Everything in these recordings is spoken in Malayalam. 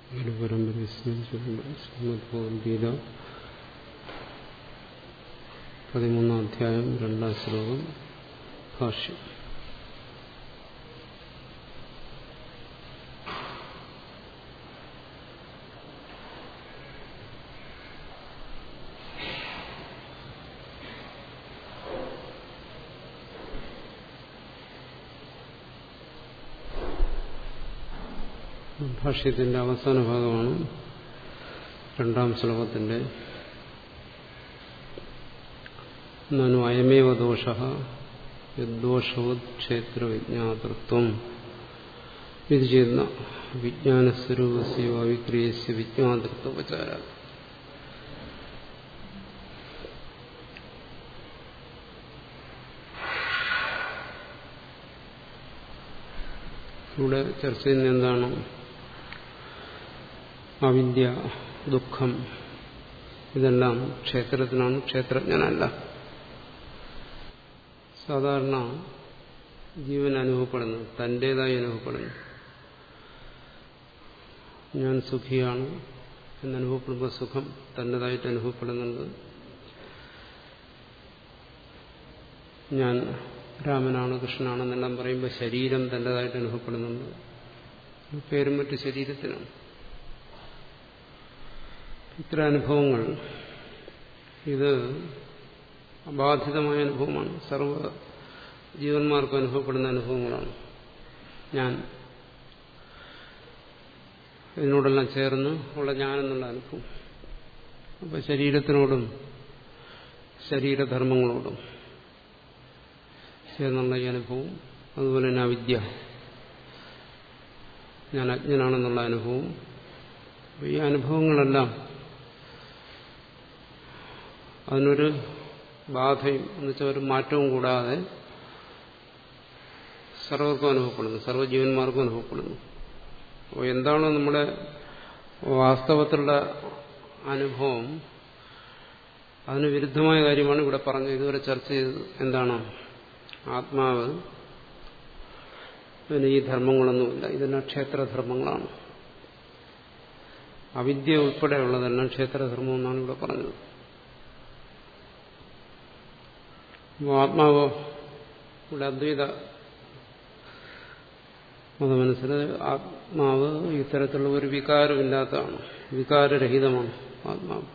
ഗുരുപരമ്പര ശ്രീമദ്ഭഗവത്ഗീത പതിമൂന്നാം അധ്യായം രണ്ടാം ശ്ലോകം ഭാഷ്യം ഭാഷ്യത്തിന്റെ അവസാന ഭാഗമാണ് രണ്ടാം ശ്ലോകത്തിന്റെ നനു അയമേവ ദോഷ യദ്ദോഷവത് ക്ഷേത്ര വിജ്ഞാതൃത്വം ഇത് ചെയ്യുന്ന വിജ്ഞാനസ്വരൂപസ്യോ അവിക്രിയസ്യ വിജ്ഞാതൃത്വോപചാര ഇവിടെ ചർച്ച ചെയ്യുന്ന എന്താണ് അവിദ്യ ദുഃഖം ഇതെല്ലാം ക്ഷേത്രത്തിനാണ് ക്ഷേത്രജ്ഞനല്ല സാധാരണ ജീവൻ അനുഭവപ്പെടുന്നത് തൻ്റേതായി അനുഭവപ്പെടുന്നു ഞാൻ സുഖിയാണ് എന്നനുഭവപ്പെടുമ്പോൾ സുഖം തൻ്റെതായിട്ട് അനുഭവപ്പെടുന്നുണ്ട് ഞാൻ രാമനാണ് കൃഷ്ണനാണെന്നെല്ലാം പറയുമ്പോൾ ശരീരം തൻ്റെതായിട്ട് അനുഭവപ്പെടുന്നുണ്ട് പേരും മറ്റു ശരീരത്തിനാണ് ഇത്തരം അനുഭവങ്ങൾ ഇത് അബാധിതമായ അനുഭവമാണ് സർവ ജീവന്മാർക്കും അനുഭവപ്പെടുന്ന അനുഭവങ്ങളാണ് ഞാൻ ഇതിനോടെല്ലാം ചേർന്ന് ഉള്ള ഞാനെന്നുള്ള അനുഭവം അപ്പോൾ ശരീരത്തിനോടും ശരീരധർമ്മങ്ങളോടും ചേർന്നുള്ള ഈ അനുഭവം അതുപോലെ തന്നെ അവിദ്യ ഞാൻ അജ്ഞനാണെന്നുള്ള അനുഭവം ഈ അനുഭവങ്ങളെല്ലാം അതിനൊരു ബാധയും എന്ന് വെച്ചാൽ ഒരു മാറ്റവും കൂടാതെ സർവർക്കും അനുഭവപ്പെടുന്നു സർവ്വജീവന്മാർക്കും അനുഭവപ്പെടുന്നു അപ്പോൾ എന്താണോ നമ്മുടെ വാസ്തവത്തിലുള്ള അനുഭവം അതിന് വിരുദ്ധമായ കാര്യമാണ് ഇവിടെ പറഞ്ഞത് ഇതുവരെ ചർച്ച ചെയ്തത് എന്താണ് ആത്മാവ് പിന്നെ ഈ ധർമ്മങ്ങളൊന്നുമില്ല ഇതെല്ലാം ക്ഷേത്രധർമ്മങ്ങളാണ് അവിദ്യ ഉൾപ്പെടെയുള്ളതെല്ലാം ക്ഷേത്രധർമ്മം എന്നാണ് ഇവിടെ പറഞ്ഞത് ആത്മാവോ ഇവിടെ അദ്വൈത മതമനസ്സിൽ ആത്മാവ് ഇത്തരത്തിലുള്ള ഒരു വികാരമില്ലാത്തതാണ് വികാരരഹിതമാണ് ആത്മാവ്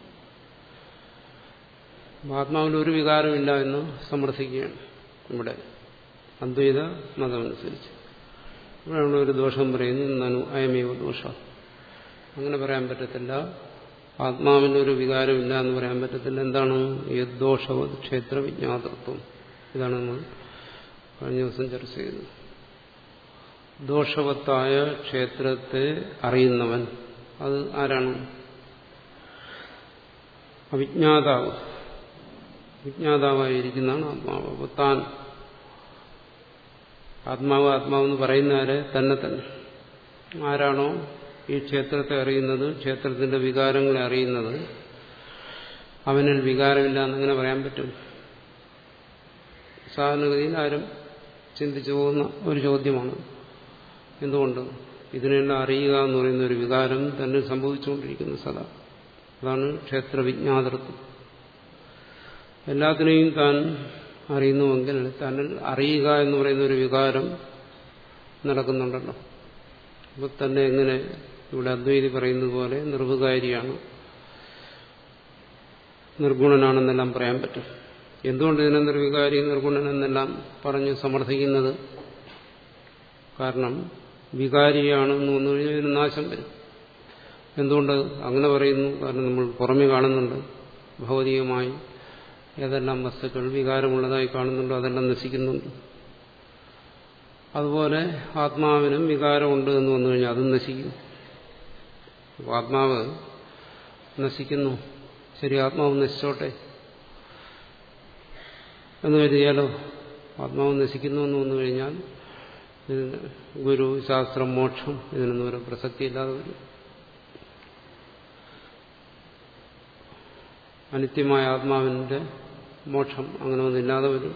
ആത്മാവിൽ ഒരു വികാരമില്ല എന്ന് സമർത്ഥിക്കുകയാണ് ഇവിടെ അദ്വൈത മതമനുസരിച്ച് ഇവിടെയുള്ള ഒരു ദോഷം പറയുന്നു നനു അയമേവ ദോഷ അങ്ങനെ പറയാൻ പറ്റത്തില്ല ആത്മാവിന് ഒരു വികാരമില്ല എന്ന് പറയാൻ പറ്റത്തില്ല എന്താണ് യദ്ദോഷവത് ക്ഷേത്ര വിജ്ഞാതൃത്വം ഇതാണ് നമ്മൾ കഴിഞ്ഞ ദിവസം ചർച്ച ചെയ്തത് ദോഷവത്തായ ക്ഷേത്രത്തെ അറിയുന്നവൻ അത് ആരാണ് അവിജ്ഞാതാവ് വിജ്ഞാതാവായിരിക്കുന്നതാണ് ആത്മാവ് അപ്പോൾ താൻ ആത്മാവ് ആത്മാവെന്ന് പറയുന്നവരെ തന്നെ തന്നെ ആരാണോ ഈ ക്ഷേത്രത്തെ അറിയുന്നത് ക്ഷേത്രത്തിന്റെ വികാരങ്ങളെ അറിയുന്നത് അവനിൽ വികാരമില്ല എന്നങ്ങനെ പറയാൻ പറ്റും സാധാരണഗതിയിൽ ആരും ചിന്തിച്ചു പോകുന്ന ഒരു ചോദ്യമാണ് എന്തുകൊണ്ട് ഇതിനെല്ലാം അറിയുക എന്ന് പറയുന്ന ഒരു വികാരം തന്നെ സംഭവിച്ചുകൊണ്ടിരിക്കുന്നു സദാ അതാണ് ക്ഷേത്ര വിജ്ഞാതൃത്വം എല്ലാത്തിനെയും താൻ അറിയുന്നുവെങ്കിൽ തന്നെ അറിയുക എന്ന് പറയുന്ന ഒരു വികാരം നടക്കുന്നുണ്ടല്ലോ അപ്പൊ തന്നെ എങ്ങനെ ഇവിടെ അദ്വൈതി പറയുന്നത് പോലെ നിർവികാരിയാണ് നിർഗുണനാണെന്നെല്ലാം പറയാൻ പറ്റും എന്തുകൊണ്ട് ഇതിനെ നിർവികാരി നിർഗുണൻ എന്നെല്ലാം പറഞ്ഞ് സമർത്ഥിക്കുന്നത് കാരണം വികാരിയാണെന്ന് വന്നു കഴിഞ്ഞാൽ ഇതിന് നാശം വരും എന്തുകൊണ്ട് അങ്ങനെ പറയുന്നു കാരണം നമ്മൾ പുറമെ കാണുന്നുണ്ട് ഭൗതികമായി ഏതെല്ലാം വസ്തുക്കൾ വികാരമുള്ളതായി കാണുന്നുണ്ടോ അതെല്ലാം നശിക്കുന്നുണ്ട് അതുപോലെ ആത്മാവിനും വികാരമുണ്ട് എന്ന് വന്നു കഴിഞ്ഞാൽ അതും നശിക്കും അപ്പോൾ ആത്മാവ് നശിക്കുന്നു ശരി ആത്മാവ് നശിച്ചോട്ടെ എന്ന് കരുതിയാലോ ആത്മാവ് നശിക്കുന്നു എന്ന് വന്നു കഴിഞ്ഞാൽ ഗുരു ശാസ്ത്രം മോക്ഷം ഇതിനൊന്നും ഒരു പ്രസക്തിയില്ലാതെ വരും അനിത്യമായ ആത്മാവിന്റെ മോക്ഷം അങ്ങനെ ഒന്നില്ലാതെ വരും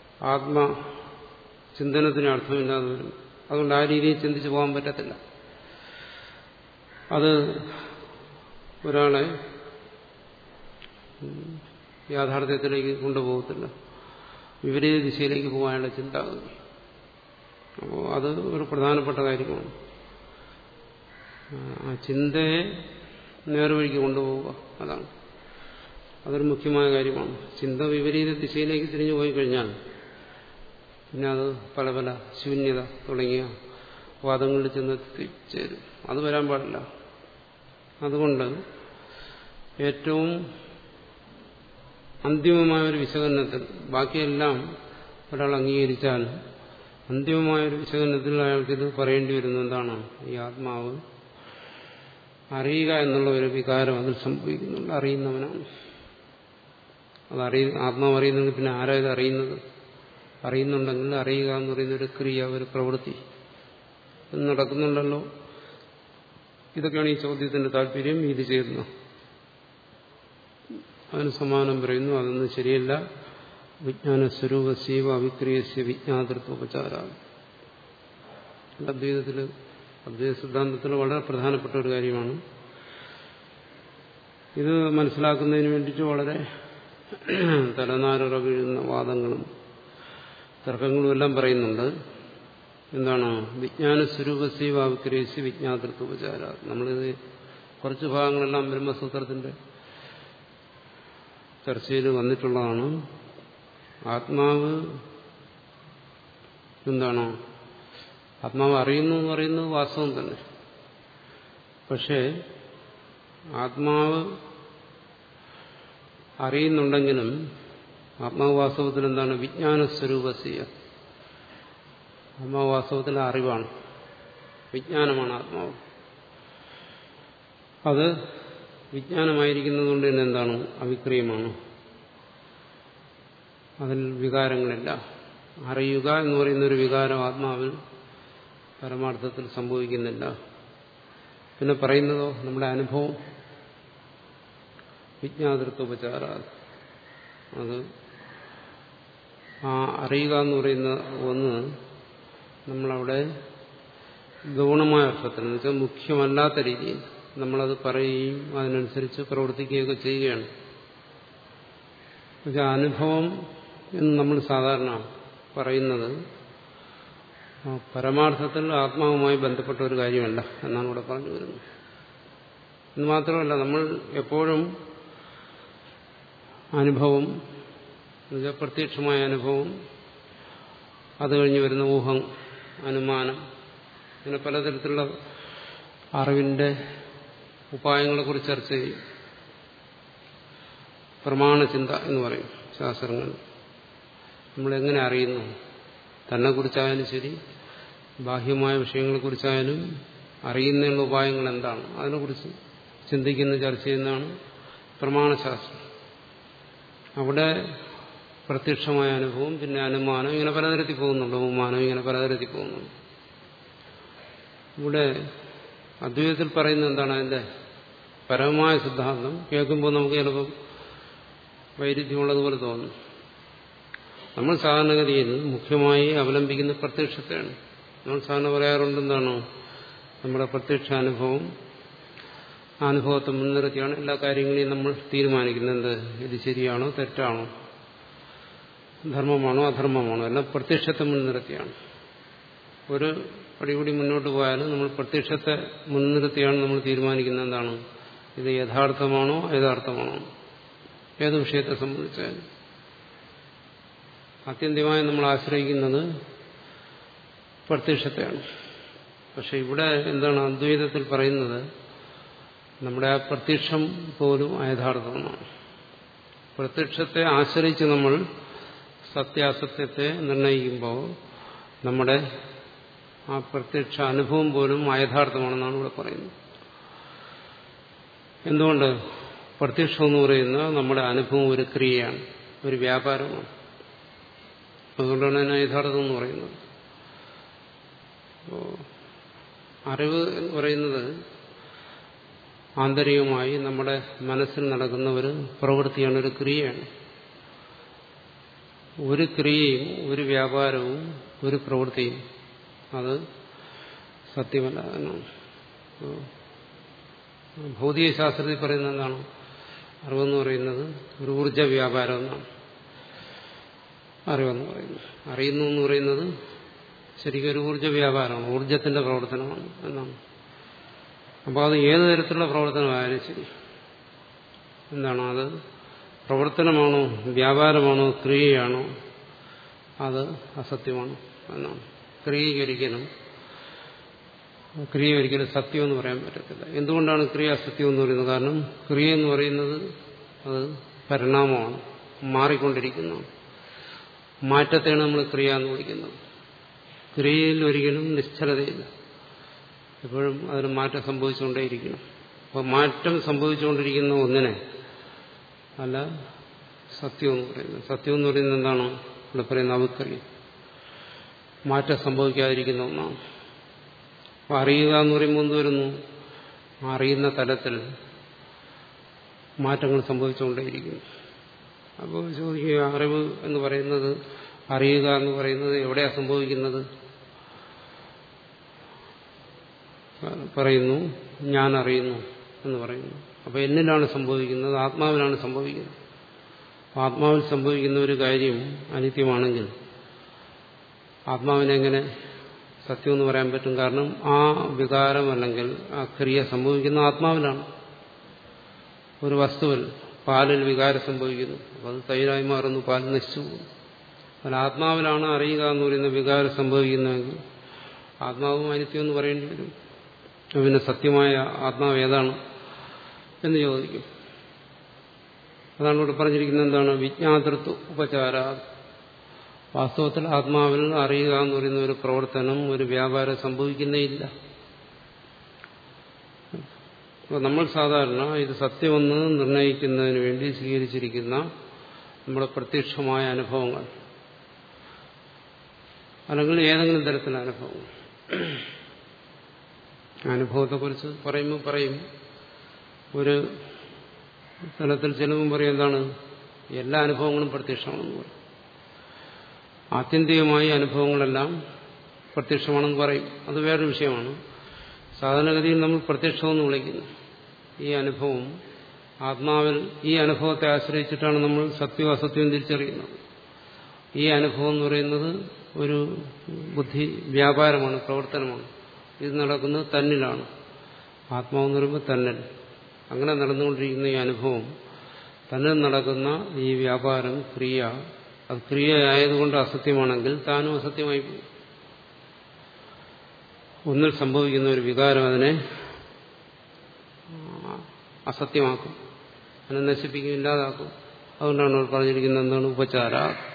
ആത്മ ചിന്തനത്തിന് അർത്ഥമില്ലാതെ വരും അതുകൊണ്ട് ആ രീതിയിൽ ചിന്തിച്ചു പോകാൻ പറ്റത്തില്ല അത് ഒരാളെ യാഥാർത്ഥ്യത്തിലേക്ക് കൊണ്ടുപോകത്തില്ല വിപരീത ദിശയിലേക്ക് പോകാനുള്ള ചിന്താഗതി അപ്പോൾ അത് ഒരു പ്രധാനപ്പെട്ട കാര്യമാണ് ആ ചിന്തയെ നേർവഴിക്ക് കൊണ്ടുപോവുക അതാണ് അതൊരു മുഖ്യമായ കാര്യമാണ് ചിന്ത വിപരീത ദിശയിലേക്ക് തിരിഞ്ഞു പോയി കഴിഞ്ഞാൽ പിന്നെ അത് പല പല ശൂന്യത തുടങ്ങിയ വാദങ്ങളിൽ ചെന്ന് എത്തിച്ചേരും അത് വരാൻ പാടില്ല അതുകൊണ്ട് ഏറ്റവും അന്തിമമായ ഒരു വിശകലനത്തിൽ ബാക്കിയെല്ലാം ഒരാൾ അംഗീകരിച്ചാൽ അന്തിമമായ ഒരു വിശകലനത്തിൽ അയാൾക്കിത് പറയേണ്ടി വരുന്ന എന്താണ് ഈ ആത്മാവ് അറിയുക എന്നുള്ള ഒരു വികാരം അതിൽ സംഭവിക്കുന്നുണ്ട് അറിയുന്നവനാണ് അത് അറിയ ആത്മാവ് അറിയുന്നെങ്കിൽ പിന്നെ ആരാ ഇത് അറിയുന്നത് അറിയുന്നുണ്ടെങ്കിൽ അറിയുക എന്ന് പറയുന്ന ഒരു ക്രിയ ഒരു പ്രവൃത്തി ഇത് നടക്കുന്നുണ്ടല്ലോ ഇതൊക്കെയാണ് ഈ ചോദ്യത്തിന്റെ താല്പര്യം ഇത് ചെയ്യുന്നു അതിന് സമാനം പറയുന്നു അതൊന്നും ശരിയല്ല വിജ്ഞാന സ്വരൂപസീവ അവിക്രിയസ്യ വിജ്ഞാതൃത്വോപചാര അദ്വൈതത്തിൽ അദ്വൈത സിദ്ധാന്തത്തിൽ വളരെ പ്രധാനപ്പെട്ട ഒരു കാര്യമാണ് ഇത് മനസ്സിലാക്കുന്നതിന് വേണ്ടിയിട്ട് വളരെ തലനാരുറ വീഴുന്ന വാദങ്ങളും തർക്കങ്ങളും എല്ലാം പറയുന്നുണ്ട് എന്താണ് വിജ്ഞാന സ്വരൂപസീവ അവിക്രിയസ്യ വിജ്ഞാതൃത്വോപചാര നമ്മളിത് കുറച്ച് ഭാഗങ്ങളെല്ലാം ബ്രഹ്മസൂത്രത്തിന്റെ ചർച്ചയിൽ വന്നിട്ടുള്ളതാണ് ആത്മാവ് എന്താണോ ആത്മാവ് അറിയുന്നു എന്ന് പറയുന്നത് വാസ്തവം തന്നെ പക്ഷേ ആത്മാവ് അറിയുന്നുണ്ടെങ്കിലും ആത്മാവ് വാസ്തവത്തിൽ എന്താണ് വിജ്ഞാന സ്വരൂപസീയ ആത്മാവ് വാസ്തവത്തിൽ അറിവാണ് വിജ്ഞാനമാണ് ആത്മാവ് അത് വിജ്ഞാനമായിരിക്കുന്നത് കൊണ്ട് തന്നെ എന്താണ് അവിക്രിയമാണ് അതിൽ വികാരങ്ങളില്ല അറിയുക എന്ന് പറയുന്ന ഒരു വികാരം ആത്മാവിൽ പരമാർത്ഥത്തിൽ സംഭവിക്കുന്നില്ല പിന്നെ പറയുന്നതോ നമ്മുടെ അനുഭവം വിജ്ഞാതൃത്വോപചാര അത് ആ അറിയുക എന്ന് പറയുന്ന ഒന്ന് നമ്മളവിടെ ഗൗണമായ അർത്ഥത്തിൽ എന്ന് വെച്ചാൽ മുഖ്യമല്ലാത്ത രീതിയിൽ നമ്മളത് പറയുകയും അതിനനുസരിച്ച് പ്രവർത്തിക്കുകയൊക്കെ ചെയ്യുകയാണ് പക്ഷെ അനുഭവം എന്ന് നമ്മൾ സാധാരണ പറയുന്നത് പരമാർത്ഥത്തിൽ ആത്മാവുമായി ബന്ധപ്പെട്ട ഒരു കാര്യമല്ല എന്നാണ് ഇവിടെ പറഞ്ഞു വരുന്നത് എന്ന് മാത്രമല്ല നമ്മൾ എപ്പോഴും അനുഭവം എന്നുവെച്ചാൽ പ്രത്യക്ഷമായ അനുഭവം അത് കഴിഞ്ഞ് വരുന്ന ഊഹം അനുമാനം ഇങ്ങനെ പലതരത്തിലുള്ള അറിവിന്റെ ഉപായങ്ങളെക്കുറിച്ച് ചർച്ച ചെയ്യും പ്രമാണചിന്ത എന്ന് പറയും ശാസ്ത്രങ്ങൾ നമ്മളെങ്ങനെ അറിയുന്നു തന്നെക്കുറിച്ചായാലും ശരി ബാഹ്യമായ വിഷയങ്ങളെക്കുറിച്ചായാലും അറിയുന്നതിനുള്ള ഉപായങ്ങൾ എന്താണ് അതിനെക്കുറിച്ച് ചിന്തിക്കുന്ന ചർച്ച ചെയ്യുന്നതാണ് പ്രമാണശാസ്ത്രം അവിടെ പ്രത്യക്ഷമായ അനുഭവം പിന്നെ അനുമാനം ഇങ്ങനെ പലതരത്തിൽ പോകുന്നുണ്ട് ബഹുമാനം ഇങ്ങനെ പലതരത്തിൽ പോകുന്നുണ്ട് ഇവിടെ അദ്വൈതത്തിൽ പറയുന്നത് എന്താണ് അതിന്റെ പരമമായ സിദ്ധാന്തം കേൾക്കുമ്പോൾ നമുക്ക് ചിലപ്പം വൈരുദ്ധ്യമുള്ളതുപോലെ തോന്നും നമ്മൾ സാധാരണഗതിയിൽ മുഖ്യമായി അവലംബിക്കുന്ന പ്രത്യക്ഷത്തെയാണ് നമ്മൾ സാധാരണ പറയാറുണ്ട് എന്താണോ നമ്മുടെ പ്രത്യക്ഷ അനുഭവം ആ അനുഭവത്തെ മുൻനിർത്തിയാണ് എല്ലാ കാര്യങ്ങളെയും നമ്മൾ തീരുമാനിക്കുന്നത് എന്ത് ഇത് ശരിയാണോ തെറ്റാണോ ധർമ്മമാണോ അധർമ്മമാണോ എല്ലാം പ്രത്യക്ഷത്തെ മുൻനിർത്തിയാണ് ഒരു പടി കൂടി മുന്നോട്ട് പോയാലും നമ്മൾ പ്രത്യക്ഷത്തെ മുൻനിർത്തിയാണ് നമ്മൾ തീരുമാനിക്കുന്നത് എന്താണ് ഇത് യഥാർത്ഥമാണോ യഥാർത്ഥമാണോ ഏത് വിഷയത്തെ സംബന്ധിച്ചാലും ആത്യന്തികമായി നമ്മൾ ആശ്രയിക്കുന്നത് പ്രത്യക്ഷത്തെയാണ് പക്ഷെ ഇവിടെ എന്താണ് അദ്വൈതത്തിൽ പറയുന്നത് നമ്മുടെ ആ പ്രത്യക്ഷം പോലും അയഥാർത്ഥമാണ് പ്രത്യക്ഷത്തെ ആശ്രയിച്ച് നമ്മൾ സത്യാസത്യത്തെ നിർണയിക്കുമ്പോൾ നമ്മുടെ ആ പ്രത്യക്ഷ അനുഭവം പോലും അയഥാർത്ഥമാണെന്നാണ് ഇവിടെ പറയുന്നത് എന്തുകൊണ്ട് പ്രത്യക്ഷം എന്ന് പറയുന്ന നമ്മുടെ അനുഭവം ഒരു ക്രിയയാണ് ഒരു വ്യാപാരമാണ് അതുകൊണ്ടാണ് അതിനെ യഥാർത്ഥം എന്ന് പറയുന്നത് അറിവ് എന്ന് പറയുന്നത് ആന്തരികമായി നമ്മുടെ മനസ്സിൽ നടക്കുന്ന ഒരു പ്രവൃത്തിയാണ് ഒരു ക്രിയയാണ് ഒരു ക്രിയയും ഒരു വ്യാപാരവും ഒരു പ്രവൃത്തിയും അത് സത്യമല്ല എന്നാണ് ഭൗതിക ശാസ്ത്രത്തിൽ പറയുന്നത് എന്താണ് അറിവെന്ന് പറയുന്നത് ഒരു ഊർജ വ്യാപാരം എന്നാണ് അറിവെന്ന് പറയുന്നത് അറിയുന്നു എന്ന് പറയുന്നത് ശരിക്കും ഒരു ഊർജ വ്യാപാരമാണ് ഊർജത്തിന്റെ പ്രവർത്തനമാണ് എന്നാണ് അപ്പോൾ അത് ഏത് തരത്തിലുള്ള പ്രവർത്തനമായാലും ശരി എന്താണ് അത് പ്രവർത്തനമാണോ വ്യാപാരമാണോ ക്രിയയാണോ അത് അസത്യമാണ് എന്നാണ് ക്രിയയ്ക്കൊരിക്കലും ക്രിയ ഒരിക്കലും സത്യം എന്ന് പറയാൻ പറ്റത്തില്ല എന്തുകൊണ്ടാണ് ക്രിയ അസത്യം എന്ന് പറയുന്നത് കാരണം ക്രിയ എന്ന് പറയുന്നത് അത് പരിണാമമാണ് മാറിക്കൊണ്ടിരിക്കുന്നതാണ് മാറ്റത്തെയാണ് നമ്മൾ ക്രിയ എന്ന് വിളിക്കുന്നത് ക്രിയയിൽ ഒരിക്കലും നിശ്ചലതയില്ല എപ്പോഴും അതിന് മാറ്റം സംഭവിച്ചുകൊണ്ടേയിരിക്കണം അപ്പോൾ മാറ്റം സംഭവിച്ചുകൊണ്ടിരിക്കുന്ന ഒന്നിനെ അല്ല സത്യം എന്ന് പറയുന്നത് സത്യം എന്ന് പറയുന്നത് എന്താണ് ഇവിടെ പറയുന്ന അവിക്രിയ മാറ്റം സംഭവിക്കാതിരിക്കുന്ന ഒന്നാണ് അപ്പോൾ അറിയുക എന്ന് പറയുമ്പോൾ എന്ത് വരുന്നു അറിയുന്ന തലത്തിൽ മാറ്റങ്ങൾ സംഭവിച്ചുകൊണ്ടേയിരിക്കുന്നു അപ്പോൾ ചോദിക്കുക അറിവ് എന്ന് പറയുന്നത് അറിയുക എന്ന് പറയുന്നത് എവിടെയാണ് സംഭവിക്കുന്നത് പറയുന്നു ഞാൻ അറിയുന്നു എന്ന് പറയുന്നു അപ്പോൾ എന്നിലാണ് സംഭവിക്കുന്നത് ആത്മാവിലാണ് സംഭവിക്കുന്നത് ആത്മാവിൽ സംഭവിക്കുന്ന ഒരു കാര്യം അനിത്യമാണെങ്കിൽ ആത്മാവിനെങ്ങനെ സത്യം എന്ന് പറയാൻ പറ്റും കാരണം ആ വികാരം അല്ലെങ്കിൽ ആ ക്രിയ സംഭവിക്കുന്ന ആത്മാവിലാണ് ഒരു വസ്തുവിൽ പാലിൽ വികാരം സംഭവിക്കുന്നു അപ്പോൾ അത് തൈരായി മാറുന്നു പാൽ നശിച്ചു പോകുന്നു അതിൽ ആത്മാവിലാണ് അറിയുക എന്ന് പറയുന്ന വികാരം സംഭവിക്കുന്നതെങ്കിൽ ആത്മാവും അനിത്യം എന്ന് പറയേണ്ടി വരും പിന്നെ സത്യമായ ആത്മാവ് ഏതാണ് എന്ന് ചോദിക്കും അതാണ് ഇവിടെ പറഞ്ഞിരിക്കുന്നത് എന്താണ് വിജ്ഞാതൃത്വ ഉപചാര വാസ്തവത്തിൽ ആത്മാവിൽ അറിയുക എന്ന് പറയുന്ന ഒരു പ്രവർത്തനം ഒരു വ്യാപാരം സംഭവിക്കുന്നേയില്ല അപ്പോൾ നമ്മൾ സാധാരണ ഇത് സത്യമെന്ന് നിർണ്ണയിക്കുന്നതിന് വേണ്ടി സ്വീകരിച്ചിരിക്കുന്ന നമ്മുടെ പ്രത്യക്ഷമായ അനുഭവങ്ങൾ അല്ലെങ്കിൽ ഏതെങ്കിലും തരത്തിലുള്ള അനുഭവങ്ങൾ അനുഭവത്തെക്കുറിച്ച് പറയുമ്പോൾ പറയും ഒരു തലത്തിൽ ചിലവും പറയും എന്താണ് എല്ലാ അനുഭവങ്ങളും പ്രത്യക്ഷമാണെന്ന് പറയും ആത്യന്തികമായി അനുഭവങ്ങളെല്ലാം പ്രത്യക്ഷമാണെന്ന് പറയും അത് വേറൊരു വിഷയമാണ് സാധാരണഗതിയിൽ നമ്മൾ പ്രത്യക്ഷമെന്ന് വിളിക്കുന്നു ഈ അനുഭവം ആത്മാവിൽ ഈ അനുഭവത്തെ ആശ്രയിച്ചിട്ടാണ് നമ്മൾ സത്യവും അസത്യവും തിരിച്ചറിയുന്നത് ഈ അനുഭവം എന്ന് പറയുന്നത് ഒരു ബുദ്ധി വ്യാപാരമാണ് പ്രവർത്തനമാണ് ഇത് നടക്കുന്നത് തന്നിലാണ് ആത്മാവെന്ന് പറയുമ്പോൾ തന്നൽ അങ്ങനെ നടന്നുകൊണ്ടിരിക്കുന്ന ഈ അനുഭവം തന്നിൽ നടക്കുന്ന ഈ വ്യാപാരം ക്രിയ അത് ക്രിയയായതുകൊണ്ട് അസത്യമാണെങ്കിൽ താനും അസത്യമായി പോകും ഒന്നിൽ സംഭവിക്കുന്ന ഒരു വികാരം അതിനെ അസത്യമാക്കും അതിനെ നശിപ്പിക്കും ഇല്ലാതാക്കും അതുകൊണ്ടാണ് അവർ പറഞ്ഞിരിക്കുന്നത് എന്താണ് ഉപചാര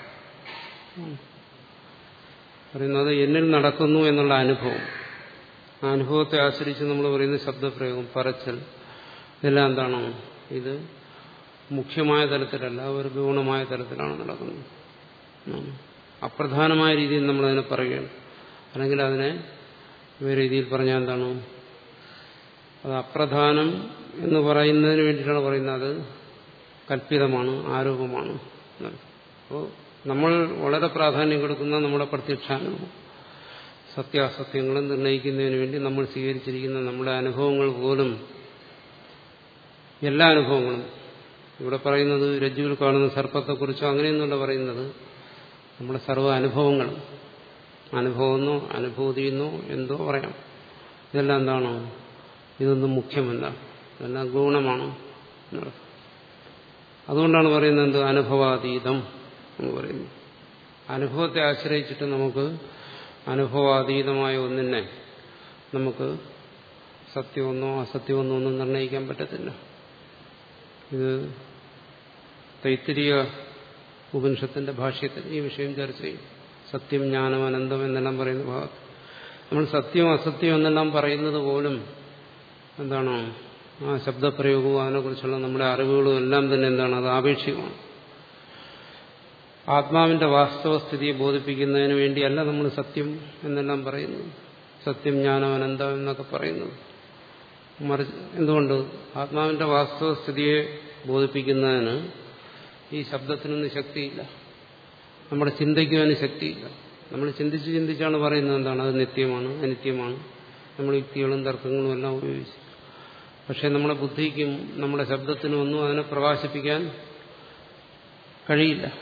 പറയുന്നത് എന്നിൽ നടക്കുന്നു എന്നുള്ള അനുഭവം ആ അനുഭവത്തെ ആശ്രയിച്ച് നമ്മൾ പറയുന്ന ശബ്ദപ്രയോഗം പറച്ചൽ ഇതെല്ലാം എന്താണോ ഇത് മുഖ്യമായ തലത്തിലല്ല ഒരു ഗൗണമായ തലത്തിലാണ് നടക്കുന്നത് അപ്രധാനമായ രീതിയിൽ നമ്മളതിനെ പറയുകയാണ് അല്ലെങ്കിൽ അതിനെ വേറെ രീതിയിൽ പറഞ്ഞാൽ എന്താണ് അത് അപ്രധാനം എന്ന് പറയുന്നതിന് വേണ്ടിയിട്ടാണ് പറയുന്നത് അത് കല്പിതമാണ് ആരോപമാണ് അപ്പോൾ നമ്മൾ വളരെ പ്രാധാന്യം കൊടുക്കുന്ന നമ്മുടെ പ്രത്യക്ഷാനുഭവം സത്യാസത്യങ്ങളും നിർണ്ണയിക്കുന്നതിന് വേണ്ടി നമ്മൾ സ്വീകരിച്ചിരിക്കുന്ന നമ്മുടെ അനുഭവങ്ങൾ പോലും എല്ലാ അനുഭവങ്ങളും ഇവിടെ പറയുന്നത് രജ്ജുവിൽ കാണുന്ന സർപ്പത്തെക്കുറിച്ചോ അങ്ങനെയൊന്നുമല്ല പറയുന്നത് നമ്മുടെ സർവ്വ അനുഭവങ്ങളും അനുഭവമെന്നോ അനുഭൂതിയെന്നോ എന്തോ പറയാം ഇതെല്ലാം എന്താണോ ഇതൊന്നും മുഖ്യമല്ല ഇതെല്ലാം ഗുണമാണ് അതുകൊണ്ടാണ് പറയുന്നത് എന്ത് അനുഭവാതീതം എന്ന് പറയുന്നു അനുഭവത്തെ ആശ്രയിച്ചിട്ട് നമുക്ക് അനുഭവാതീതമായ ഒന്നിനെ നമുക്ക് സത്യമെന്നോ അസത്യമെന്നോ ഒന്നും നിർണ്ണയിക്കാൻ പറ്റത്തില്ല ഇത് തൈത്തിരിയ ഉപനിഷത്തിന്റെ ഭാഷ്യത്തിൽ ഈ വിഷയം ചർച്ച ചെയ്യും സത്യം ജ്ഞാനം അനന്തം എന്നെല്ലാം പറയുന്ന ഭാഗത്ത് നമ്മൾ സത്യം അസത്യം എന്നെല്ലാം പറയുന്നത് പോലും എന്താണോ ആ ശബ്ദപ്രയോഗവും അതിനെക്കുറിച്ചുള്ള നമ്മുടെ അറിവുകളും എല്ലാം തന്നെ എന്താണ് അത് ആപേക്ഷികമാണ് ആത്മാവിന്റെ വാസ്തവസ്ഥിതിയെ ബോധിപ്പിക്കുന്നതിന് വേണ്ടിയല്ല നമ്മൾ സത്യം എന്നെല്ലാം പറയുന്നത് സത്യം ജ്ഞാനം അനന്തം എന്നൊക്കെ പറയുന്നത് മറിച്ച് എന്തുകൊണ്ട് ആത്മാവിന്റെ വാസ്തവസ്ഥിതിയെ ബോധിപ്പിക്കുന്നതിന് ഈ ശബ്ദത്തിനൊന്നും ശക്തിയില്ല നമ്മുടെ ചിന്തയ്ക്കും അതിന് ശക്തിയില്ല നമ്മൾ ചിന്തിച്ച് ചിന്തിച്ചാണ് പറയുന്നത് എന്താണ് അത് നിത്യമാണ് അനിത്യമാണ് നമ്മൾ യുക്തികളും തർക്കങ്ങളും എല്ലാം ഉപയോഗിച്ച് പക്ഷെ നമ്മുടെ ബുദ്ധിക്കും നമ്മുടെ ശബ്ദത്തിനും ഒന്നും അതിനെ പ്രകാശിപ്പിക്കാൻ കഴിയില്ല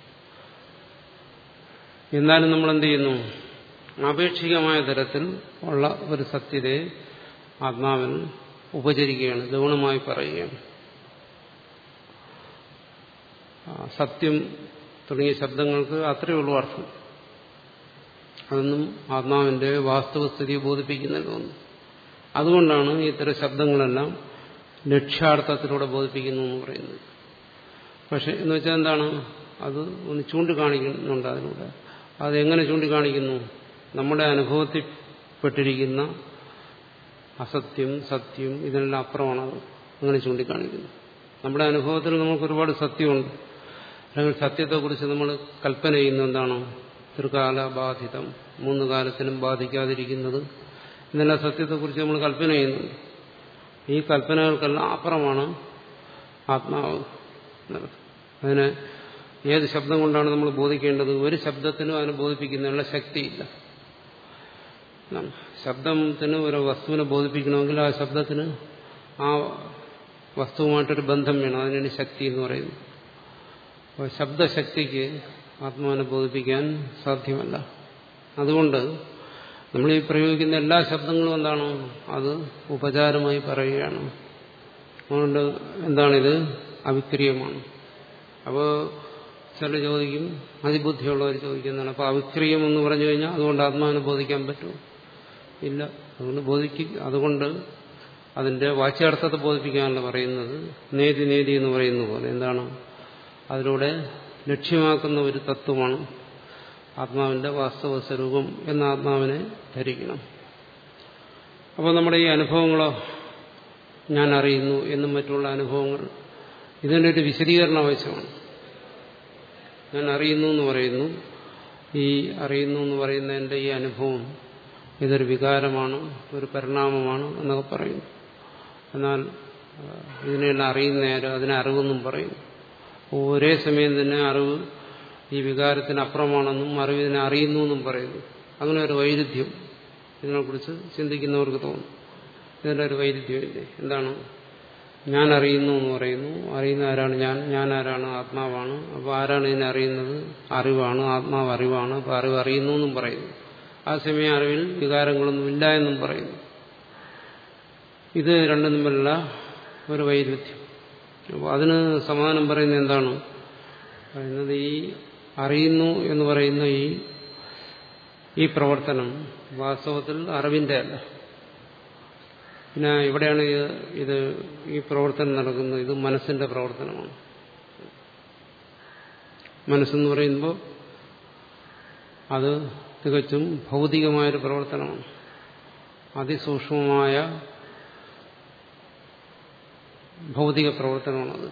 എന്നാലും നമ്മൾ എന്ത് ചെയ്യുന്നു ആപേക്ഷികമായ തരത്തിൽ ഉള്ള ഒരു സത്യതയെ ആത്മാവിൽ ഉപചരിക്കുകയാണ് ഗൗണമായി പറയുകയാണ് സത്യം തുടങ്ങിയ ശബ്ദങ്ങൾക്ക് അത്രയേ ഉള്ളൂ അർത്ഥം അതൊന്നും ആത്മാവിന്റെ വാസ്തവസ്ഥിതിയെ ബോധിപ്പിക്കുന്നില്ല ഒന്നും അതുകൊണ്ടാണ് ഇത്തരം ശബ്ദങ്ങളെല്ലാം ലക്ഷ്യാർത്ഥത്തിലൂടെ ബോധിപ്പിക്കുന്നു എന്ന് പറയുന്നത് പക്ഷെ എന്ന് വെച്ചാൽ എന്താണ് അത് ഒന്ന് ചൂണ്ടിക്കാണിക്കുന്നുണ്ട് അതിലൂടെ അതെങ്ങനെ ചൂണ്ടിക്കാണിക്കുന്നു നമ്മുടെ അനുഭവത്തിൽ പെട്ടിരിക്കുന്ന അസത്യം സത്യം ഇതിനെല്ലാം അപ്പുറമാണത് അങ്ങനെ ചൂണ്ടിക്കാണിക്കുന്നു നമ്മുടെ അനുഭവത്തിൽ നമുക്ക് ഒരുപാട് സത്യമുണ്ട് അല്ലെങ്കിൽ സത്യത്തെക്കുറിച്ച് നമ്മൾ കൽപ്പന ചെയ്യുന്ന എന്താണ് ത്രികാല ബാധിതം മൂന്ന് കാലത്തിലും ബാധിക്കാതിരിക്കുന്നത് ഇതെല്ലാം സത്യത്തെക്കുറിച്ച് നമ്മൾ കൽപ്പന ചെയ്യുന്നുണ്ട് ഈ കൽപ്പനകൾക്കെല്ലാം അപ്പുറമാണ് ആത്മാവ് എന്നുള്ളത് അതിന് ഏത് ശബ്ദം കൊണ്ടാണ് നമ്മൾ ബോധിക്കേണ്ടത് ഒരു ശബ്ദത്തിനും അതിനെ ബോധിപ്പിക്കുന്നതിനുള്ള ശക്തിയില്ല ശബ്ദത്തിന് ഒരു വസ്തുവിനെ ബോധിപ്പിക്കണമെങ്കിൽ ആ ശബ്ദത്തിന് ആ വസ്തുവുമായിട്ടൊരു ബന്ധം വേണം അതിനാണ് ശക്തി എന്ന് പറയുന്നത് അപ്പോൾ ശബ്ദശക്തിക്ക് ആത്മാവിനെ ബോധിപ്പിക്കാൻ സാധ്യമല്ല അതുകൊണ്ട് നമ്മൾ ഈ പ്രയോഗിക്കുന്ന എല്ലാ ശബ്ദങ്ങളും എന്താണ് അത് ഉപചാരമായി പറയുകയാണ് അതുകൊണ്ട് എന്താണിത് അവിക്രിയമാണ് അപ്പോൾ ചില ചോദിക്കും അതിബുദ്ധിയുള്ളവർ ചോദിക്കുന്നതാണ് അപ്പോൾ അവിക്രിയം എന്ന് പറഞ്ഞു കഴിഞ്ഞാൽ അതുകൊണ്ട് ആത്മാവിനെ ബോധിക്കാൻ പറ്റുമോ ഇല്ല അതുകൊണ്ട് ബോധിക്കും അതുകൊണ്ട് അതിന്റെ വാച്യാർത്ഥത്തെ ബോധിപ്പിക്കാനല്ല പറയുന്നത് നേതി നേതി എന്ന് പറയുന്ന പോലെ എന്താണ് അതിലൂടെ ലക്ഷ്യമാക്കുന്ന ഒരു തത്വമാണ് ആത്മാവിന്റെ വാസ്തവ സ്വരൂപം എന്ന ആത്മാവിനെ ധരിക്കണം അപ്പോൾ നമ്മുടെ ഈ അനുഭവങ്ങളോ ഞാൻ അറിയുന്നു എന്നും മറ്റുള്ള അനുഭവങ്ങൾ ഇതിൻ്റെ ഒരു വിശദീകരണം ആവശ്യമാണ് ഞാൻ അറിയുന്നു എന്ന് പറയുന്നു ഈ അറിയുന്നു എന്ന് പറയുന്നതിൻ്റെ ഈ അനുഭവം ഇതൊരു വികാരമാണ് ഒരു പരിണാമമാണ് എന്നൊക്കെ പറയുന്നു എന്നാൽ ഇതിനെല്ലാം അറിയുന്ന ആരും അതിനെ അറിവെന്നും പറയുന്നു ഒരേ സമയം തന്നെ അറിവ് ഈ വികാരത്തിന് അപ്പുറമാണെന്നും അറിവ് ഇതിനെ അറിയുന്നു എന്നും പറയുന്നു അങ്ങനെ ഒരു വൈരുദ്ധ്യം ഇതിനെക്കുറിച്ച് ചിന്തിക്കുന്നവർക്ക് തോന്നും ഇതിൻ്റെ ഒരു വൈരുദ്ധ്യമില്ലേ എന്താണ് ഞാൻ അറിയുന്നു എന്ന് പറയുന്നു അറിയുന്ന ആരാണ് ഞാൻ ഞാൻ ആരാണ് ആത്മാവാണ് അപ്പോൾ ആരാണ് ഇതിനെ അറിയുന്നത് അറിവാണ് ആത്മാവ് അറിവാണ് അപ്പോൾ അറിവ് അറിയുന്നു എന്നും പറയുന്നു ആ സമയം അറിവിൽ വികാരങ്ങളൊന്നും ഇല്ല എന്നും പറയുന്നു ഇത് രണ്ടും തമ്മിലുള്ള ഒരു വൈരുദ്ധ്യം അപ്പോൾ അതിന് സമാധാനം പറയുന്നത് എന്താണ് പറയുന്നത് ഈ അറിയുന്നു എന്ന് പറയുന്ന ഈ ഈ പ്രവർത്തനം വാസ്തവത്തിൽ അറിവിന്റെ അല്ല പിന്നെ എവിടെയാണ് ഇത് ഈ പ്രവർത്തനം നടക്കുന്നത് ഇത് മനസ്സിന്റെ പ്രവർത്തനമാണ് മനസ്സെന്ന് പറയുമ്പോൾ അത് തികച്ചും ഭൗതികമായൊരു പ്രവർത്തനമാണ് അതിസൂക്ഷ്മമായ ഭൗതിക പ്രവർത്തനമാണത്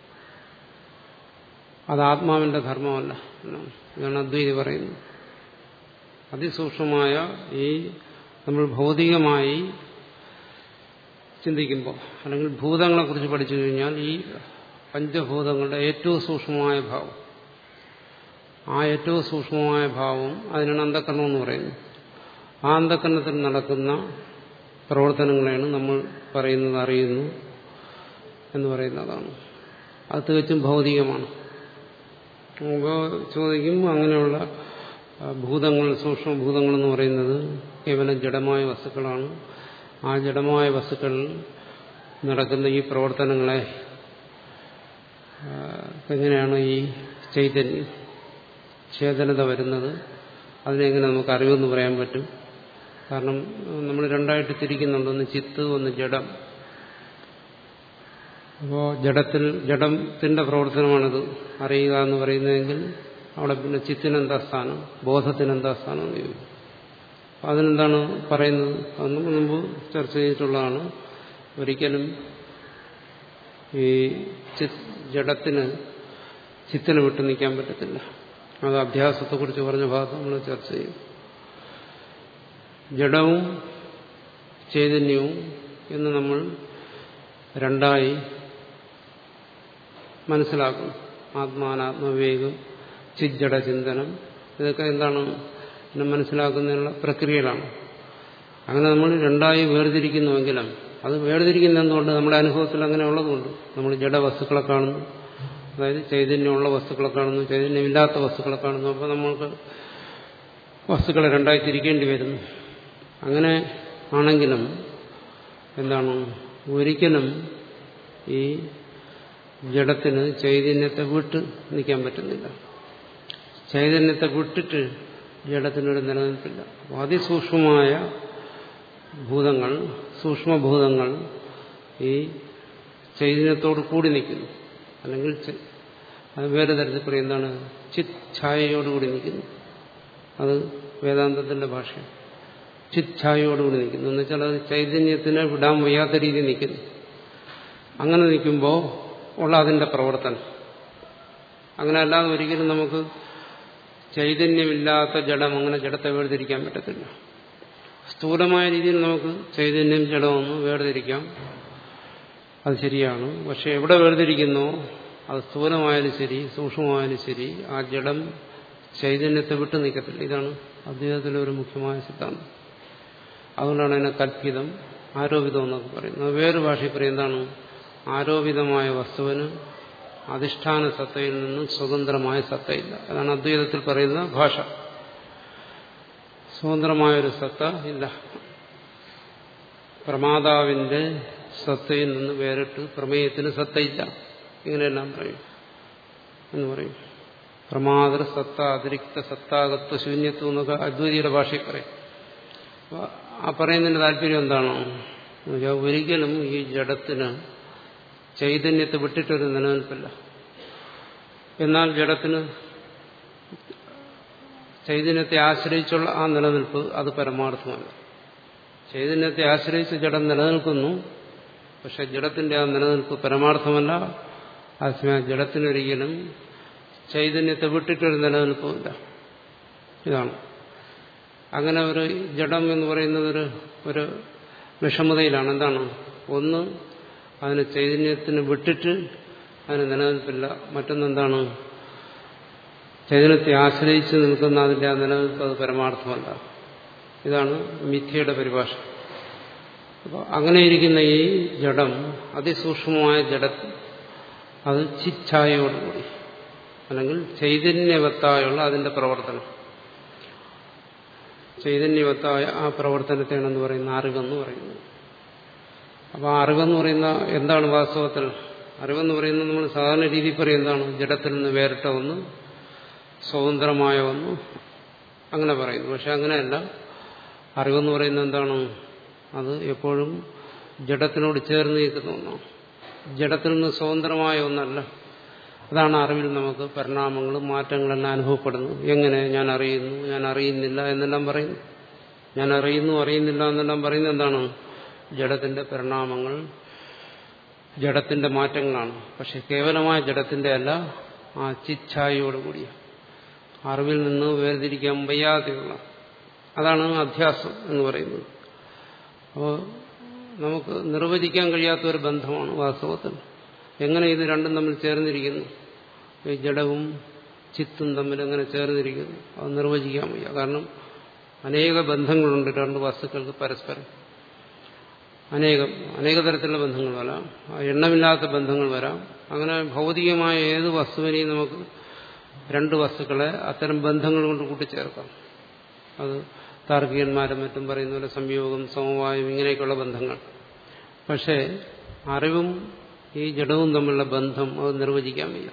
അത് ആത്മാവിന്റെ ധർമ്മമല്ല ഇതാണ് അദ്വൈതി പറയുന്നത് അതിസൂക്ഷ്മമായ ഈ നമ്മൾ ഭൗതികമായി ചിന്തിക്കുമ്പോൾ അല്ലെങ്കിൽ ഭൂതങ്ങളെക്കുറിച്ച് പഠിച്ചു കഴിഞ്ഞാൽ ഈ പഞ്ചഭൂതങ്ങളുടെ ഏറ്റവും സൂക്ഷ്മമായ ഭാവം ആ ഏറ്റവും സൂക്ഷ്മമായ ഭാവം അതിനാണ് അന്ധക്കരണം എന്ന് പറയുന്നത് ആ അന്ധക്കരണത്തിൽ നടക്കുന്ന പ്രവർത്തനങ്ങളെയാണ് നമ്മൾ പറയുന്നത് അറിയുന്നു എന്ന് പറയുന്നതാണ് അത് തികച്ചും ഭൗതികമാണ് അപ്പോൾ ചോദിക്കും അങ്ങനെയുള്ള ഭൂതങ്ങൾ സൂക്ഷ്മഭൂതങ്ങൾ എന്ന് പറയുന്നത് കേവലം ജഡമായ വസ്തുക്കളാണ് ആ ജഡമായ വസ്തുക്കളിൽ നടക്കുന്ന ഈ പ്രവർത്തനങ്ങളെ എങ്ങനെയാണ് ഈ ചൈതന്യം ചേതനത വരുന്നത് അതിനെങ്ങനെ നമുക്ക് അറിവെന്ന് പറയാൻ പറ്റും കാരണം നമ്മൾ രണ്ടായിട്ട് തിരിക്കുന്നുണ്ട് ഒന്ന് ചിത്ത് ഒന്ന് ജഡം അപ്പോൾ ജഡത്തിൽ ജഡത്തിന്റെ പ്രവർത്തനമാണിത് അറിയുക എന്ന് പറയുന്നതെങ്കിൽ അവിടെ പിന്നെ ചിത്തിനെന്താ സ്ഥാനം ബോധത്തിനെന്താ സ്ഥാനം എന്ന് ചോദിക്കും അതിനെന്താണ് പറയുന്നത് അത് നമ്മൾ മുമ്പ് ചർച്ച ചെയ്തിട്ടുള്ളതാണ് ഒരിക്കലും ഈ ജഡത്തിന് ചിത്തിനെ വിട്ടു നിൽക്കാൻ പറ്റത്തില്ല അത് അഭ്യാസത്തെക്കുറിച്ച് പറഞ്ഞ ഭാഗത്ത് നമ്മൾ ചർച്ച ചെയ്യും ജഡവും ചൈതന്യവും എന്ന് നമ്മൾ രണ്ടായി മനസ്സിലാക്കും ആത്മാനാത്മവിവേകം ചിജ്ജട ചിന്തനം ഇതൊക്കെ എന്താണ് എന്നെ മനസ്സിലാക്കുന്നതിനുള്ള പ്രക്രിയകളാണ് അങ്ങനെ നമ്മൾ രണ്ടായി വേർതിരിക്കുന്നുവെങ്കിലും അത് വേർതിരിക്കുന്ന എന്തുകൊണ്ട് നമ്മുടെ അനുഭവത്തിൽ അങ്ങനെ ഉള്ളതുകൊണ്ട് നമ്മൾ ജഡവസ്തുക്കളെ കാണുന്നു അതായത് ചൈതന്യമുള്ള വസ്തുക്കളെ കാണുന്നു ചൈതന്യമില്ലാത്ത വസ്തുക്കളെ കാണുന്നു അപ്പോൾ നമ്മൾക്ക് വസ്തുക്കളെ രണ്ടായി തിരിക്കേണ്ടി വരുന്നു അങ്ങനെ ആണെങ്കിലും എന്താണ് ഒരിക്കലും ഈ ജഡത്തിന് ചൈതന്യത്തെ വിട്ട് നിൽക്കാൻ പറ്റുന്നില്ല ചൈതന്യത്തെ വിട്ടിട്ട് ജഡത്തിനൊരു നിലനിൽപ്പില്ല അപ്പോൾ അതിസൂക്ഷ്മമായ ഭൂതങ്ങൾ സൂക്ഷ്മഭൂതങ്ങൾ ഈ ചൈതന്യത്തോട് കൂടി നിൽക്കുന്നു അല്ലെങ്കിൽ അത് വേറെ തരത്തിൽ പറയും എന്താണ് ചിത് ഛായയോടുകൂടി നിൽക്കുന്നു അത് വേദാന്തത്തിന്റെ ഭാഷയാണ് ചിത് ഛായയോടുകൂടി നിൽക്കുന്നു എന്ന് വെച്ചാൽ അത് ചൈതന്യത്തിന് വിടാൻ വയ്യാത്ത രീതിയിൽ നിൽക്കുന്നു അങ്ങനെ നിൽക്കുമ്പോൾ ഉള്ള അതിന്റെ പ്രവർത്തനം അങ്ങനെ അല്ലാതെ ഒരിക്കലും നമുക്ക് ചൈതന്യമില്ലാത്ത ജഡം അങ്ങനെ ജഡത്തെ വേർതിരിക്കാൻ പറ്റത്തില്ല സ്ഥൂലമായ രീതിയിൽ നമുക്ക് ചൈതന്യം ജഡമൊന്നും വേർതിരിക്കാം അത് ശരിയാണ് പക്ഷെ എവിടെ വേർതിരിക്കുന്നോ അത് സ്ഥൂലമായാലും ശരി സൂക്ഷ്മമായാലും ശരി ആ ജഡം ചൈതന്യത്തെ വിട്ടു നിൽക്കത്തില്ല ഇതാണ് അദ്വൈതത്തിലെ ഒരു മുഖ്യമായ സിദ്ധാന്തം അതുകൊണ്ടാണ് അതിനെ കൽപ്പിതം ആരോപിതം എന്നൊക്കെ പറയുന്നത് വേറെ ഭാഷയിൽ പറയും എന്താണ് ആരോപിതമായ വസ്തുവിന് അധിഷ്ഠാന സത്തയിൽ നിന്നും സ്വതന്ത്രമായ സത്തയില്ല അതാണ് അദ്വൈതത്തിൽ പറയുന്ന ഭാഷ സ്വതന്ത്രമായൊരു സത്ത ഇല്ല പ്രമാതാവിന്റെ സത്തയിൽ നിന്ന് വേറിട്ട് പ്രമേയത്തിന് സത്തയില്ല ഇങ്ങനെയെല്ലാം പറയും എന്ന് പറയും പ്രമാതൃ സത്ത അതിരിക്ത സത്താകത്വ ശൂന്യത്വം എന്നൊക്കെ അദ്വൈതിയുടെ ഭാഷയിൽ പറയും ആ പറയുന്നതിന്റെ താല്പര്യം എന്താണോ ഒരിക്കലും ഈ ജഡത്തിന് ചൈതന്യത്തെ വിട്ടിട്ടൊരു നിലനിൽപ്പില്ല എന്നാൽ ജഡത്തിന് ചൈതന്യത്തെ ആശ്രയിച്ചുള്ള ആ നിലനിൽപ്പ് അത് പരമാർത്ഥമല്ല ചൈതന്യത്തെ ആശ്രയിച്ച് ജഡം നിലനിൽക്കുന്നു പക്ഷെ ജഡത്തിന്റെ ആ നിലനിൽപ്പ് പരമാർത്ഥമല്ല അതേസമയം ജഡത്തിനൊരിക്കലും ചൈതന്യത്തെ വിട്ടിട്ടൊരു നിലനിൽപ്പുമില്ല ഇതാണ് അങ്ങനെ ഒരു ജഡം എന്ന് പറയുന്നത് ഒരു ഒരു വിഷമതയിലാണ് എന്താണ് ഒന്ന് അതിന് ചൈതന്യത്തിന് വിട്ടിട്ട് അതിന് നിലനിൽപ്പില്ല മറ്റൊന്നെന്താണ് ചൈതന്യത്തെ ആശ്രയിച്ച് നിൽക്കുന്ന അതിന്റെ ആ നിലനിൽപ്പ് അത് പരമാർത്ഥമല്ല ഇതാണ് മിഥ്യയുടെ പരിഭാഷ അപ്പോൾ അങ്ങനെയിരിക്കുന്ന ഈ ജഡം അതിസൂക്ഷ്മമായ ജഡം അത് ചിച്ഛായയോടുകൂടി അല്ലെങ്കിൽ ചൈതന്യവത്തായുള്ള അതിന്റെ പ്രവർത്തനം ചൈതന്യവത്തായ ആ പ്രവർത്തനത്തെയാണെന്ന് പറയുന്ന അറിവെന്ന് പറയുന്നത് അപ്പോൾ ആ അറിവെന്ന് പറയുന്ന എന്താണ് വാസ്തവത്തിൽ അറിവെന്ന് പറയുന്നത് നമ്മൾ സാധാരണ രീതിയിൽ പറയും എന്താണ് ജഡത്തിൽ നിന്ന് വേറിട്ട ഒന്ന് സ്വതന്ത്രമായ ഒന്ന് അങ്ങനെ പറയുന്നു പക്ഷെ അങ്ങനെയല്ല അറിവെന്ന് പറയുന്നത് എന്താണ് അത് എപ്പോഴും ജഡത്തിനോട് ചേർന്ന് നിൽക്കുന്ന ഒന്നാണ് ജഡത്തിൽ നിന്ന് സ്വതന്ത്രമായ ഒന്നല്ല അതാണ് അറിവിൽ നമുക്ക് പരിണാമങ്ങളും മാറ്റങ്ങളെല്ലാം അനുഭവപ്പെടുന്നു എങ്ങനെ ഞാൻ അറിയുന്നു ഞാൻ അറിയുന്നില്ല എന്നെല്ലാം പറയുന്നു ഞാൻ അറിയുന്നു അറിയുന്നില്ല എന്നെല്ലാം പറയുന്നത് എന്താണ് ജഡത്തിന്റെ പരിണാമങ്ങൾ ജഡത്തിന്റെ മാറ്റങ്ങളാണ് പക്ഷെ കേവലമായ ജഡത്തിന്റെ അല്ല ആ ചിച്ഛായയോടുകൂടിയ അറിവിൽ നിന്ന് വേർതിരിക്കാൻ വയ്യാതെയുള്ള അതാണ് അധ്യാസം എന്ന് പറയുന്നത് അപ്പോൾ നമുക്ക് നിർവചിക്കാൻ കഴിയാത്ത ഒരു ബന്ധമാണ് വാസ്തവത്തിൽ എങ്ങനെ ഇത് രണ്ടും തമ്മിൽ ചേർന്നിരിക്കുന്നു ഈ ജഡവും ചിത്തും തമ്മിൽ എങ്ങനെ ചേർന്നിരിക്കുന്നു അത് നിർവചിക്കാൻ വയ്യ കാരണം അനേക ബന്ധങ്ങളുണ്ട് രണ്ട് വസ്തുക്കൾക്ക് പരസ്പരം അനേകം അനേക തരത്തിലുള്ള ബന്ധങ്ങൾ വരാം എണ്ണമില്ലാത്ത ബന്ധങ്ങൾ വരാം അങ്ങനെ ഭൗതികമായ ഏത് വസ്തുവിനെയും നമുക്ക് രണ്ട് വസ്തുക്കളെ അത്തരം ബന്ധങ്ങൾ കൊണ്ട് കൂട്ടിച്ചേർക്കാം അത് താർക്കികന്മാരും മറ്റും പറയുന്ന പോലെ സംയോഗം സമവായം ഇങ്ങനെയൊക്കെയുള്ള ബന്ധങ്ങൾ പക്ഷേ അറിവും ഈ ജഡവും തമ്മിലുള്ള ബന്ധം അത് നിർവചിക്കാൻ വയ്യ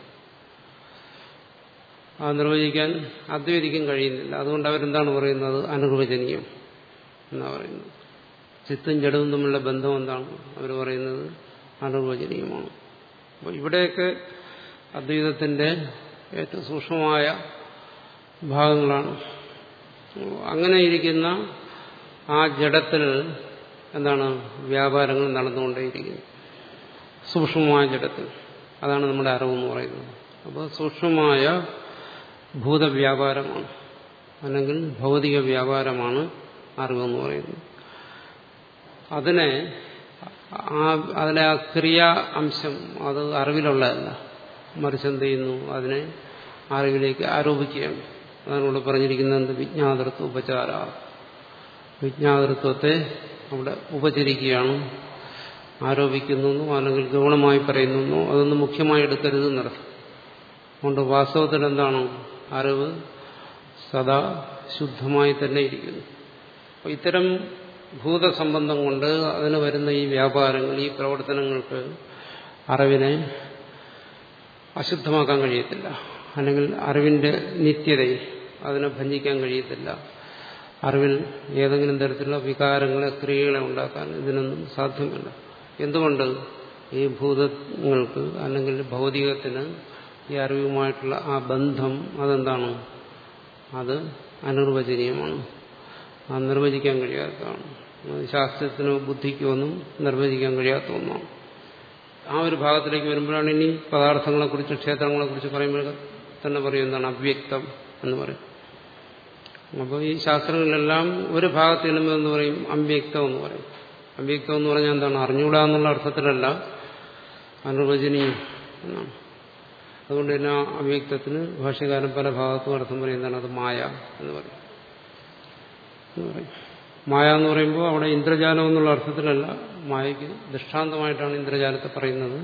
അത് നിർവചിക്കാൻ അദ്വൈതിക്കും കഴിയുന്നില്ല അതുകൊണ്ട് അവരെന്താണ് പറയുന്നത് അനിർവചനീയം എന്നാണ് പറയുന്നത് ചിത്തും ജഡവും തമ്മിലുള്ള ബന്ധം എന്താണ് അവർ പറയുന്നത് അനിർവചനീയമാണ് അപ്പോൾ ഇവിടെയൊക്കെ അദ്വൈതത്തിന്റെ ഏറ്റവും സൂക്ഷ്മമായ ഭാഗങ്ങളാണ് അങ്ങനെ ഇരിക്കുന്ന ആ ജഡത്തിൽ എന്താണ് വ്യാപാരങ്ങൾ നടന്നുകൊണ്ടേയിരിക്കുന്നു സൂക്ഷ്മമായ ജഡത്തിൽ അതാണ് നമ്മുടെ അറിവെന്ന് പറയുന്നത് അപ്പോൾ സൂക്ഷ്മമായ ഭൂതവ്യാപാരമാണ് അല്ലെങ്കിൽ ഭൗതിക വ്യാപാരമാണ് അറിവെന്ന് പറയുന്നത് അതിനെ ആ അതിലെ ആ ക്രിയാ അംശം അത് അറിവിലുള്ളതല്ല മറിച്ച് എന്ത് ചെയ്യുന്നു അതിനെ അറിവിലേക്ക് ആരോപിക്കുകയാണ് അതാണ് ഇവിടെ പറഞ്ഞിരിക്കുന്നത് വിജ്ഞാതൃത്വ ഉപചാര വിജ്ഞാതൃത്വത്തെ അവിടെ ഉപചരിക്കുകയാണ് ആരോപിക്കുന്നു അല്ലെങ്കിൽ ഗൗണമായി പറയുന്നു അതൊന്നും മുഖ്യമായി എടുക്കരുത് എന്നർത്ഥം അതുകൊണ്ട് വാസ്തവത്തിൽ എന്താണ് അറിവ് സദാ ശുദ്ധമായി തന്നെ ഇരിക്കുന്നു അപ്പോൾ ഇത്തരം ഭൂതസംബന്ധം കൊണ്ട് അതിന് വരുന്ന ഈ വ്യാപാരങ്ങൾ ഈ പ്രവർത്തനങ്ങൾക്ക് അറിവിനെ അശുദ്ധമാക്കാൻ കഴിയത്തില്ല അല്ലെങ്കിൽ അറിവിന്റെ നിത്യതയെ അതിനെ ഭഞ്ജിക്കാൻ കഴിയത്തില്ല അറിവിൽ ഏതെങ്കിലും തരത്തിലുള്ള വികാരങ്ങളെ ക്രിയകളെ ഉണ്ടാക്കാൻ ഇതിനൊന്നും സാധ്യമല്ല എന്തുകൊണ്ട് ഈ ഭൂതങ്ങൾക്ക് അല്ലെങ്കിൽ ഭൗതികത്തിന് ഈ അറിവുമായിട്ടുള്ള ആ ബന്ധം അതെന്താണ് അത് അനിർവചനീയമാണ് ആ നിർവചിക്കാൻ കഴിയാത്തതാണ് ശാസ്ത്രത്തിനോ ബുദ്ധിക്കോ ഒന്നും നിർവചിക്കാൻ കഴിയാത്ത ഒന്നാണ് ആ ഒരു ഭാഗത്തിലേക്ക് വരുമ്പോഴാണ് ഇനി പദാർത്ഥങ്ങളെക്കുറിച്ച് ക്ഷേത്രങ്ങളെക്കുറിച്ച് പറയുമ്പോൾ തന്നെ പറയും എന്താണ് അവ്യക്തം എന്ന് പറയും അപ്പോൾ ഈ ശാസ്ത്രങ്ങളിലെല്ലാം ഒരു ഭാഗത്ത് ചെല്ലുമ്പോൾ എന്ന് പറയും അവ്യക്തം എന്ന് പറയും അവ്യക്തം എന്ന് പറഞ്ഞാൽ എന്താണ് അറിഞ്ഞുകൂടാ എന്നുള്ള അർത്ഥത്തിലല്ല അനിർവചനീയം എന്നാണ് അതുകൊണ്ട് തന്നെ ആ അവ്യക്തത്തിന് ഭാഷ്യകാരൻ പല ഭാഗത്തും അർത്ഥം പറയുന്നതാണ് അത് മായ എന്ന് പറയും എന്ന് പറയും മായ എന്ന് പറയുമ്പോൾ അവിടെ ഇന്ദ്രജാലം എന്നുള്ള അർത്ഥത്തിലല്ല മായയ്ക്ക് ദൃഷ്ടാന്തമായിട്ടാണ് ഇന്ദ്രജാലത്തെ പറയുന്നത്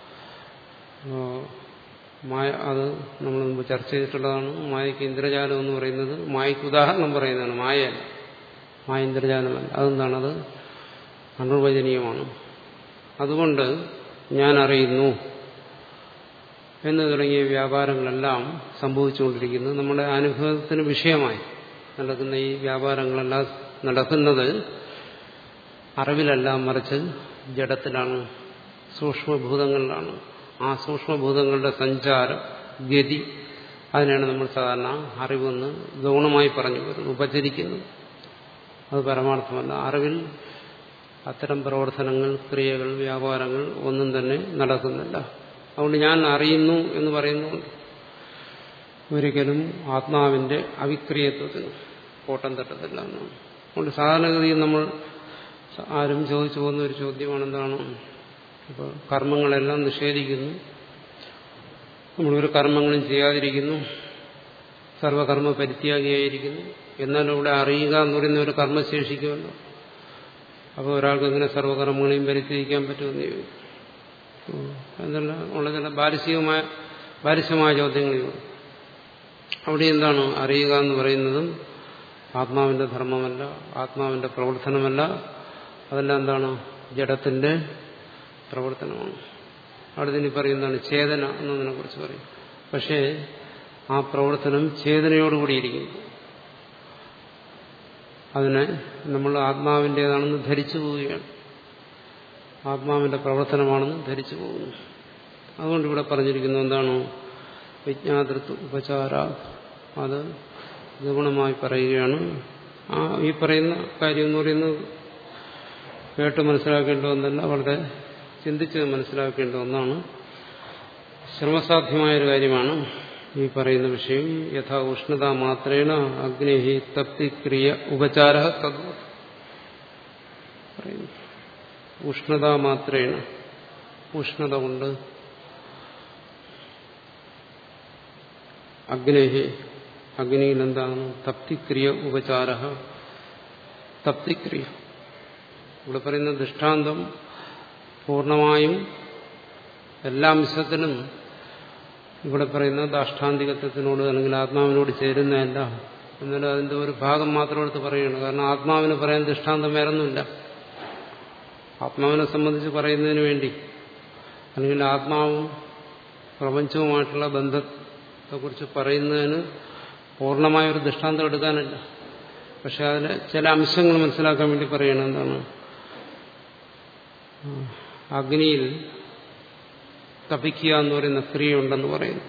മായ അത് നമ്മൾ മുമ്പ് ചർച്ച ചെയ്തിട്ടുള്ളതാണ് മായയ്ക്ക് ഇന്ദ്രജാലം എന്ന് പറയുന്നത് മായയ്ക്ക് ഉദാഹരണം പറയുന്നതാണ് മായയല്ല മായ ഇന്ദ്രജാലമല്ല അതെന്താണത് അനിർവചനീയമാണ് അതുകൊണ്ട് ഞാൻ അറിയുന്നു എന്ന് തുടങ്ങിയ വ്യാപാരങ്ങളെല്ലാം സംഭവിച്ചുകൊണ്ടിരിക്കുന്നത് നമ്മുടെ അനുഭവത്തിന് വിഷയമായി നടക്കുന്ന ഈ വ്യാപാരങ്ങളെല്ലാം നടക്കുന്നത് അറിവിലല്ല മറിച്ച് ജഡത്തിലാണ് സൂക്ഷ്മഭൂതങ്ങളിലാണ് ആ സൂക്ഷ്മഭൂതങ്ങളുടെ സഞ്ചാരം ഗതി അതിനാണ് നമ്മൾ സാധാരണ അറിവെന്ന് ഗൗണമായി പറഞ്ഞു വരുന്നത് ഉപചരിക്കുന്നു അത് പരമാർത്ഥമല്ല അറിവിൽ അത്തരം പ്രവർത്തനങ്ങൾ ക്രിയകൾ വ്യാപാരങ്ങൾ ഒന്നും തന്നെ നടക്കുന്നില്ല അതുകൊണ്ട് ഞാൻ അറിയുന്നു എന്ന് പറയുന്നുണ്ട് ഒരിക്കലും ആത്മാവിന്റെ അവിക്രിയത്വത്തിന് കോട്ടം തട്ടത്തില്ല എന്നാണ് അതുകൊണ്ട് സാധാരണഗതിയിൽ നമ്മൾ ആരും ചോദിച്ചു പോകുന്ന ഒരു ചോദ്യമാണ് എന്താണ് ഇപ്പോൾ കർമ്മങ്ങളെല്ലാം നിഷേധിക്കുന്നു നമ്മളൊരു കർമ്മങ്ങളും ചെയ്യാതിരിക്കുന്നു സർവകർമ്മ പരിത്യാഗിയായിരിക്കുന്നു എന്നാലും ഇവിടെ അറിയുക എന്ന് പറയുന്ന ഒരു കർമ്മം ശേഷിക്കുമല്ലോ അപ്പോൾ ഒരാൾക്ക് എങ്ങനെ സർവകർമ്മങ്ങളെയും പരിത്യജിക്കാൻ പറ്റുമെന്ന് ചോദിക്കും എന്നുള്ള ഉള്ള ചില ബാലിശികമായ ബാലിശമായ ചോദ്യങ്ങളിലുണ്ട് അവിടെ എന്താണ് അറിയുക എന്ന് പറയുന്നതും ആത്മാവിന്റെ ധർമ്മമല്ല ആത്മാവിന്റെ പ്രവർത്തനമല്ല അതെല്ലാം എന്താണ് ജഡത്തിന്റെ പ്രവർത്തനമാണ് അവിടെ ഇനി പറയുന്നതാണ് ചേതന എന്നതിനെ കുറിച്ച് പറയും പക്ഷേ ആ പ്രവർത്തനം ചേതനയോടുകൂടിയിരിക്കുന്നു അതിനെ നമ്മൾ ആത്മാവിൻ്റെതാണെന്ന് ധരിച്ചു പോവുകയാണ് ആത്മാവിന്റെ പ്രവർത്തനമാണെന്ന് ധരിച്ചു പോകുന്നു അതുകൊണ്ട് ഇവിടെ പറഞ്ഞിരിക്കുന്നു എന്താണ് വിജ്ഞാതൃത്വ ഉപചാര അത് ഗുണമായി പറയുകയാണ് ആ ഈ പറയുന്ന കാര്യം എന്ന് പറയുന്നത് കേട്ട് മനസ്സിലാക്കേണ്ട ഒന്നല്ല വളരെ ചിന്തിച്ച് മനസ്സിലാക്കേണ്ട ഒന്നാണ് ശ്രമസാധ്യമായൊരു കാര്യമാണ് ഈ പറയുന്ന വിഷയം യഥാ ഉഷ്ണത മാത്രേണ അഗ്നി തപ്തിക്രിയ ഉപചാര തദ്വത് പറയുന്നു ഉഷ്ണത മാത്രേണ ഉഷ്ണത കൊണ്ട് അഗ്നേഹി അഗ്നിയിൽ എന്താണ് തപ്തിക്രിയ ഉപചാര തപ്തിക്രിയ ഇവിടെ പറയുന്ന ദൃഷ്ടാന്തം പൂർണ്ണമായും എല്ലാ അംശത്തിലും ഇവിടെ പറയുന്ന ദാഷ്ടാന്തികത്വത്തിനോട് അല്ലെങ്കിൽ ആത്മാവിനോട് ചേരുന്നതല്ല എന്നാലും അതിന്റെ ഒരു ഭാഗം മാത്രം എടുത്ത് പറയുകയാണ് കാരണം ആത്മാവിന് പറയാൻ ദൃഷ്ടാന്തം വേറൊന്നുമില്ല ആത്മാവിനെ സംബന്ധിച്ച് പറയുന്നതിന് വേണ്ടി അല്ലെങ്കിൽ ആത്മാവും പ്രപഞ്ചവുമായിട്ടുള്ള ബന്ധത്തെക്കുറിച്ച് പറയുന്നതിന് പൂർണ്ണമായ ഒരു ദൃഷ്ടാന്തം എടുക്കാനല്ല പക്ഷെ അതിൽ ചില അംശങ്ങൾ മനസ്സിലാക്കാൻ വേണ്ടി പറയണം എന്താണ് അഗ്നിയിൽ തപിക്കുക എന്ന് പറയുന്ന ക്രിയ ഉണ്ടെന്ന് പറയുന്നു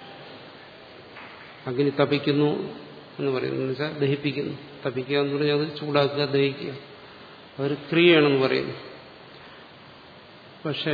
അഗ്നി തപിക്കുന്നു എന്ന് പറയുന്നു എന്ന് വെച്ചാൽ ദഹിപ്പിക്കുന്നു തപിക്കുക എന്ന് പറഞ്ഞാൽ അത് ചൂടാക്കുക ദഹിക്കുക അതൊരു ക്രിയയാണെന്ന് പറയുന്നു പക്ഷേ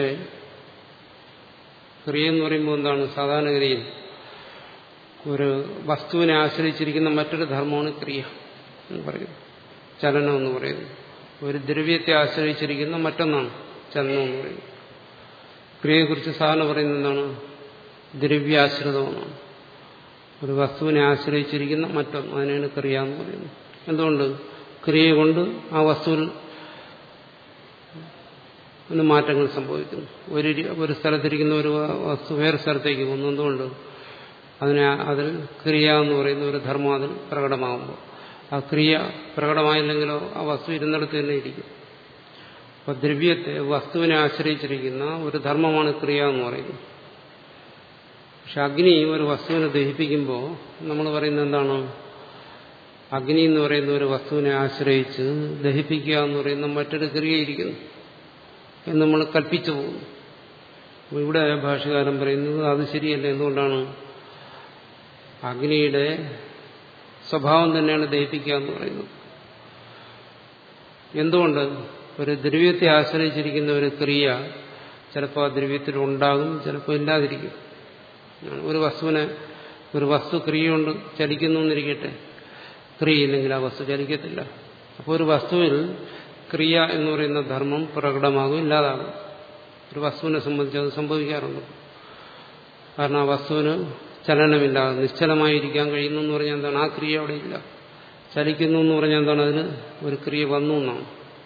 ക്രിയ എന്ന് പറയുമ്പോൾ എന്താണ് സാധാരണഗതിയിൽ ഒരു വസ്തുവിനെ ആശ്രയിച്ചിരിക്കുന്ന മറ്റൊരു ധർമ്മമാണ് ക്രിയ എന്ന് പറയുന്നു ചലനം എന്ന് പറയുന്നു ഒരു ദ്രവ്യത്തെ ആശ്രയിച്ചിരിക്കുന്ന മറ്റൊന്നാണ് ചലനം എന്ന് പറയുന്നത് ക്രിയയെക്കുറിച്ച് സാധാരണ പറയുന്നത് എന്താണ് ദ്രവ്യാശ്രിതമെന്നാണ് ഒരു വസ്തുവിനെ ആശ്രയിച്ചിരിക്കുന്ന മറ്റൊന്ന് അതിനാണ് ക്രിയ എന്ന് പറയുന്നത് എന്തുകൊണ്ട് ക്രിയ കൊണ്ട് ആ വസ്തുവിൽ അതിന് മാറ്റങ്ങൾ സംഭവിക്കുന്നു ഒരു ഒരു സ്ഥലത്തിരിക്കുന്ന ഒരു വസ്തു വേറെ സ്ഥലത്തേക്ക് പോകുന്നു എന്തുകൊണ്ട് അതിനെ അതിൽ ക്രിയ എന്ന് പറയുന്ന ഒരു ധർമ്മം അതിൽ പ്രകടമാകുമ്പോൾ ആ ക്രിയ പ്രകടമായില്ലെങ്കിലോ ആ വസ്തു ഇരുന്നിടത്ത് തന്നെ ഇരിക്കും അപ്പൊ ദ്രവ്യത്തെ വസ്തുവിനെ ആശ്രയിച്ചിരിക്കുന്ന ഒരു ധർമ്മമാണ് ക്രിയ എന്ന് പറയുന്നത് പക്ഷെ അഗ്നി ഒരു വസ്തുവിനെ ദഹിപ്പിക്കുമ്പോൾ നമ്മൾ പറയുന്നത് എന്താണ് അഗ്നി എന്ന് പറയുന്ന ഒരു വസ്തുവിനെ ആശ്രയിച്ച് ദഹിപ്പിക്കുക എന്ന് പറയുന്ന മറ്റൊരു ക്രിയയിരിക്കുന്നു എന്ന് നമ്മൾ കൽപ്പിച്ചു പോകുന്നു അപ്പോൾ ഇവിടെ ഭാഷകാരൻ പറയുന്നത് അത് ശരിയല്ല എന്തുകൊണ്ടാണ് അഗ്നിയുടെ സ്വഭാവം തന്നെയാണ് ദഹിപ്പിക്കുക എന്ന് പറയുന്നത് എന്തുകൊണ്ട് ഒരു ദ്രവ്യത്തെ ആശ്രയിച്ചിരിക്കുന്ന ഒരു ക്രിയ ചിലപ്പോൾ ആ ദ്രവ്യത്തിൽ ഉണ്ടാകും ചിലപ്പോൾ ഇല്ലാതിരിക്കും ഒരു വസ്തുവിനെ ഒരു വസ്തു ക്രിയ കൊണ്ട് ചലിക്കുന്നു എന്നിരിക്കട്ടെ ക്രിയയില്ലെങ്കിൽ ആ വസ്തു ചലിക്കത്തില്ല അപ്പോൾ ഒരു വസ്തുവിൽ ക്രിയ എന്ന് പറയുന്ന ധർമ്മം പ്രകടമാകും ഇല്ലാതാകും ഒരു വസ്തുവിനെ സംബന്ധിച്ച് അത് സംഭവിക്കാറുണ്ട് കാരണം ആ വസ്തുവിന് ചലനമില്ല നിശ്ചലമായിരിക്കാൻ കഴിയുന്നു എന്ന് പറഞ്ഞാൽ എന്താണ് ആ ക്രിയ അവിടെ ഇല്ല ചലിക്കുന്നു എന്ന് പറഞ്ഞാൽ എന്താണ് അതിന് ഒരു ക്രിയ വന്നു എന്നാണ്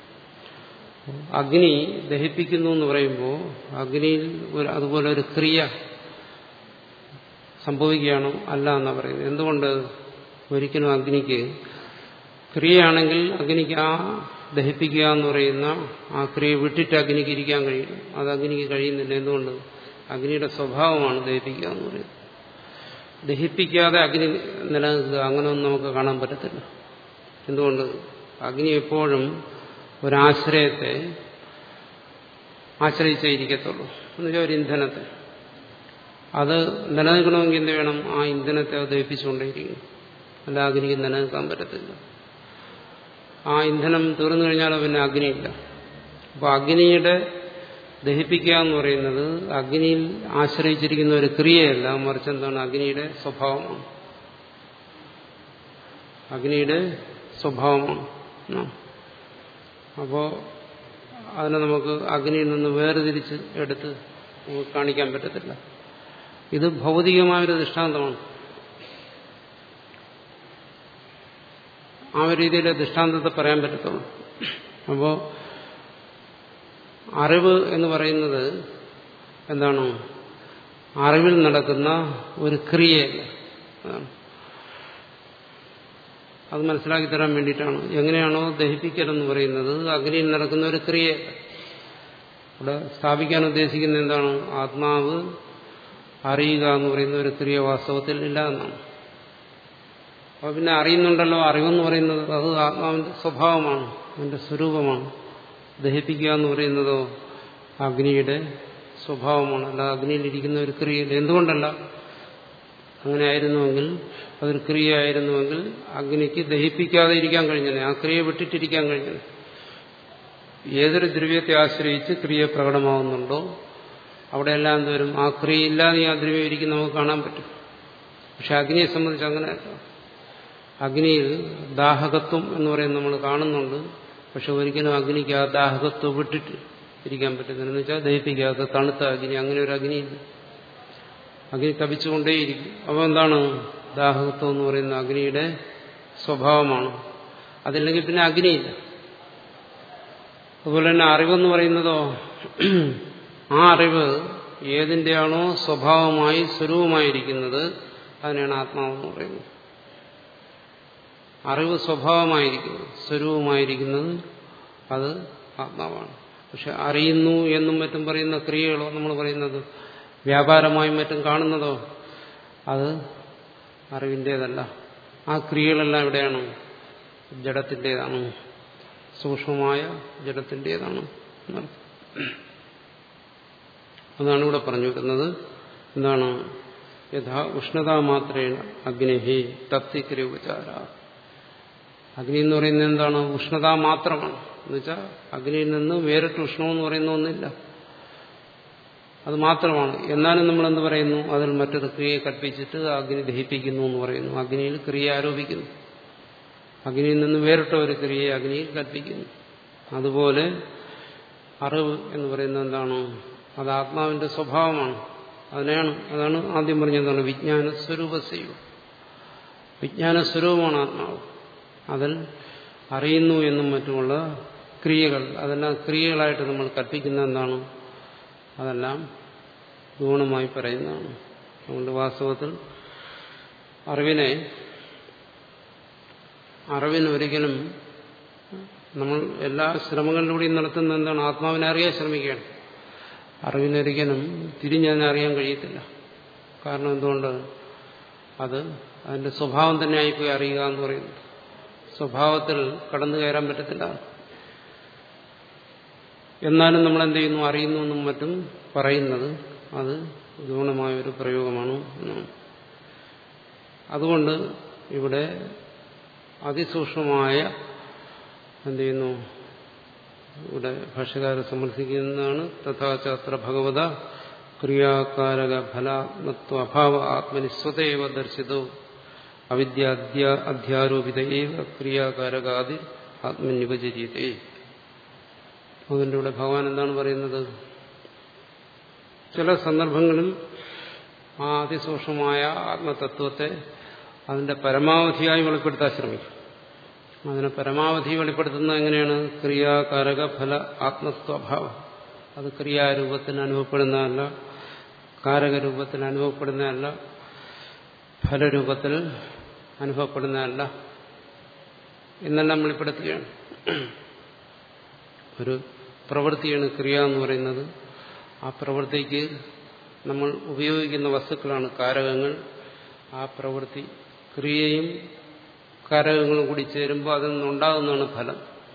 അഗ്നി ദഹിപ്പിക്കുന്നു എന്ന് പറയുമ്പോൾ അഗ്നിയിൽ ഒരു അതുപോലെ ഒരു ക്രിയ സംഭവിക്കുകയാണോ അല്ല എന്നാണ് പറയുന്നത് എന്തുകൊണ്ട് ഒരിക്കലും അഗ്നിക്ക് ക്രിയയാണെങ്കിൽ അഗ്നിക്ക് ആ ദഹിപ്പിക്കുക എന്ന് പറയുന്ന ആ ക്രിയ വിട്ടിട്ട് അഗ്നിക്ക് ഇരിക്കാൻ കഴിയും അത് അഗ്നിക്ക് കഴിയുന്നില്ല എന്തുകൊണ്ട് അഗ്നിയുടെ സ്വഭാവമാണ് ദഹിപ്പിക്കുക എന്ന് പറയുന്നത് ദഹിപ്പിക്കാതെ അഗ്നി നിലനിൽക്കുക അങ്ങനെയൊന്നും നമുക്ക് കാണാൻ പറ്റത്തില്ല എന്തുകൊണ്ട് അഗ്നി എപ്പോഴും ഒരാശ്രയത്തെ ആശ്രയിച്ചേ ഇരിക്കത്തുള്ളൂ എന്നുവെച്ചാൽ ഒരു ഇന്ധനത്തെ അത് നിലനിൽക്കണമെങ്കിൽ എന്ത് വേണം ആ ഇന്ധനത്തെ അത് ദഹിപ്പിച്ചുകൊണ്ടേയിരിക്കും അല്ല അഗ്നിക്ക് നിലനിൽക്കാൻ പറ്റത്തില്ല ആ ഇന്ധനം തീർന്നു കഴിഞ്ഞാൽ പിന്നെ അഗ്നിയില്ല അപ്പോൾ അഗ്നിയുടെ ദഹിപ്പിക്കുക എന്ന് പറയുന്നത് അഗ്നിയിൽ ആശ്രയിച്ചിരിക്കുന്ന ഒരു ക്രിയയല്ല മറിച്ച് എന്താണ് അഗ്നിയുടെ സ്വഭാവമാണ് അഗ്നിയുടെ സ്വഭാവമാണ് അപ്പോൾ അതിനെ നമുക്ക് അഗ്നിയിൽ നിന്ന് വേർതിരിച്ച് എടുത്ത് നമുക്ക് കാണിക്കാൻ പറ്റത്തില്ല ഇത് ഭൗതികമായൊരു ദൃഷ്ടാന്തമാണ് ആ ഒരു രീതിയിലെ ദൃഷ്ടാന്തത്തെ പറയാൻ പറ്റത്തുള്ളൂ അപ്പോൾ അറിവ് എന്ന് പറയുന്നത് എന്താണ് അറിവിൽ നടക്കുന്ന ഒരു ക്രിയയല്ല അതാണ് അത് മനസ്സിലാക്കി തരാൻ വേണ്ടിയിട്ടാണ് എങ്ങനെയാണോ ദഹിപ്പിക്കലെന്ന് പറയുന്നത് അഗ്നിയിൽ നടക്കുന്ന ഒരു ക്രിയയല്ല ഇവിടെ സ്ഥാപിക്കാൻ ഉദ്ദേശിക്കുന്ന എന്താണ് ആത്മാവ് അറിയുക എന്ന് പറയുന്ന ഒരു ക്രിയ വാസ്തവത്തിൽ ഇല്ല എന്നാണ് അപ്പോൾ പിന്നെ അറിയുന്നുണ്ടല്ലോ അറിവെന്ന് പറയുന്നത് അത് ആത്മാവിന്റെ സ്വഭാവമാണ് അതിന്റെ സ്വരൂപമാണ് ദഹിപ്പിക്കുക എന്ന് പറയുന്നതോ അഗ്നിയുടെ സ്വഭാവമാണ് അല്ല അഗ്നിയിലിരിക്കുന്ന ഒരു ക്രിയയില്ല എന്തുകൊണ്ടല്ല അങ്ങനെ ആയിരുന്നുവെങ്കിൽ അതൊരു ക്രിയ ആയിരുന്നുവെങ്കിൽ അഗ്നിക്ക് ദഹിപ്പിക്കാതെ ഇരിക്കാൻ കഴിഞ്ഞനെ ആ ക്രിയ വിട്ടിട്ടിരിക്കാൻ കഴിഞ്ഞനെ ഏതൊരു ദ്രവ്യത്തെ ആശ്രയിച്ച് ക്രിയ പ്രകടമാവുന്നുണ്ടോ അവിടെയെല്ലാം എന്തോരും ആ ക്രിയ ഇല്ലാതെ ആ ദ്രവ്യം ഇരിക്കും നമുക്ക് കാണാൻ പറ്റും പക്ഷെ അഗ്നിയെ സംബന്ധിച്ച് അങ്ങനെയല്ല അഗ്നിയിൽ ദാഹകത്വം എന്ന് പറയുന്നത് നമ്മൾ കാണുന്നുണ്ട് പക്ഷെ ഒരിക്കലും അഗ്നിക്ക് ആ ദാഹകത്വം വിട്ടിട്ട് ഇരിക്കാൻ പറ്റുന്നില്ല എന്ന് വെച്ചാൽ ദഹിപ്പിക്കാത്ത തണുത്ത അഗ്നി അങ്ങനെ ഒരു അഗ്നിയില്ല അഗ്നി തപിച്ചുകൊണ്ടേയിരിക്കും അപ്പോൾ എന്താണ് ദാഹകത്വം എന്ന് പറയുന്ന അഗ്നിയുടെ സ്വഭാവമാണ് അതില്ലെങ്കിൽ പിന്നെ അഗ്നിയില്ല അതുപോലെ തന്നെ അറിവെന്ന് പറയുന്നതോ ആ അറിവ് ഏതിൻ്റെയാണോ സ്വഭാവമായി സ്വരൂപമായിരിക്കുന്നത് അതിനെയാണ് ആത്മാവെന്ന് പറയുന്നത് അറിവ് സ്വഭാവമായിരിക്കുന്നത് സ്വരൂപമായിരിക്കുന്നത് അത് ആത്മാവാണ് പക്ഷെ അറിയുന്നു എന്നും മറ്റും പറയുന്ന ക്രിയകളോ നമ്മൾ പറയുന്നത് വ്യാപാരമായും മറ്റും കാണുന്നതോ അത് അറിവിൻ്റേതല്ല ആ ക്രിയകളെല്ലാം എവിടെയാണ് ജഡത്തിൻ്റെതാണ് സൂക്ഷ്മമായ ജഡത്തിൻ്റെതാണ് എന്നർത്ഥം അതാണ് ഇവിടെ പറഞ്ഞു വരുന്നത് എന്താണ് യഥാ ഉഷ്ണത മാത്രേണ അഗ്നിഹി തപ്തി ക്രിയോപചാര അഗ്നി എന്ന് പറയുന്നത് എന്താണ് ഉഷ്ണത മാത്രമാണ് എന്നുവെച്ചാൽ അഗ്നിയിൽ നിന്ന് വേറിട്ട് ഉഷ്ണമെന്ന് പറയുന്ന ഒന്നില്ല അത് മാത്രമാണ് എന്നാലും നമ്മൾ എന്ത് പറയുന്നു അതിൽ മറ്റൊരു ക്രിയയെ കൽപ്പിച്ചിട്ട് അഗ്നി ദഹിപ്പിക്കുന്നു എന്ന് പറയുന്നു അഗ്നിയിൽ ക്രിയ ആരോപിക്കുന്നു അഗ്നിയിൽ നിന്ന് വേറിട്ട ഒരു ക്രിയയെ അഗ്നിയിൽ കൽപ്പിക്കുന്നു അതുപോലെ അറിവ് എന്ന് പറയുന്നത് എന്താണ് അത് ആത്മാവിന്റെ സ്വഭാവമാണ് അതിനെയാണ് അതാണ് ആദ്യം പറഞ്ഞെന്താണ് വിജ്ഞാന സ്വരൂപസൈവം വിജ്ഞാന സ്വരൂപമാണ് ആത്മാവ് അതിൽ അറിയുന്നു എന്നും മറ്റുമുള്ള ക്രിയകൾ അതെല്ലാം ക്രിയകളായിട്ട് നമ്മൾ കൽപ്പിക്കുന്ന എന്താണ് അതെല്ലാം ഗുണമായി പറയുന്നതാണ് അതുകൊണ്ട് വാസ്തവത്തിൽ അറിവിനെ അറിവിന് ഒരിക്കലും നമ്മൾ എല്ലാ ശ്രമങ്ങളിലൂടെയും നടത്തുന്ന എന്താണ് ആത്മാവിനെ അറിയാൻ ശ്രമിക്കുകയാണ് അറിവിനൊരിക്കലും തിരിഞ്ഞതിനെ അറിയാൻ കഴിയത്തില്ല കാരണം എന്തുകൊണ്ട് അത് അതിന്റെ സ്വഭാവം തന്നെ ആയിപ്പോയി അറിയുക എന്ന് പറയുന്നത് സ്വഭാവത്തിൽ കടന്നു കയറാൻ പറ്റത്തില്ല എന്നാലും നമ്മൾ എന്ത് ചെയ്യുന്നു അറിയുന്നു എന്നും മറ്റും പറയുന്നത് അത് ഗുണമായ ഒരു പ്രയോഗമാണ് എന്നാണ് അതുകൊണ്ട് ഇവിടെ അതിസൂക്ഷ്മമായ എന്ത് ചെയ്യുന്നു ഇവിടെ ഭാഷകാരെ സമർത്ഥിക്കുന്നതാണ് തഥാചാത്ര ഭഗവത ക്രിയാകാരക ഫലാത്മത്വ അഭാവ ആത്മനിസ്വതേവ ദർശിതോ അവിദ്യാദ്യ അധ്യാരോപിത ഏവ ക്രിയാകാരകാതി ആത്മനിപചര്യത്തെ അതിൻ്റെ ഇവിടെ ഭഗവാൻ എന്താണ് പറയുന്നത് ചില സന്ദർഭങ്ങളിൽ ആ അതിസൂക്ഷ്മമായ ആത്മതത്വത്തെ അതിന്റെ പരമാവധിയായി വെളിപ്പെടുത്താൻ ശ്രമിക്കും അതിനെ പരമാവധി വെളിപ്പെടുത്തുന്നത് എങ്ങനെയാണ് ക്രിയാകാരക ഫല ആത്മസ്വഭാവം അത് ക്രിയാരൂപത്തിൽ അനുഭവപ്പെടുന്നതല്ല കാരകരൂപത്തിൽ അനുഭവപ്പെടുന്നതല്ല ഫലരൂപത്തിൽ അനുഭവപ്പെടുന്നതല്ല എന്നെല്ലാം വെളിപ്പെടുത്തുകയാണ് ഒരു പ്രവൃത്തിയാണ് ക്രിയ എന്ന് പറയുന്നത് ആ പ്രവൃത്തിക്ക് നമ്മൾ ഉപയോഗിക്കുന്ന വസ്തുക്കളാണ് കാരകങ്ങൾ ആ പ്രവൃത്തി ക്രിയയും കാരകങ്ങളും കൂടി ചേരുമ്പോൾ അതിൽ നിന്നുണ്ടാകുന്നതാണ് ഫലം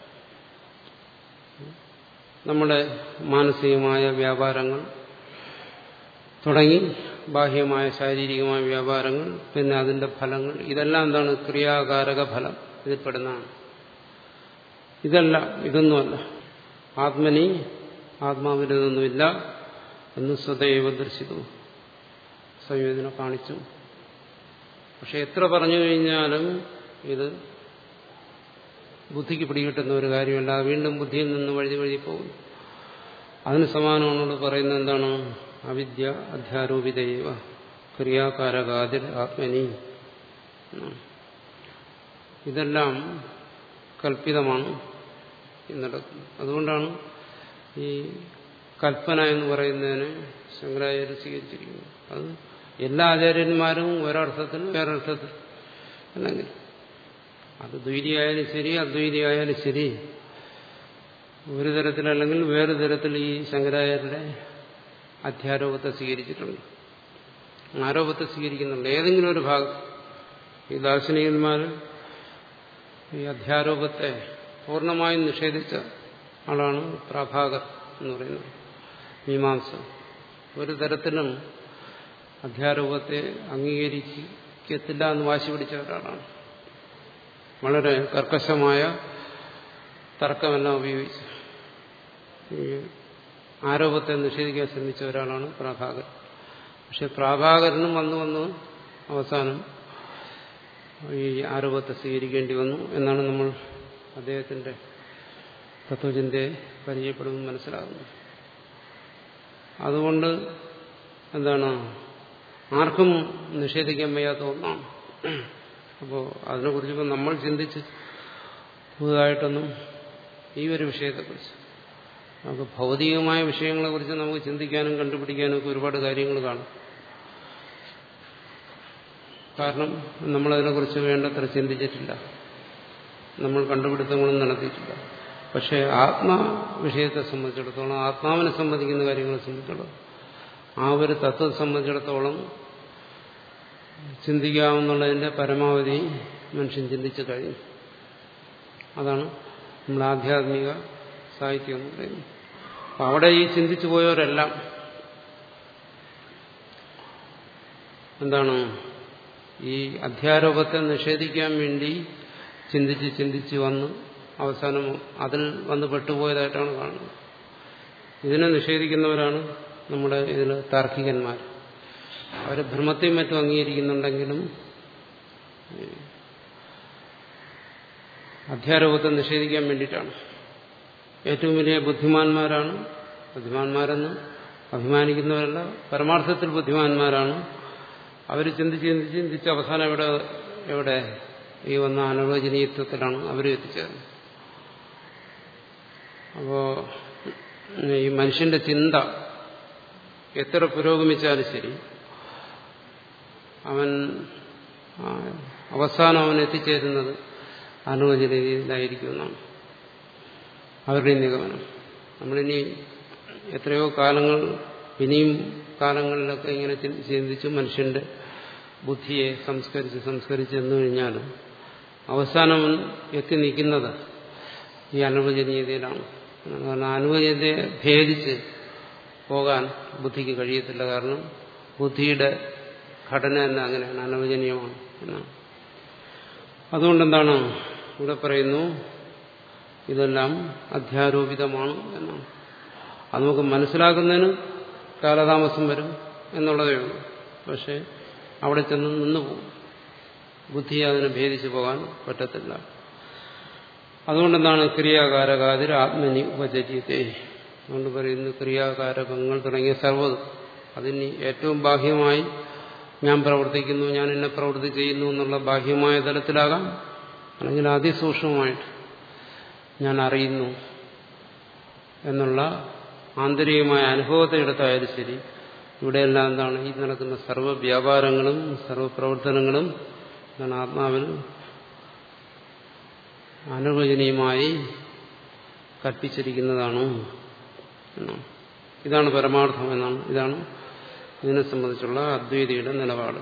നമ്മുടെ മാനസികമായ വ്യാപാരങ്ങൾ തുടങ്ങി ബാഹ്യമായ ശാരീരികമായ വ്യാപാരങ്ങൾ പിന്നെ അതിന്റെ ഫലങ്ങൾ ഇതെല്ലാം എന്താണ് ക്രിയാകാരക ഫലം ഇതിൽപ്പെടുന്നതാണ് ഇതല്ല ഇതൊന്നുമല്ല ആത്മനി ആത്മാവിനൊന്നുമില്ല എന്ന് സ്വതൈവ ദർശിതു സംയോജനം കാണിച്ചു പക്ഷെ എത്ര പറഞ്ഞു കഴിഞ്ഞാലും ഇത് ബുദ്ധിക്ക് പിടികിട്ടുന്ന ഒരു കാര്യമല്ല വീണ്ടും ബുദ്ധിയിൽ നിന്ന് വഴുതി വഴുതി പോകും അതിന് സമാനമാണോട് പറയുന്നത് എന്താണ് അവിദ്യ അധ്യാരോപിതൈവ ക്രിയാകാരകാതിർ ആത്മനി ഇതെല്ലാം കൽപ്പിതമാണ് നടക്കുന്നത് അതുകൊണ്ടാണ് ഈ കൽപ്പന എന്ന് പറയുന്നതിന് ശങ്കരാചാര്യ സ്വീകരിച്ചിരിക്കുന്നത് അത് എല്ലാ ആചാര്യന്മാരും ഒരർത്ഥത്തിൽ വേറൊരർത്ഥത്തിൽ അല്ലെങ്കിൽ അത് ദ്വൈതിയായാലും ശരി അദ്വൈതിയായാലും ശരി ഒരു തരത്തിലല്ലെങ്കിൽ വേറെ തരത്തിൽ ഈ ശങ്കരാചാര്യരുടെ അധ്യാരോപത്തെ സ്വീകരിച്ചിട്ടുണ്ട് ആരോപത്തെ സ്വീകരിക്കുന്നുണ്ട് ഏതെങ്കിലും ഒരു ഭാഗം ഈ ദാർശനികന്മാർ ഈ അധ്യാരോപത്തെ പൂർണ്ണമായും നിഷേധിച്ച ആളാണ് പ്രാഭാകർ എന്ന് പറയുന്നത് മീമാംസ ഒരു തരത്തിലും അധ്യാരോപത്തെ അംഗീകരിക്കത്തില്ല എന്ന് വാശി പിടിച്ച ഒരാളാണ് വളരെ കർക്കശമായ തർക്കമെല്ലാം ഉപയോഗിച്ച് ഈ ആരോപത്തെ നിഷേധിക്കാൻ ശ്രമിച്ച ഒരാളാണ് പ്രാഭാകർ പക്ഷെ പ്രാഭാകരനും വന്നു വന്നു അവസാനം ഈ ആരോപത്തെ സ്വീകരിക്കേണ്ടി വന്നു എന്നാണ് നമ്മൾ അദ്ദേഹത്തിന്റെ തത്വചിന്തയെ പരിചയപ്പെടുമ്പോൾ മനസ്സിലാകുന്നത് അതുകൊണ്ട് എന്താണ് ആർക്കും നിഷേധിക്കാൻ വയ്യാത്ത ഒന്നാണ് അപ്പോൾ അതിനെക്കുറിച്ചിപ്പോൾ നമ്മൾ ചിന്തിച്ച് പുതുതായിട്ടൊന്നും ഈ ഒരു വിഷയത്തെക്കുറിച്ച് നമുക്ക് ഭൗതികമായ വിഷയങ്ങളെക്കുറിച്ച് നമുക്ക് ചിന്തിക്കാനും കണ്ടുപിടിക്കാനും ഒക്കെ ഒരുപാട് കാര്യങ്ങൾ കാണും കാരണം നമ്മളതിനെക്കുറിച്ച് വേണ്ടത്ര ചിന്തിച്ചിട്ടില്ല നമ്മൾ കണ്ടുപിടുത്തങ്ങളും നടത്തിയിട്ടില്ല പക്ഷേ ആത്മാ വിഷയത്തെ സംബന്ധിച്ചിടത്തോളം ആത്മാവിനെ സംബന്ധിക്കുന്ന കാര്യങ്ങളെ സംബന്ധിച്ചിടത്തോളം ആ ഒരു തത്വത്തെ സംബന്ധിച്ചിടത്തോളം ചിന്തിക്കാവുന്നതിന്റെ പരമാവധി മനുഷ്യൻ ചിന്തിച്ചു കഴിഞ്ഞു അതാണ് നമ്മൾ ആധ്യാത്മിക സാഹിത്യം എന്ന് പറയുന്നത് അപ്പം അവിടെ ഈ ചിന്തിച്ചു പോയവരെല്ലാം എന്താണ് ഈ അധ്യാരോപത്തെ നിഷേധിക്കാൻ വേണ്ടി ചിന്തിച്ച് ചിന്തിച്ച് വന്ന് അവസാനം അതിൽ വന്ന് പെട്ടുപോയതായിട്ടാണ് കാണുന്നത് ഇതിനെ നിഷേധിക്കുന്നവരാണ് നമ്മുടെ ഇതിൽ താർക്കികന്മാർ അവർ ഭ്രമത്തെയും മറ്റും അംഗീകരിക്കുന്നുണ്ടെങ്കിലും അധ്യാരോപത്തെ നിഷേധിക്കാൻ വേണ്ടിയിട്ടാണ് ഏറ്റവും വലിയ ബുദ്ധിമാന്മാരാണ് ബുദ്ധിമാന്മാരെന്ന് അഭിമാനിക്കുന്നവരല്ല പരമാർത്ഥത്തിൽ ബുദ്ധിമാന്മാരാണ് അവർ ചിന്തിച്ച് ചിന്തിച്ച് ചിന്തിച്ച് അവസാനം എവിടെ എവിടെ ഈ വന്ന അനവചനീയത്വത്തിലാണ് അവർ എത്തിച്ചേർന്നത് അപ്പോ ഈ മനുഷ്യന്റെ ചിന്ത എത്ര പുരോഗമിച്ചാലും ശരി അവൻ അവസാനം അവൻ എത്തിച്ചേരുന്നത് അനുവചനീയത്തിലായിരിക്കും എന്നാണ് അവരുടെ നിഗമനം നമ്മളിനി എത്രയോ കാലങ്ങൾ ഇനിയും കാലങ്ങളിലൊക്കെ ഇങ്ങനെ ചിന്തിച്ച് മനുഷ്യന്റെ ബുദ്ധിയെ സംസ്കരിച്ച് സംസ്കരിച്ച് എന്ന് കഴിഞ്ഞാലും അവസാനം എത്തി നിൽക്കുന്നത് ഈ അനുവചനീയതയിലാണ് കാരണം അനുവചനീയതയെ ഭേദിച്ച് പോകാൻ ബുദ്ധിക്ക് കഴിയത്തില്ല കാരണം ബുദ്ധിയുടെ ഘടന തന്നെ അങ്ങനെയാണ് അനവചനീയമാണ് എന്നാണ് അതുകൊണ്ടെന്താണ് ഇവിടെ പറയുന്നു ഇതെല്ലാം അധ്യാരോപിതമാണ് എന്നാണ് അത് നമുക്ക് മനസ്സിലാക്കുന്നതിന് കാലതാമസം വരും എന്നുള്ളതേ ഉള്ളൂ പക്ഷെ അവിടെ ചെന്ന് നിന്നു പോകും ബുദ്ധി അതിനെ ഭേദിച്ചു പോകാൻ പറ്റത്തില്ല അതുകൊണ്ടെന്താണ് ക്രിയാകാരകാതിർ ആത്മനി ഉപചര്യത്തെ അതുകൊണ്ട് പറയുന്നു ക്രിയാകാരകങ്ങൾ തുടങ്ങിയ സർവ്വതും അതിന് ഏറ്റവും ബാഹ്യമായി ഞാൻ പ്രവർത്തിക്കുന്നു ഞാൻ എന്നെ പ്രവൃത്തി ചെയ്യുന്നു എന്നുള്ള ബാഹ്യമായ തലത്തിലാകാം അല്ലെങ്കിൽ അതിസൂക്ഷ്മമായിട്ട് ഞാൻ അറിയുന്നു എന്നുള്ള ആന്തരികമായ അനുഭവത്തെ എടുത്തായാലും ശരി ഇവിടെയെല്ലാം എന്താണ് ഈ നടക്കുന്ന സർവ്വ വ്യാപാരങ്ങളും സർവ്വപ്രവർത്തനങ്ങളും എന്താണ് ആത്മാവിൽ അനുവചനീയമായി കൽപ്പിച്ചിരിക്കുന്നതാണ് എന്നാണ് ഇതാണ് പരമാർത്ഥം എന്നാണ് ഇതാണ് ഇതിനെ സംബന്ധിച്ചുള്ള അദ്വൈതിയുടെ നിലപാട്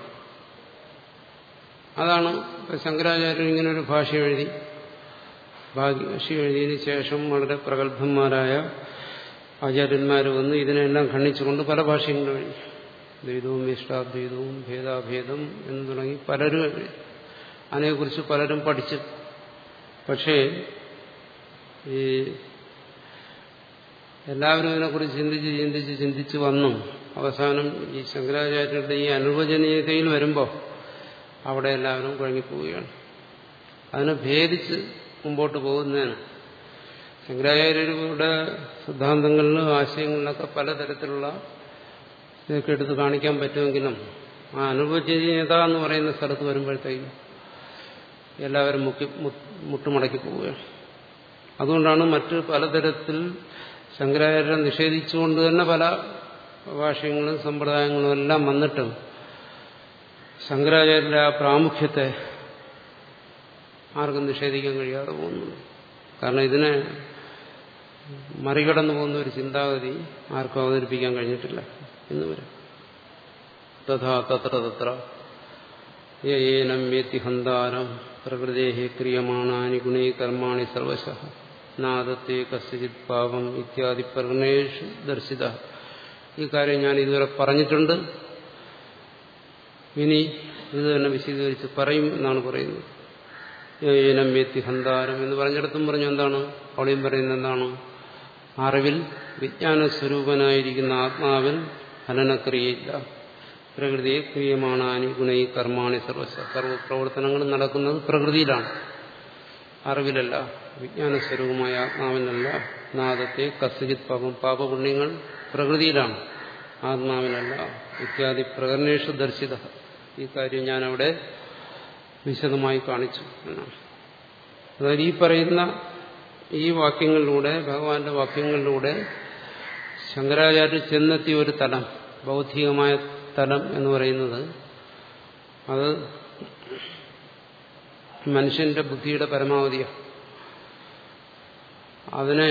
അതാണ് ശങ്കരാചാര്യർ ഇങ്ങനെ ഒരു ഭാഷ എഴുതി ഭാഷ എഴുതിയതിനു ശേഷം വളരെ പ്രഗത്ഭന്മാരായ ആചാര്യന്മാർ വന്ന് ഇതിനെല്ലാം ഖണ്ഡിച്ചുകൊണ്ട് പല ഭാഷകളും എഴുതി ദ്വൈതവും ഇഷ്ടാദ്വൈതവും ഭേദാഭേദം എന്ന് തുടങ്ങി പലരും എഴുതി അതിനെക്കുറിച്ച് പലരും പഠിച്ചു പക്ഷേ ഈ എല്ലാവരും ഇതിനെക്കുറിച്ച് ചിന്തിച്ച് ചിന്തിച്ച് ചിന്തിച്ച് വന്നു അവസാനം ഈ ശങ്കരാചാര്യരുടെ ഈ അനുവചനീയതയിൽ വരുമ്പോൾ അവിടെ എല്ലാവരും കുഴങ്ങിപ്പോവുകയാണ് അതിനെ ഭേദിച്ച് മുമ്പോട്ട് പോകുന്നതിന് ശങ്കരാചാര്യരുടെ സിദ്ധാന്തങ്ങളിലും ആശയങ്ങളിലൊക്കെ പലതരത്തിലുള്ള ഇതൊക്കെ എടുത്ത് കാണിക്കാൻ പറ്റുമെങ്കിലും ആ അനുവചനീയത എന്ന് പറയുന്ന സ്ഥലത്ത് വരുമ്പോഴത്തേക്കും എല്ലാവരും മുക്കി മുട്ടുമടക്കി പോവുകയാണ് അതുകൊണ്ടാണ് മറ്റ് പലതരത്തിൽ ശങ്കരാചാര്യ നിഷേധിച്ചുകൊണ്ട് തന്നെ പല ഭാഷ്യങ്ങളും സമ്പ്രദായങ്ങളും എല്ലാം വന്നിട്ടും ശങ്കരാചാര്യരുടെ ആ പ്രാമുഖ്യത്തെ ആർക്കും നിഷേധിക്കാൻ കഴിയാതെ പോകുന്നുണ്ട് കാരണം ഇതിനെ മറികടന്നു പോകുന്ന ഒരു ചിന്താഗതി ആർക്കും അവതരിപ്പിക്കാൻ കഴിഞ്ഞിട്ടില്ല എന്ന് വരെ തഥാ തത്ര തത്ര യേനം വേത്തി ഹന്താരം പ്രകൃതേ ക്രിയമാണാനി ഗുണേ കർമാണി സർവശ നാദത്തെ കസ്യജിത് പാപം ഇത്യാദി പ്രകടനേഷു ദർശിത ഈ കാര്യം ഞാൻ ഇതുവരെ പറഞ്ഞിട്ടുണ്ട് ഇനി ഇത് തന്നെ വിശദീകരിച്ച് പറയും എന്നാണ് പറയുന്നത് ഏനം വ്യക്തി ഹന്താരം എന്ന് പറഞ്ഞിടത്തും പറഞ്ഞു എന്താണ് അവിടെയും പറയുന്നത് എന്താണ് അറിവിൽ വിജ്ഞാന സ്വരൂപനായിരിക്കുന്ന ആത്മാവിൽ ഹനനക്രിയയില്ല പ്രകൃതിയെ ക്രിയമാണാനി ഗുണൈ കർമാണി സർവ സർവപ്രവർത്തനങ്ങളും നടക്കുന്നത് പ്രകൃതിയിലാണ് അറിവിലല്ല വിജ്ഞാന സ്വരൂപമായ ആത്മാവിനല്ല നാദത്തെ കസ്യജിത് പാപം പാപപുണ്യങ്ങൾ പ്രകൃതിയിലാണ് ആത്മാവിനല്ല ഇത്യാദി പ്രകരണേഷു ദർശിത ഈ കാര്യം ഞാനവിടെ വിശദമായി കാണിച്ചു എന്നാണ് അതായത് ഈ പറയുന്ന ഈ വാക്യങ്ങളിലൂടെ ഭഗവാന്റെ വാക്യങ്ങളിലൂടെ ശങ്കരാചാര്യ ചെന്നെത്തിയ ഒരു തലം ബൗദ്ധികമായ തലം എന്ന് പറയുന്നത് അത് മനുഷ്യന്റെ ബുദ്ധിയുടെ പരമാവധിയാണ് അതിനെ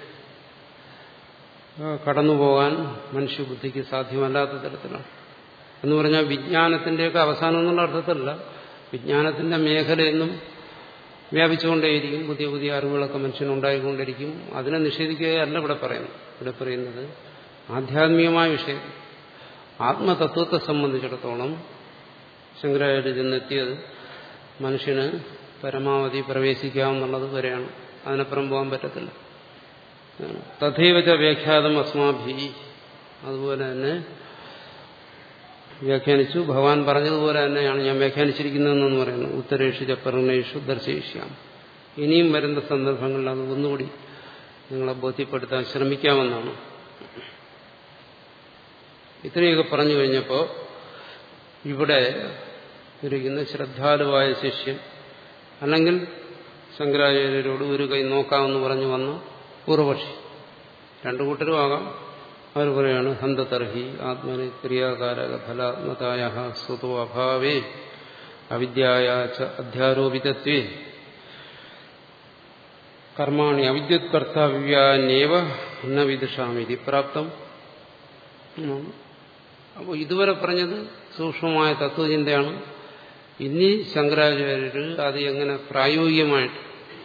കടന്നുപോകാൻ മനുഷ്യബുദ്ധിക്ക് സാധ്യമല്ലാത്ത തരത്തിലാണ് എന്ന് പറഞ്ഞാൽ വിജ്ഞാനത്തിന്റെയൊക്കെ അവസാനം എന്നുള്ള അർത്ഥത്തിലല്ല വിജ്ഞാനത്തിന്റെ മേഖലയെന്നും വ്യാപിച്ചുകൊണ്ടേയിരിക്കും പുതിയ പുതിയ അറിവുകളൊക്കെ മനുഷ്യനുണ്ടായിക്കൊണ്ടിരിക്കും അതിനെ നിഷേധിക്കുകയല്ല ഇവിടെ പറയുന്നത് ഇവിടെ പറയുന്നത് ആധ്യാത്മികമായ വിഷയം ആത്മതത്വത്തെ സംബന്ധിച്ചിടത്തോളം ശങ്കരാചാര്യ ചെന്നെത്തിയത് മനുഷ്യന് പരമാവധി പ്രവേശിക്കാമെന്നുള്ളത് വരെയാണ് അതിനപ്പുറം പോകാൻ പറ്റത്തില്ല തഥൈവച്ച വ്യാഖ്യാതം അസ്മാഭി അതുപോലെ തന്നെ വ്യാഖ്യാനിച്ചു ഭഗവാൻ പറഞ്ഞതുപോലെ തന്നെയാണ് ഞാൻ വ്യാഖ്യാനിച്ചിരിക്കുന്നതെന്ന് പറയുന്നത് ഉത്തരേഷു ചപ്പർണേഷു ദർശയിഷ്യാം ഇനിയും വരുന്ന സന്ദർഭങ്ങളിൽ അത് ഒന്നുകൂടി നിങ്ങളെ ബോധ്യപ്പെടുത്താൻ ശ്രമിക്കാമെന്നാണ് ഇത്രയൊക്കെ പറഞ്ഞു കഴിഞ്ഞപ്പോൾ ഇവിടെ ഇരിക്കുന്ന ശ്രദ്ധാലുവായ ശിഷ്യൻ അല്ലെങ്കിൽ ശങ്കരാചാര്യരോട് ഒരു കൈ നോക്കാമെന്ന് പറഞ്ഞു വന്ന പൂർവപക്ഷി രണ്ടു കൂട്ടരും ആകാം അവർ പറയാണ് ഹന്തതർഹി ആത്മന് ക്രിയാകാരക ഫലാത്മതായ സ്വതോ അഭാവേ അവിദ്യായ അധ്യാരോപിതത്വേ കർമാണി അവിദ്യുത് കർത്തവ്യാന്യേവ ന വിദുഷാമിതി പ്രാപ്തം അപ്പോൾ ഇതുവരെ പറഞ്ഞത് സൂക്ഷ്മമായ തത്വചിന്തയാണ് ഇനി ശങ്കരാചാര്യർ അത് എങ്ങനെ പ്രായോഗികമായിട്ട്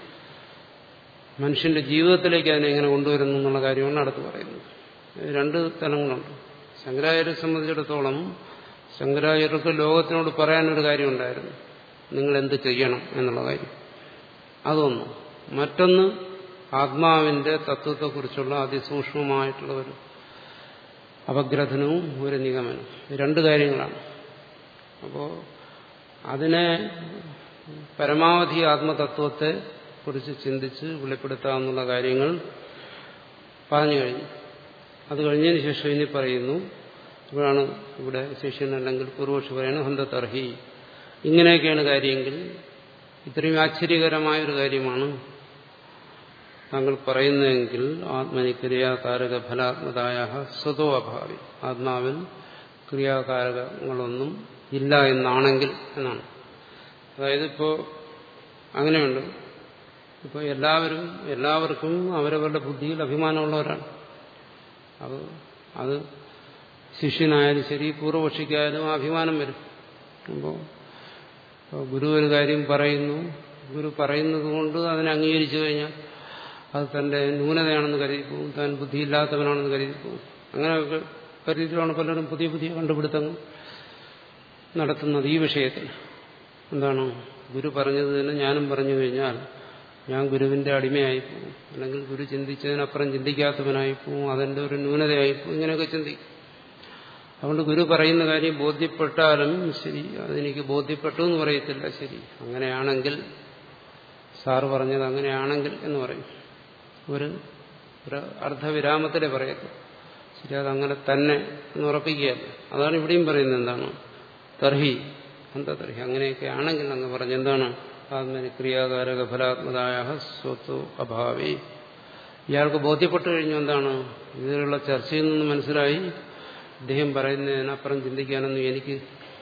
മനുഷ്യന്റെ ജീവിതത്തിലേക്ക് അതിനെ എങ്ങനെ കൊണ്ടുവരുന്നു എന്നുള്ള കാര്യമാണ് അടുത്ത് പറയുന്നത് രണ്ട് തലങ്ങളുണ്ട് ശങ്കരാചാര്യരെ സംബന്ധിച്ചിടത്തോളം ശങ്കരാചാര്യർക്ക് ലോകത്തിനോട് പറയാനൊരു കാര്യമുണ്ടായിരുന്നു നിങ്ങൾ എന്ത് ചെയ്യണം എന്നുള്ള കാര്യം അതൊന്നു മറ്റൊന്ന് ആത്മാവിന്റെ തത്വത്തെക്കുറിച്ചുള്ള അതിസൂക്ഷ്മമായിട്ടുള്ള ഒരു അപഗ്രഥനവും ഒരു നിഗമനവും രണ്ട് കാര്യങ്ങളാണ് അപ്പോൾ അതിനെ പരമാവധി ആത്മതത്വത്തെ കുറിച്ച് ചിന്തിച്ച് വെളിപ്പെടുത്താമെന്നുള്ള കാര്യങ്ങൾ പറഞ്ഞു കഴിഞ്ഞു അത് കഴിഞ്ഞതിന് ശേഷം ഇനി പറയുന്നു ഇവിടാണ് ഇവിടെ ശിഷ്യൻ അല്ലെങ്കിൽ പൂർവക്ഷി പറയുന്നത് ഹന്തതർഹി ഇങ്ങനെയൊക്കെയാണ് കാര്യമെങ്കിൽ ഇത്രയും ആശ്ചര്യകരമായൊരു കാര്യമാണ് താങ്കൾ പറയുന്നതെങ്കിൽ ആത്മനി ക്രിയാകാരക ഫലാത്മതായ സ്വതോ അഭാവി ആത്മാവിൽ ക്രിയാകാരകങ്ങളൊന്നും ഇല്ല എന്നാണെങ്കിൽ എന്നാണ് അതായത് ഇപ്പോൾ അങ്ങനെയുണ്ട് ഇപ്പോൾ എല്ലാവരും എല്ലാവർക്കും അവരവരുടെ ബുദ്ധിയിൽ അഭിമാനമുള്ളവരാണ് അത് അത് ശിഷ്യനായാലും ശരി പൂർവപക്ഷിക്കായാലും ആ അഭിമാനം വരും അപ്പോൾ ഗുരു ഒരു കാര്യം പറയുന്നു ഗുരു പറയുന്നത് കൊണ്ട് അതിനെ അംഗീകരിച്ചു കഴിഞ്ഞാൽ അത് തന്റെ ന്യൂനതയാണെന്ന് കരുതി പോകും താൻ ബുദ്ധിയില്ലാത്തവനാണെന്ന് കരുതി പോകും അങ്ങനെയൊക്കെ കരുതിയിട്ടാണ് പലരും പുതിയ പുതിയ കണ്ടുപിടുത്തങ്ങൾ നടത്തുന്നത് ഈ വിഷയത്തിൽ എന്താണ് ഗുരു പറഞ്ഞത് തന്നെ ഞാനും പറഞ്ഞു കഴിഞ്ഞാൽ ഞാൻ ഗുരുവിന്റെ അടിമയായി പോകും അല്ലെങ്കിൽ ഗുരു ചിന്തിച്ചതിനപ്പുറം ചിന്തിക്കാത്തവനായി പോകും അതെന്റെ ഒരു ന്യൂനതയായി പോകും ഇങ്ങനെയൊക്കെ ചിന്തിക്കും അതുകൊണ്ട് ഗുരു പറയുന്ന കാര്യം ബോധ്യപ്പെട്ടാലും ശരി അതെനിക്ക് ബോധ്യപ്പെട്ടു എന്ന് പറയത്തില്ല ശരി അങ്ങനെയാണെങ്കിൽ സാറ് പറഞ്ഞത് അങ്ങനെയാണെങ്കിൽ എന്ന് പറയും ഒരു ഒരു അർദ്ധവിരാമത്തിലെ പറയത്തു ശരി അതങ്ങനെ തന്നെ എന്ന് ഉറപ്പിക്കുകയല്ല അതാണ് ഇവിടെയും പറയുന്നത് എന്താണ് തർഹി എന്താ തർഹി അങ്ങനെയൊക്കെ ആണെങ്കിൽ അങ്ങ് പറഞ്ഞ എന്താണ് ആത്മനി ക്രിയാകാരക ഫലാത്മതായ സ്വത്വ അഭാവി ഇയാൾക്ക് ബോധ്യപ്പെട്ടു കഴിഞ്ഞു എന്താണ് ഇതിലുള്ള ചർച്ചയിൽ നിന്ന് മനസ്സിലായി ഇദ്ദേഹം പറയുന്നതിനപ്പുറം ചിന്തിക്കാനൊന്നും എനിക്ക്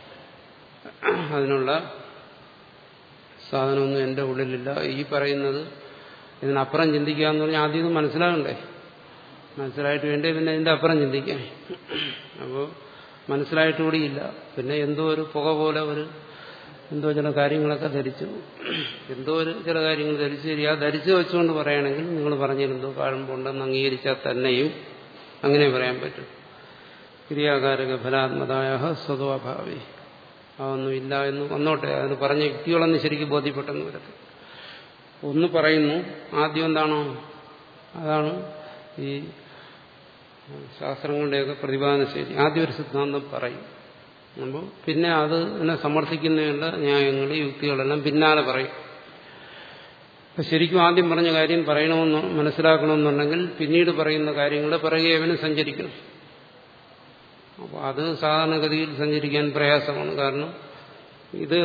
അതിനുള്ള സാധനമൊന്നും എൻ്റെ ഉള്ളിലില്ല ഈ പറയുന്നത് ഇതിനപ്പുറം ചിന്തിക്കുക എന്ന് പറഞ്ഞാൽ ആദ്യം ഇത് മനസ്സിലാകണ്ടേ മനസ്സിലായിട്ട് വേണ്ടേ പിന്നെ ഇതിൻ്റെ അപ്പുറം ചിന്തിക്കാൻ അപ്പോൾ മനസ്സിലായിട്ട് കൂടിയില്ല പിന്നെ എന്തോ ഒരു പുക പോലെ ഒരു എന്തോ ചില കാര്യങ്ങളൊക്കെ ധരിച്ചു എന്തോ ഒരു ചില കാര്യങ്ങൾ ധരിച്ചു ശരി ആ ധരിച്ചു വെച്ചുകൊണ്ട് പറയുകയാണെങ്കിൽ നിങ്ങൾ പറഞ്ഞിരുന്നോ കാഴുമ്പോണ്ടെന്ന് അംഗീകരിച്ചാൽ തന്നെയും അങ്ങനെ പറയാൻ പറ്റും ക്രിയാകാരക ഫലാത്മതായ സ്വതോഭാവി അതൊന്നുമില്ല എന്ന് വന്നോട്ടെ അതിന് പറഞ്ഞ യുക്തികളൊന്നും ശരിക്കും ബോധ്യപ്പെട്ടെന്ന് വരട്ടെ ഒന്ന് പറയുന്നു ആദ്യം എന്താണോ അതാണ് ഈ ശാസ്ത്രങ്ങളുടെയൊക്കെ പ്രതിപാദന ശരി ആദ്യം ഒരു സിദ്ധാന്തം പറയും അപ്പോൾ പിന്നെ അത് എന്നെ സമർത്ഥിക്കുന്നതിനുള്ള ന്യായങ്ങൾ യുക്തികളെല്ലാം പിന്നാലെ പറയും അപ്പം ശരിക്കും ആദ്യം പറഞ്ഞ കാര്യം പറയണമെന്ന് മനസ്സിലാക്കണമെന്നുണ്ടെങ്കിൽ പിന്നീട് പറയുന്ന കാര്യങ്ങളുടെ പിറകെ അവന് സഞ്ചരിക്കണം അപ്പോൾ അത് സാധാരണഗതിയിൽ സഞ്ചരിക്കാൻ പ്രയാസമാണ് കാരണം ഇത്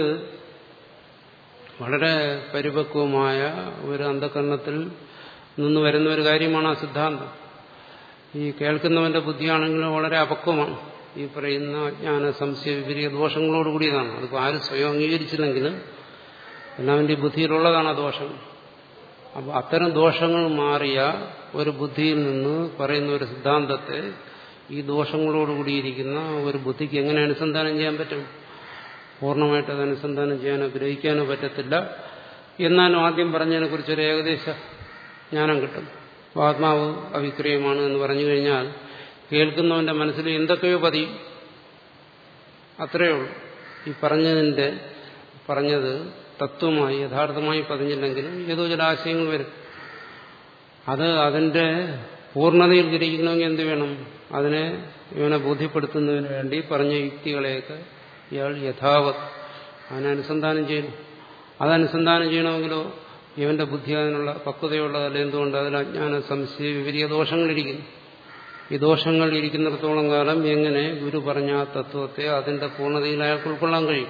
വളരെ പരിപക്വമായ ഒരു അന്ധകരണത്തിൽ നിന്ന് വരുന്ന ഒരു കാര്യമാണ് ആ സിദ്ധാന്തം ഈ കേൾക്കുന്നവന്റെ ബുദ്ധിയാണെങ്കിലും വളരെ അപക്വമാണ് ഈ പറയുന്ന ജ്ഞാന സംശയ വിപരീയ ദോഷങ്ങളോടുകൂടിയതാണ് അതിപ്പോൾ ആരും സ്വയം അംഗീകരിച്ചില്ലെങ്കിലും എല്ലാവൻ്റെ ബുദ്ധിയിലുള്ളതാണ് ആ ദോഷം അപ്പോൾ അത്തരം ദോഷങ്ങൾ മാറിയ ഒരു ബുദ്ധിയിൽ നിന്ന് പറയുന്ന ഒരു സിദ്ധാന്തത്തെ ഈ ദോഷങ്ങളോടുകൂടിയിരിക്കുന്ന ഒരു ബുദ്ധിക്ക് എങ്ങനെ അനുസന്ധാനം ചെയ്യാൻ പറ്റും പൂർണ്ണമായിട്ട് അത് അനുസന്ധാനം ചെയ്യാനോ ഗ്രഹിക്കാനോ പറ്റത്തില്ല എന്നാലും ആദ്യം പറഞ്ഞതിനെ കുറിച്ചൊരു ഏകദേശ ജ്ഞാനം കിട്ടും ആത്മാവ് അവിക്രിയമാണ് എന്ന് പറഞ്ഞു കഴിഞ്ഞാൽ കേൾക്കുന്നവന്റെ മനസ്സിൽ എന്തൊക്കെയോ പതിയും അത്രയേ ഉള്ളൂ ഈ പറഞ്ഞതിന്റെ പറഞ്ഞത് തത്വമായി യഥാർത്ഥമായി പതിഞ്ഞില്ലെങ്കിലും ഏതോ ചില ആശയങ്ങൾ വരും അത് അതിന്റെ പൂർണ്ണതയിൽ ഗ്രഹിക്കണമെങ്കിൽ എന്ത് വേണം അതിനെ ഇവനെ ബോധ്യപ്പെടുത്തുന്നതിന് വേണ്ടി പറഞ്ഞ യുക്തികളെയൊക്കെ ഇയാൾ യഥാവത് അതിനനുസന്ധാനം ചെയ്യണം അതനുസന്ധാനം ചെയ്യണമെങ്കിലോ ഇവന്റെ ബുദ്ധി അതിനുള്ള പക്വതയുള്ളതല്ല എന്തുകൊണ്ട് അതിൽ അജ്ഞാന സംശയ വിപരീയ ദോഷങ്ങളിരിക്കുന്നു ഈ ദോഷങ്ങൾ ഇരിക്കുന്നിടത്തോളം കാലം എങ്ങനെ ഗുരു പറഞ്ഞ ആ തത്വത്തെ അതിന്റെ പൂർണ്ണതയിൽ അയാൾക്ക് ഉൾക്കൊള്ളാൻ കഴിയും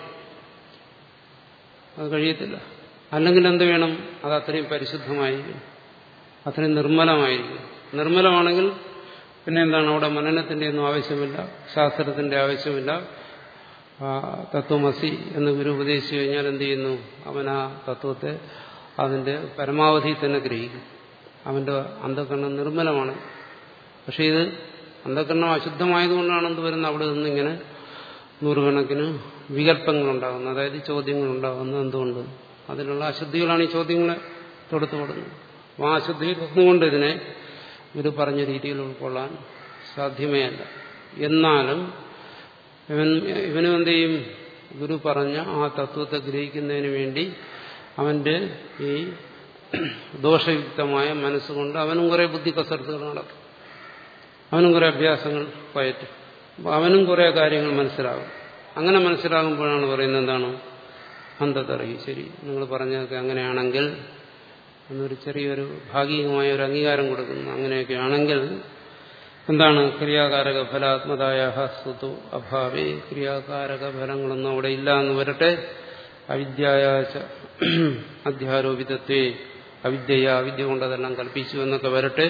അത് കഴിയത്തില്ല അല്ലെങ്കിൽ എന്ത് വേണം അത് അത്രയും പരിശുദ്ധമായി അത്രയും നിർമ്മലമായിരിക്കും നിർമ്മലമാണെങ്കിൽ പിന്നെ എന്താണ് അവിടെ മനനത്തിന്റെ ഒന്നും ആവശ്യമില്ല ശാസ്ത്രത്തിന്റെ ആവശ്യമില്ല ആ തത്വമസി എന്ന് ഗുരു ഉപദേശിച്ചു കഴിഞ്ഞാൽ എന്ത് ചെയ്യുന്നു അവൻ ആ തത്വത്തെ അതിന്റെ പരമാവധി തന്നെ ഗ്രഹിക്കും അവന്റെ അന്ധകരണം നിർമ്മലമാണ് പക്ഷെ ഇത് അന്ധകരണം അശുദ്ധമായതുകൊണ്ടാണ് എന്ത് വരുന്നത് അവിടെ നിന്ന് ഇങ്ങനെ നൂറുകണക്കിന് വികല്പങ്ങളുണ്ടാകുന്നത് അതായത് ചോദ്യങ്ങളുണ്ടാകുന്നത് എന്തുകൊണ്ട് അതിനുള്ള അശുദ്ധികളാണ് ഈ ചോദ്യങ്ങളെ തൊടുത്തു കൊടുക്കുന്നത് അപ്പോൾ ആ അശുദ്ധിയിൽ ഒന്നുകൊണ്ട് ഇതിനെ ഇവർ പറഞ്ഞ രീതിയിൽ ഉൾക്കൊള്ളാൻ സാധ്യമേ അല്ല എന്നാലും ഇവൻ ഇവനും എന്ത് ചെയ്യും ഗുരു പറഞ്ഞ ആ തത്വത്തെ ഗ്രഹിക്കുന്നതിന് വേണ്ടി അവന്റെ ഈ ദോഷയുക്തമായ മനസ്സുകൊണ്ട് അവനും കുറെ ബുദ്ധി കസർത്തുകൾ നടത്തും അവനും കുറെ അഭ്യാസങ്ങൾ പയറ്റും അപ്പൊ അവനും കുറെ കാര്യങ്ങൾ മനസ്സിലാകും അങ്ങനെ മനസ്സിലാകുമ്പോഴാണ് പറയുന്നത് എന്താണ് അന്ധതറങ്ങി ശരി നിങ്ങൾ പറഞ്ഞതൊക്കെ അങ്ങനെയാണെങ്കിൽ എന്നൊരു ചെറിയൊരു ഭാഗികമായ ഒരു അംഗീകാരം കൊടുക്കുന്നു അങ്ങനെയൊക്കെ ആണെങ്കിൽ എന്താണ് ക്രിയാകാരക ഫലാത്മതായ സുതു അഭാവേ ക്രിയാകാരക ഫലങ്ങളൊന്നും അവിടെ ഇല്ല എന്ന് വരട്ടെ അവിദ്യായ അധ്യാരോപിതത്വേ അവിദ്യയ അവിദ്യ കൊണ്ട് അതെല്ലാം കൽപ്പിച്ചു എന്നൊക്കെ വരട്ടെ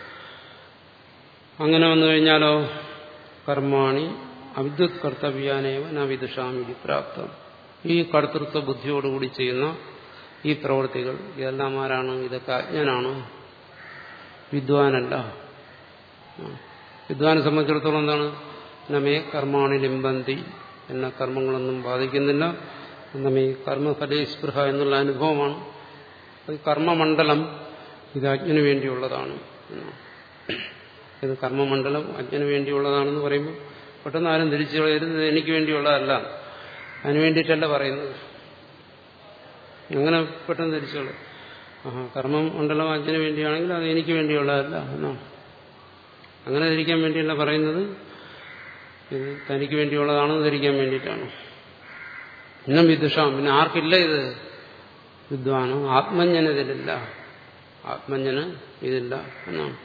അങ്ങനെ വന്നു കഴിഞ്ഞാലോ കർമാണി അവിദ്യുത് കർത്തവ്യാനേവ നവിദുഷാമി പ്രാപ്തം ഈ കർത്തൃത്വ ബുദ്ധിയോടുകൂടി ചെയ്യുന്ന ഈ പ്രവൃത്തികൾ ഇതെല്ലാം ആരാണ് ഇതൊക്കെ അജ്ഞനാണ് വിദ്വാനല്ല വിദ്വാനെ സംബന്ധിച്ചിടത്തോളം എന്താണ് നമ്മെ കർമാണി ലിംബന്തി എന്ന കർമ്മങ്ങളൊന്നും ബാധിക്കുന്നില്ല നമ്മെ കർമ്മഫലേസ്പൃഹ എന്നുള്ള അനുഭവമാണ് അത് കർമ്മമണ്ഡലം ഇത് അജ്ഞന് വേണ്ടിയുള്ളതാണ് ഇത് കർമ്മമണ്ഡലം അജ്ഞന് വേണ്ടിയുള്ളതാണെന്ന് പറയുമ്പോൾ പെട്ടെന്ന് ആരും തിരിച്ചു കളയരുത് ഇത് എനിക്ക് വേണ്ടിയുള്ളതല്ല അതിനു വേണ്ടിയിട്ടല്ല പറയുന്നത് അങ്ങനെ പെട്ടെന്ന് തിരിച്ചു കളയും ആ കർമ്മം മണ്ഡലം അജ്ഞന് വേണ്ടിയാണെങ്കിൽ അത് എനിക്ക് വേണ്ടിയുള്ളതല്ല എന്നാണ് അങ്ങനെ ധരിക്കാൻ വേണ്ടിയല്ല പറയുന്നത് ഇത് തനിക്ക് വേണ്ടിയുള്ളതാണെന്ന് ധരിക്കാൻ വേണ്ടിയിട്ടാണ് ഇന്നും വിദുഷാം പിന്നെ ആർക്കില്ല ഇത് വിദ്വാനം ആത്മജ്ഞന് ഇതിലില്ല ആത്മജ്ഞന് ഇതില്ല എന്നാണ്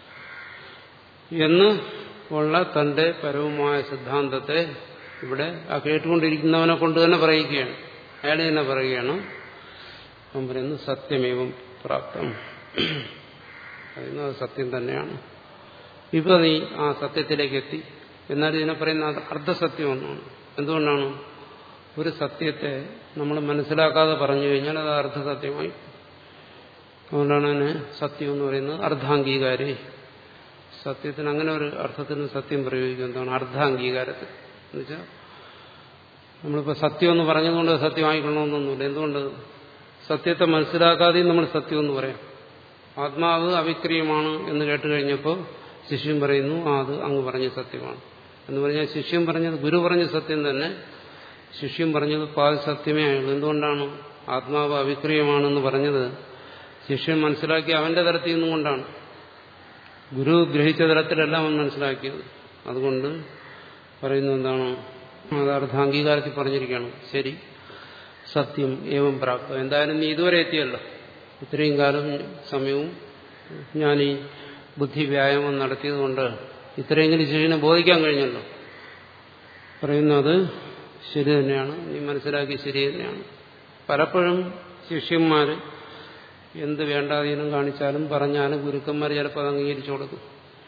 എന്ന് ഉള്ള തന്റെ പരവുമായ സിദ്ധാന്തത്തെ ഇവിടെ ആ കേട്ടുകൊണ്ടിരിക്കുന്നവനെ കൊണ്ട് തന്നെ പറയിക്കുകയാണ് അയാൾ തന്നെ പറയുകയാണ് അവൻ പറയുന്നു സത്യമേവം പ്രാപ്തം പറയുന്നു അത് സത്യം തന്നെയാണ് ഇപ്പൊ നീ ആ സത്യത്തിലേക്ക് എത്തി എന്നാൽ ഇതിനെ പറയുന്ന അർദ്ധസത്യം ഒന്നാണ് എന്തുകൊണ്ടാണ് ഒരു സത്യത്തെ നമ്മൾ മനസ്സിലാക്കാതെ പറഞ്ഞു കഴിഞ്ഞാൽ അത് അർദ്ധസത്യമായി അതുകൊണ്ടാണ് അതിന് സത്യം എന്ന് പറയുന്നത് അർദ്ധാംഗീകാരേ സത്യത്തിന് അങ്ങനെ ഒരു അർത്ഥത്തിന് സത്യം പ്രയോഗിക്കും എന്താണ് അർദ്ധാംഗീകാരത്തിൽ എന്നുവെച്ചാൽ നമ്മളിപ്പോൾ സത്യം എന്ന് പറഞ്ഞതുകൊണ്ട് സത്യമായിക്കൊള്ളണമെന്നൊന്നുമില്ല എന്തുകൊണ്ട് സത്യത്തെ മനസ്സിലാക്കാതെയും നമ്മൾ സത്യം എന്ന് പറയാം ആത്മാവ് അവിക്രിയമാണ് എന്ന് കേട്ട് കഴിഞ്ഞപ്പോൾ ശിഷ്യൻ പറയുന്നു ആ അത് അങ്ങ് പറഞ്ഞ സത്യമാണ് എന്ന് പറഞ്ഞാൽ ശിഷ്യൻ പറഞ്ഞത് ഗുരു പറഞ്ഞ സത്യം തന്നെ ശിഷ്യൻ പറഞ്ഞത് പാതി സത്യമേ ആയുള്ളൂ എന്തുകൊണ്ടാണ് ആത്മാവ് അവിക്രിയമാണെന്ന് പറഞ്ഞത് ശിഷ്യൻ മനസ്സിലാക്കി അവന്റെ തരത്തിൽ നിന്നുകൊണ്ടാണ് ഗുരു ഗ്രഹിച്ച തരത്തിലല്ല അവൻ മനസ്സിലാക്കിയത് അതുകൊണ്ട് പറയുന്നു എന്താണ് അത് അർദ്ധാംഗീകാരത്തിൽ പറഞ്ഞിരിക്കുകയാണ് ശരി സത്യം ഏവം പ്രാപ്തം എന്തായാലും നീ ഇതുവരെ എത്തിയല്ലോ ഇത്രയും കാലം സമയവും ഞാൻ ഈ ബുദ്ധി വ്യായാമം നടത്തിയതുകൊണ്ട് ഇത്രയെങ്കിലും ശരിനെ ബോധിക്കാൻ കഴിഞ്ഞല്ലോ പറയുന്നത് ശരി തന്നെയാണ് നീ മനസ്സിലാക്കി ശരി തന്നെയാണ് പലപ്പോഴും ശിഷ്യന്മാർ എന്ത് വേണ്ടാതീനം കാണിച്ചാലും പറഞ്ഞാലും ഗുരുക്കന്മാർ ചിലപ്പോൾ അത് അംഗീകരിച്ചു കൊടുക്കും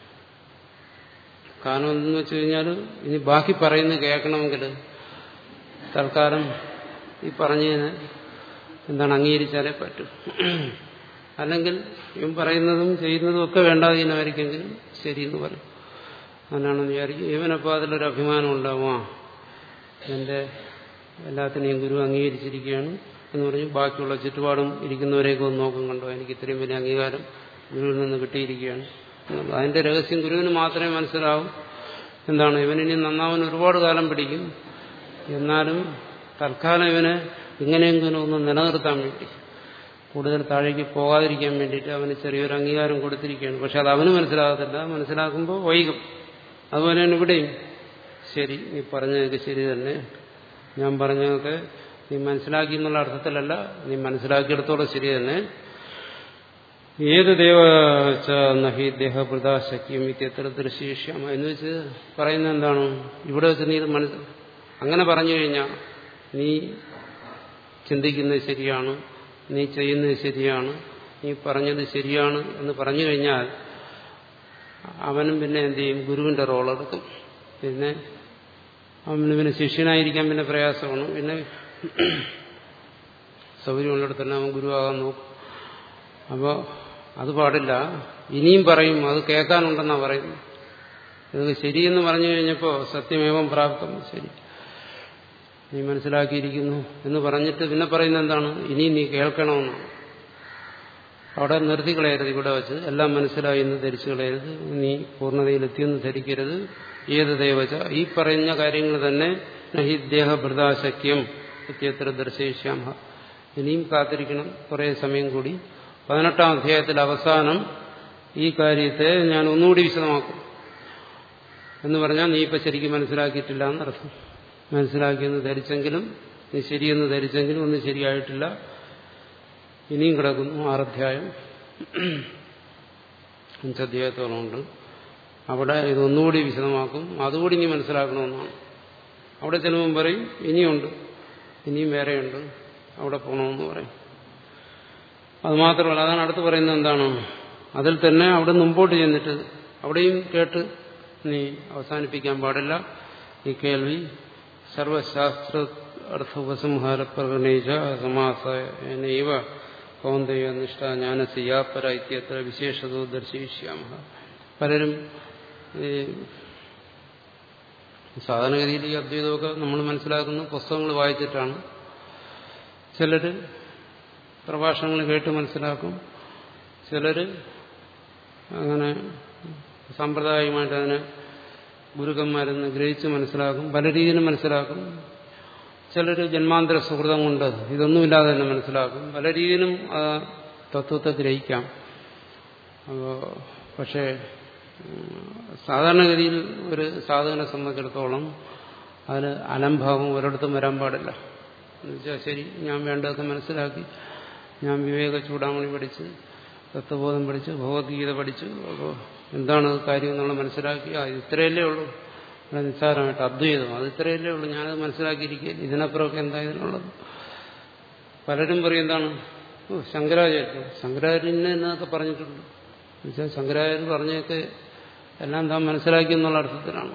കാരണം എന്തെന്ന് വെച്ച് കഴിഞ്ഞാൽ ഇനി ബാക്കി പറയുന്നത് കേൾക്കണമെങ്കിൽ തൽക്കാലം ഈ പറഞ്ഞതിന് എന്താണ് അംഗീകരിച്ചാലേ പറ്റൂ അല്ലെങ്കിൽ ഇവൻ പറയുന്നതും ചെയ്യുന്നതും ഒക്കെ വേണ്ടാതീനമായിരിക്കെങ്കിലും ശരിയെന്ന് പറയും അങ്ങനെയാണെന്ന് വിചാരിക്കും ഇവനപ്പോൾ അതിലൊരു അഭിമാനം ഉണ്ടാവും ആ എൻ്റെ എല്ലാത്തിനെയും ഗുരു അംഗീകരിച്ചിരിക്കുകയാണ് എന്ന് പറഞ്ഞ് ബാക്കിയുള്ള ചുറ്റുപാടും ഇരിക്കുന്നവരെയൊക്കെ ഒന്ന് നോക്കും കണ്ടോ എനിക്ക് ഇത്രയും വലിയ അംഗീകാരം ഗുരുവിൽ നിന്ന് കിട്ടിയിരിക്കുകയാണ് എന്നുള്ളത് അതിന്റെ രഹസ്യം ഗുരുവിന് മാത്രമേ മനസ്സിലാവൂ എന്താണ് ഇവനിനി നന്നാവാൻ ഒരുപാട് കാലം പിടിക്കും എന്നാലും തൽക്കാലം ഇവന് ഇങ്ങനെയെങ്കിലും ഒന്ന് നിലനിർത്താൻ വേണ്ടി കൂടുതൽ താഴേക്ക് പോകാതിരിക്കാൻ വേണ്ടിയിട്ട് അവന് ചെറിയൊരു അംഗീകാരം കൊടുത്തിരിക്കുകയാണ് പക്ഷെ അത് അവന് മനസ്സിലാകത്തില്ല മനസ്സിലാക്കുമ്പോൾ വൈകും അതുപോലെയാണ് ഇവിടെയും ശരി നീ പറഞ്ഞതൊക്കെ ശരി തന്നെ ഞാൻ പറഞ്ഞതൊക്കെ നീ മനസ്സിലാക്കി എന്നുള്ള അർത്ഥത്തിലല്ല നീ മനസ്സിലാക്കിയെടുത്തോളം ശരി തന്നെ ഏത് ദേവ നഹി ദേഹപ്രദാശക്യം ഇത്യത്ര ദൃശ്യഷ്യാമ എന്ന് വെച്ച് പറയുന്നത് എന്താണ് ഇവിടെ വെച്ച് നീ ഇത് മനസ്സ് അങ്ങനെ പറഞ്ഞു കഴിഞ്ഞാൽ നീ ചിന്തിക്കുന്നത് ശരിയാണ് നീ ചെയ്യുന്നത് ശരിയാണ് നീ പറഞ്ഞത് ശരിയാണ് എന്ന് പറഞ്ഞു കഴിഞ്ഞാൽ അവനും പിന്നെ എന്ത് ചെയ്യും ഗുരുവിന്റെ റോളെടുക്കും പിന്നെ അവന് പിന്നെ ശിഷ്യനായിരിക്കാൻ പിന്നെ പ്രയാസമാണ് പിന്നെ സൗകര്യമുള്ളിടത്ത് തന്നെ അവൻ ഗുരുവാകാൻ നോക്കും അപ്പോൾ അത് പാടില്ല ഇനിയും പറയും അത് കേൾക്കാനുണ്ടെന്നാണ് പറയുന്നത് ഇത് ശരിയെന്ന് പറഞ്ഞു കഴിഞ്ഞപ്പോൾ സത്യമേവം പ്രാപ്തം ശരി നീ മനസ്സിലാക്കിയിരിക്കുന്നു എന്ന് പറഞ്ഞിട്ട് പിന്നെ പറയുന്നത് എന്താണ് ഇനി നീ കേൾക്കണമെന്നാണ് അവിടെ നിർത്തി കളയരുത് ഇവിടെ വെച്ച് എല്ലാം മനസ്സിലായി എന്ന് ധരിച്ചു കളയരുത് നീ പൂർണ്ണതയിലെത്തിയെന്ന് ധരിക്കരുത് ഏത് ദൈവച്ച ഈ പറയുന്ന കാര്യങ്ങൾ തന്നെ നഹി ദേഹഭൃതാശക്യം ഇത്യത്ര ദർശയിഷ്യാമ ഇനിയും കാത്തിരിക്കണം കുറേ സമയം കൂടി പതിനെട്ടാം അധ്യായത്തിൽ അവസാനം ഈ കാര്യത്തെ ഞാൻ ഒന്നുകൂടി വിശദമാക്കും എന്ന് പറഞ്ഞാൽ നീ ഇപ്പം ശരിക്കും മനസ്സിലാക്കിയിട്ടില്ല എന്നർത്ഥം മനസ്സിലാക്കിയെന്ന് ധരിച്ചെങ്കിലും നീ ശരിയെന്ന് ധരിച്ചെങ്കിലും ഒന്നും ശരിയായിട്ടില്ല ഇനിയും കിടക്കുന്നു ആറധ്യായം അഞ്ചധ്യായത്തോളമുണ്ട് അവിടെ ഇതൊന്നുകൂടി വിശദമാക്കും അതുകൂടി നീ മനസ്സിലാക്കണമെന്നാണ് അവിടെ ചെല്ലുമ്പം പറയും ഇനിയുണ്ട് ഇനിയും വേറെയുണ്ട് അവിടെ പോകണമെന്ന് പറയും അത് മാത്രമല്ല അതാണ് അടുത്ത് പറയുന്നത് എന്താണ് അതിൽ തന്നെ അവിടെ മുമ്പോട്ട് ചെന്നിട്ട് അവിടെയും കേട്ട് നീ അവസാനിപ്പിക്കാൻ പാടില്ല ഈ കേൾവി സർവശാസ്ത്ര അർത്ഥ ഉപസംഹാര പ്രകടനേച്ച സമാസനൈവ കൗന്ദയ നിഷ്ഠ ജ്ഞാനസിയാപര ഇത്യത്ര വിശേഷതോ ദർശയിഷ്യാമ പലരും ഈ സാധാരണഗതിയിൽ ഈ അദ്വൈതമൊക്കെ നമ്മൾ മനസ്സിലാക്കുന്ന പുസ്തകങ്ങൾ വായിച്ചിട്ടാണ് ചിലർ പ്രഭാഷണങ്ങൾ കേട്ട് മനസ്സിലാക്കും ചിലർ അങ്ങനെ സാമ്പ്രദായികമായിട്ട് അതിനെ ഗുരുക്കന്മാരെന്ന് ഗ്രഹിച്ച് മനസ്സിലാക്കും പല രീതിയിലും മനസ്സിലാക്കും ചിലർ ജന്മാന്തര സുഹൃതം കൊണ്ട് ഇതൊന്നുമില്ലാതെ തന്നെ മനസ്സിലാക്കും പല രീതിയിലും ആ തത്വത്തെ ഗ്രഹിക്കാം അപ്പോൾ പക്ഷേ സാധാരണഗതിയിൽ ഒരു സാധകനെ സംബന്ധിച്ചിടത്തോളം അതിൽ അലംഭാവം ഒരിടത്തും വരാൻ പാടില്ല എന്നുവെച്ചാൽ ശരി ഞാൻ വേണ്ടതൊക്കെ മനസ്സിലാക്കി ഞാൻ വിവേക ചൂടാമണി പഠിച്ച് തത്വബോധം പഠിച്ച് ഭഗവത്ഗീത പഠിച്ചു അപ്പോൾ എന്താണ് കാര്യം എന്നുള്ള മനസ്സിലാക്കി ആ ഇത്രയല്ലേ ഉള്ളൂ ഇവിടെ നിസ്സാരമായിട്ട് അദ്വൈതം അത് ഇത്രയല്ലേ ഉള്ളൂ ഞാനത് മനസ്സിലാക്കിയിരിക്കുക ഇതിനപ്പുറമൊക്കെ എന്താ ഇതിനുള്ളത് പലരും പറയും എന്താണ് ഓ ശങ്കരാചാര്യ ശങ്കരാചാര്യനെ എന്നൊക്കെ പറഞ്ഞിട്ടുണ്ട് എന്നുവെച്ചാൽ ശങ്കരാചാര്യർ പറഞ്ഞൊക്കെ എല്ലാം താൻ മനസ്സിലാക്കി എന്നുള്ള അർത്ഥത്തിലാണ്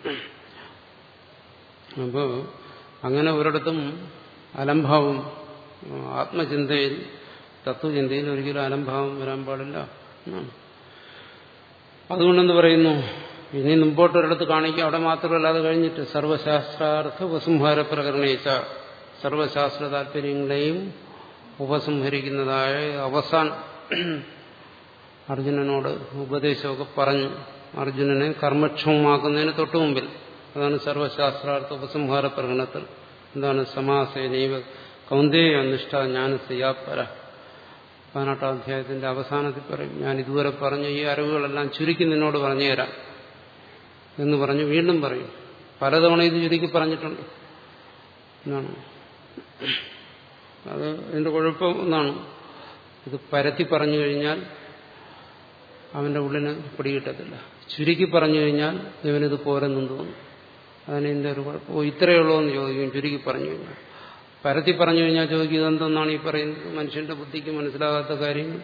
അപ്പോൾ അങ്ങനെ ഒരിടത്തും അലംഭാവം ആത്മചിന്തയിൽ തത്വചിന്തയിൽ ഒരിക്കലും അലംഭാവം വരാൻ പാടില്ല എന്നാണ് അതുകൊണ്ടെന്ന് പറയുന്നു ഇനി മുമ്പോട്ടൊരിടത്ത് കാണിക്കുക അവിടെ മാത്രമല്ല അത് കഴിഞ്ഞിട്ട് സർവശാസ്ത്രാർത്ഥ ഉപസംഹാര പ്രകരണയിച്ച സർവശാസ്ത്ര താല്പര്യങ്ങളെയും ഉപസംഹരിക്കുന്നതായ അവസാനം അർജുനനോട് ഉപദേശമൊക്കെ പറഞ്ഞു അർജുനനെ കർമ്മക്ഷമമാക്കുന്നതിന് തൊട്ടു മുമ്പിൽ അതാണ് സർവശാസ്ത്രാർത്ഥ ഉപസംഹാര പ്രകടനത്തിൽ എന്താണ് സമാസേനൈവ കൗന്ദേയ നിഷ്ഠ ജ്ഞാനസ്യാപര പതിനെട്ടാം അധ്യായത്തിന്റെ അവസാനത്തിൽ പറയും ഞാൻ ഇതുവരെ പറഞ്ഞ ഈ അറിവുകളെല്ലാം ചുരുക്കി നിന്നോട് പറഞ്ഞു തരാം എന്ന് പറഞ്ഞ് വീണ്ടും പറയും പലതവണ ഇത് ചുരുക്കി പറഞ്ഞിട്ടുണ്ട് എന്നാണ് അത് ഇതിന്റെ കുഴപ്പം ഒന്നാണ് ഇത് പരത്തി പറഞ്ഞു കഴിഞ്ഞാൽ അവന്റെ ഉള്ളിന് പിടികിട്ടത്തില്ല ചുരുക്കി പറഞ്ഞു കഴിഞ്ഞാൽ ഇവനിത് പോരെന്നും തോന്നും അതാണ് ഇതിന്റെ ഒരു കുഴപ്പം ഓ ഇത്രയേ ഉള്ളൂ എന്ന് ചോദിക്കും ചുരുക്കി പറഞ്ഞു കഴിഞ്ഞാൽ പരത്തി പറഞ്ഞു കഴിഞ്ഞാൽ ചോദിക്കും ഇതെന്തെന്നാണ് ഈ പറയുന്നത് മനുഷ്യന്റെ ബുദ്ധിക്ക് മനസ്സിലാകാത്ത കാര്യങ്ങൾ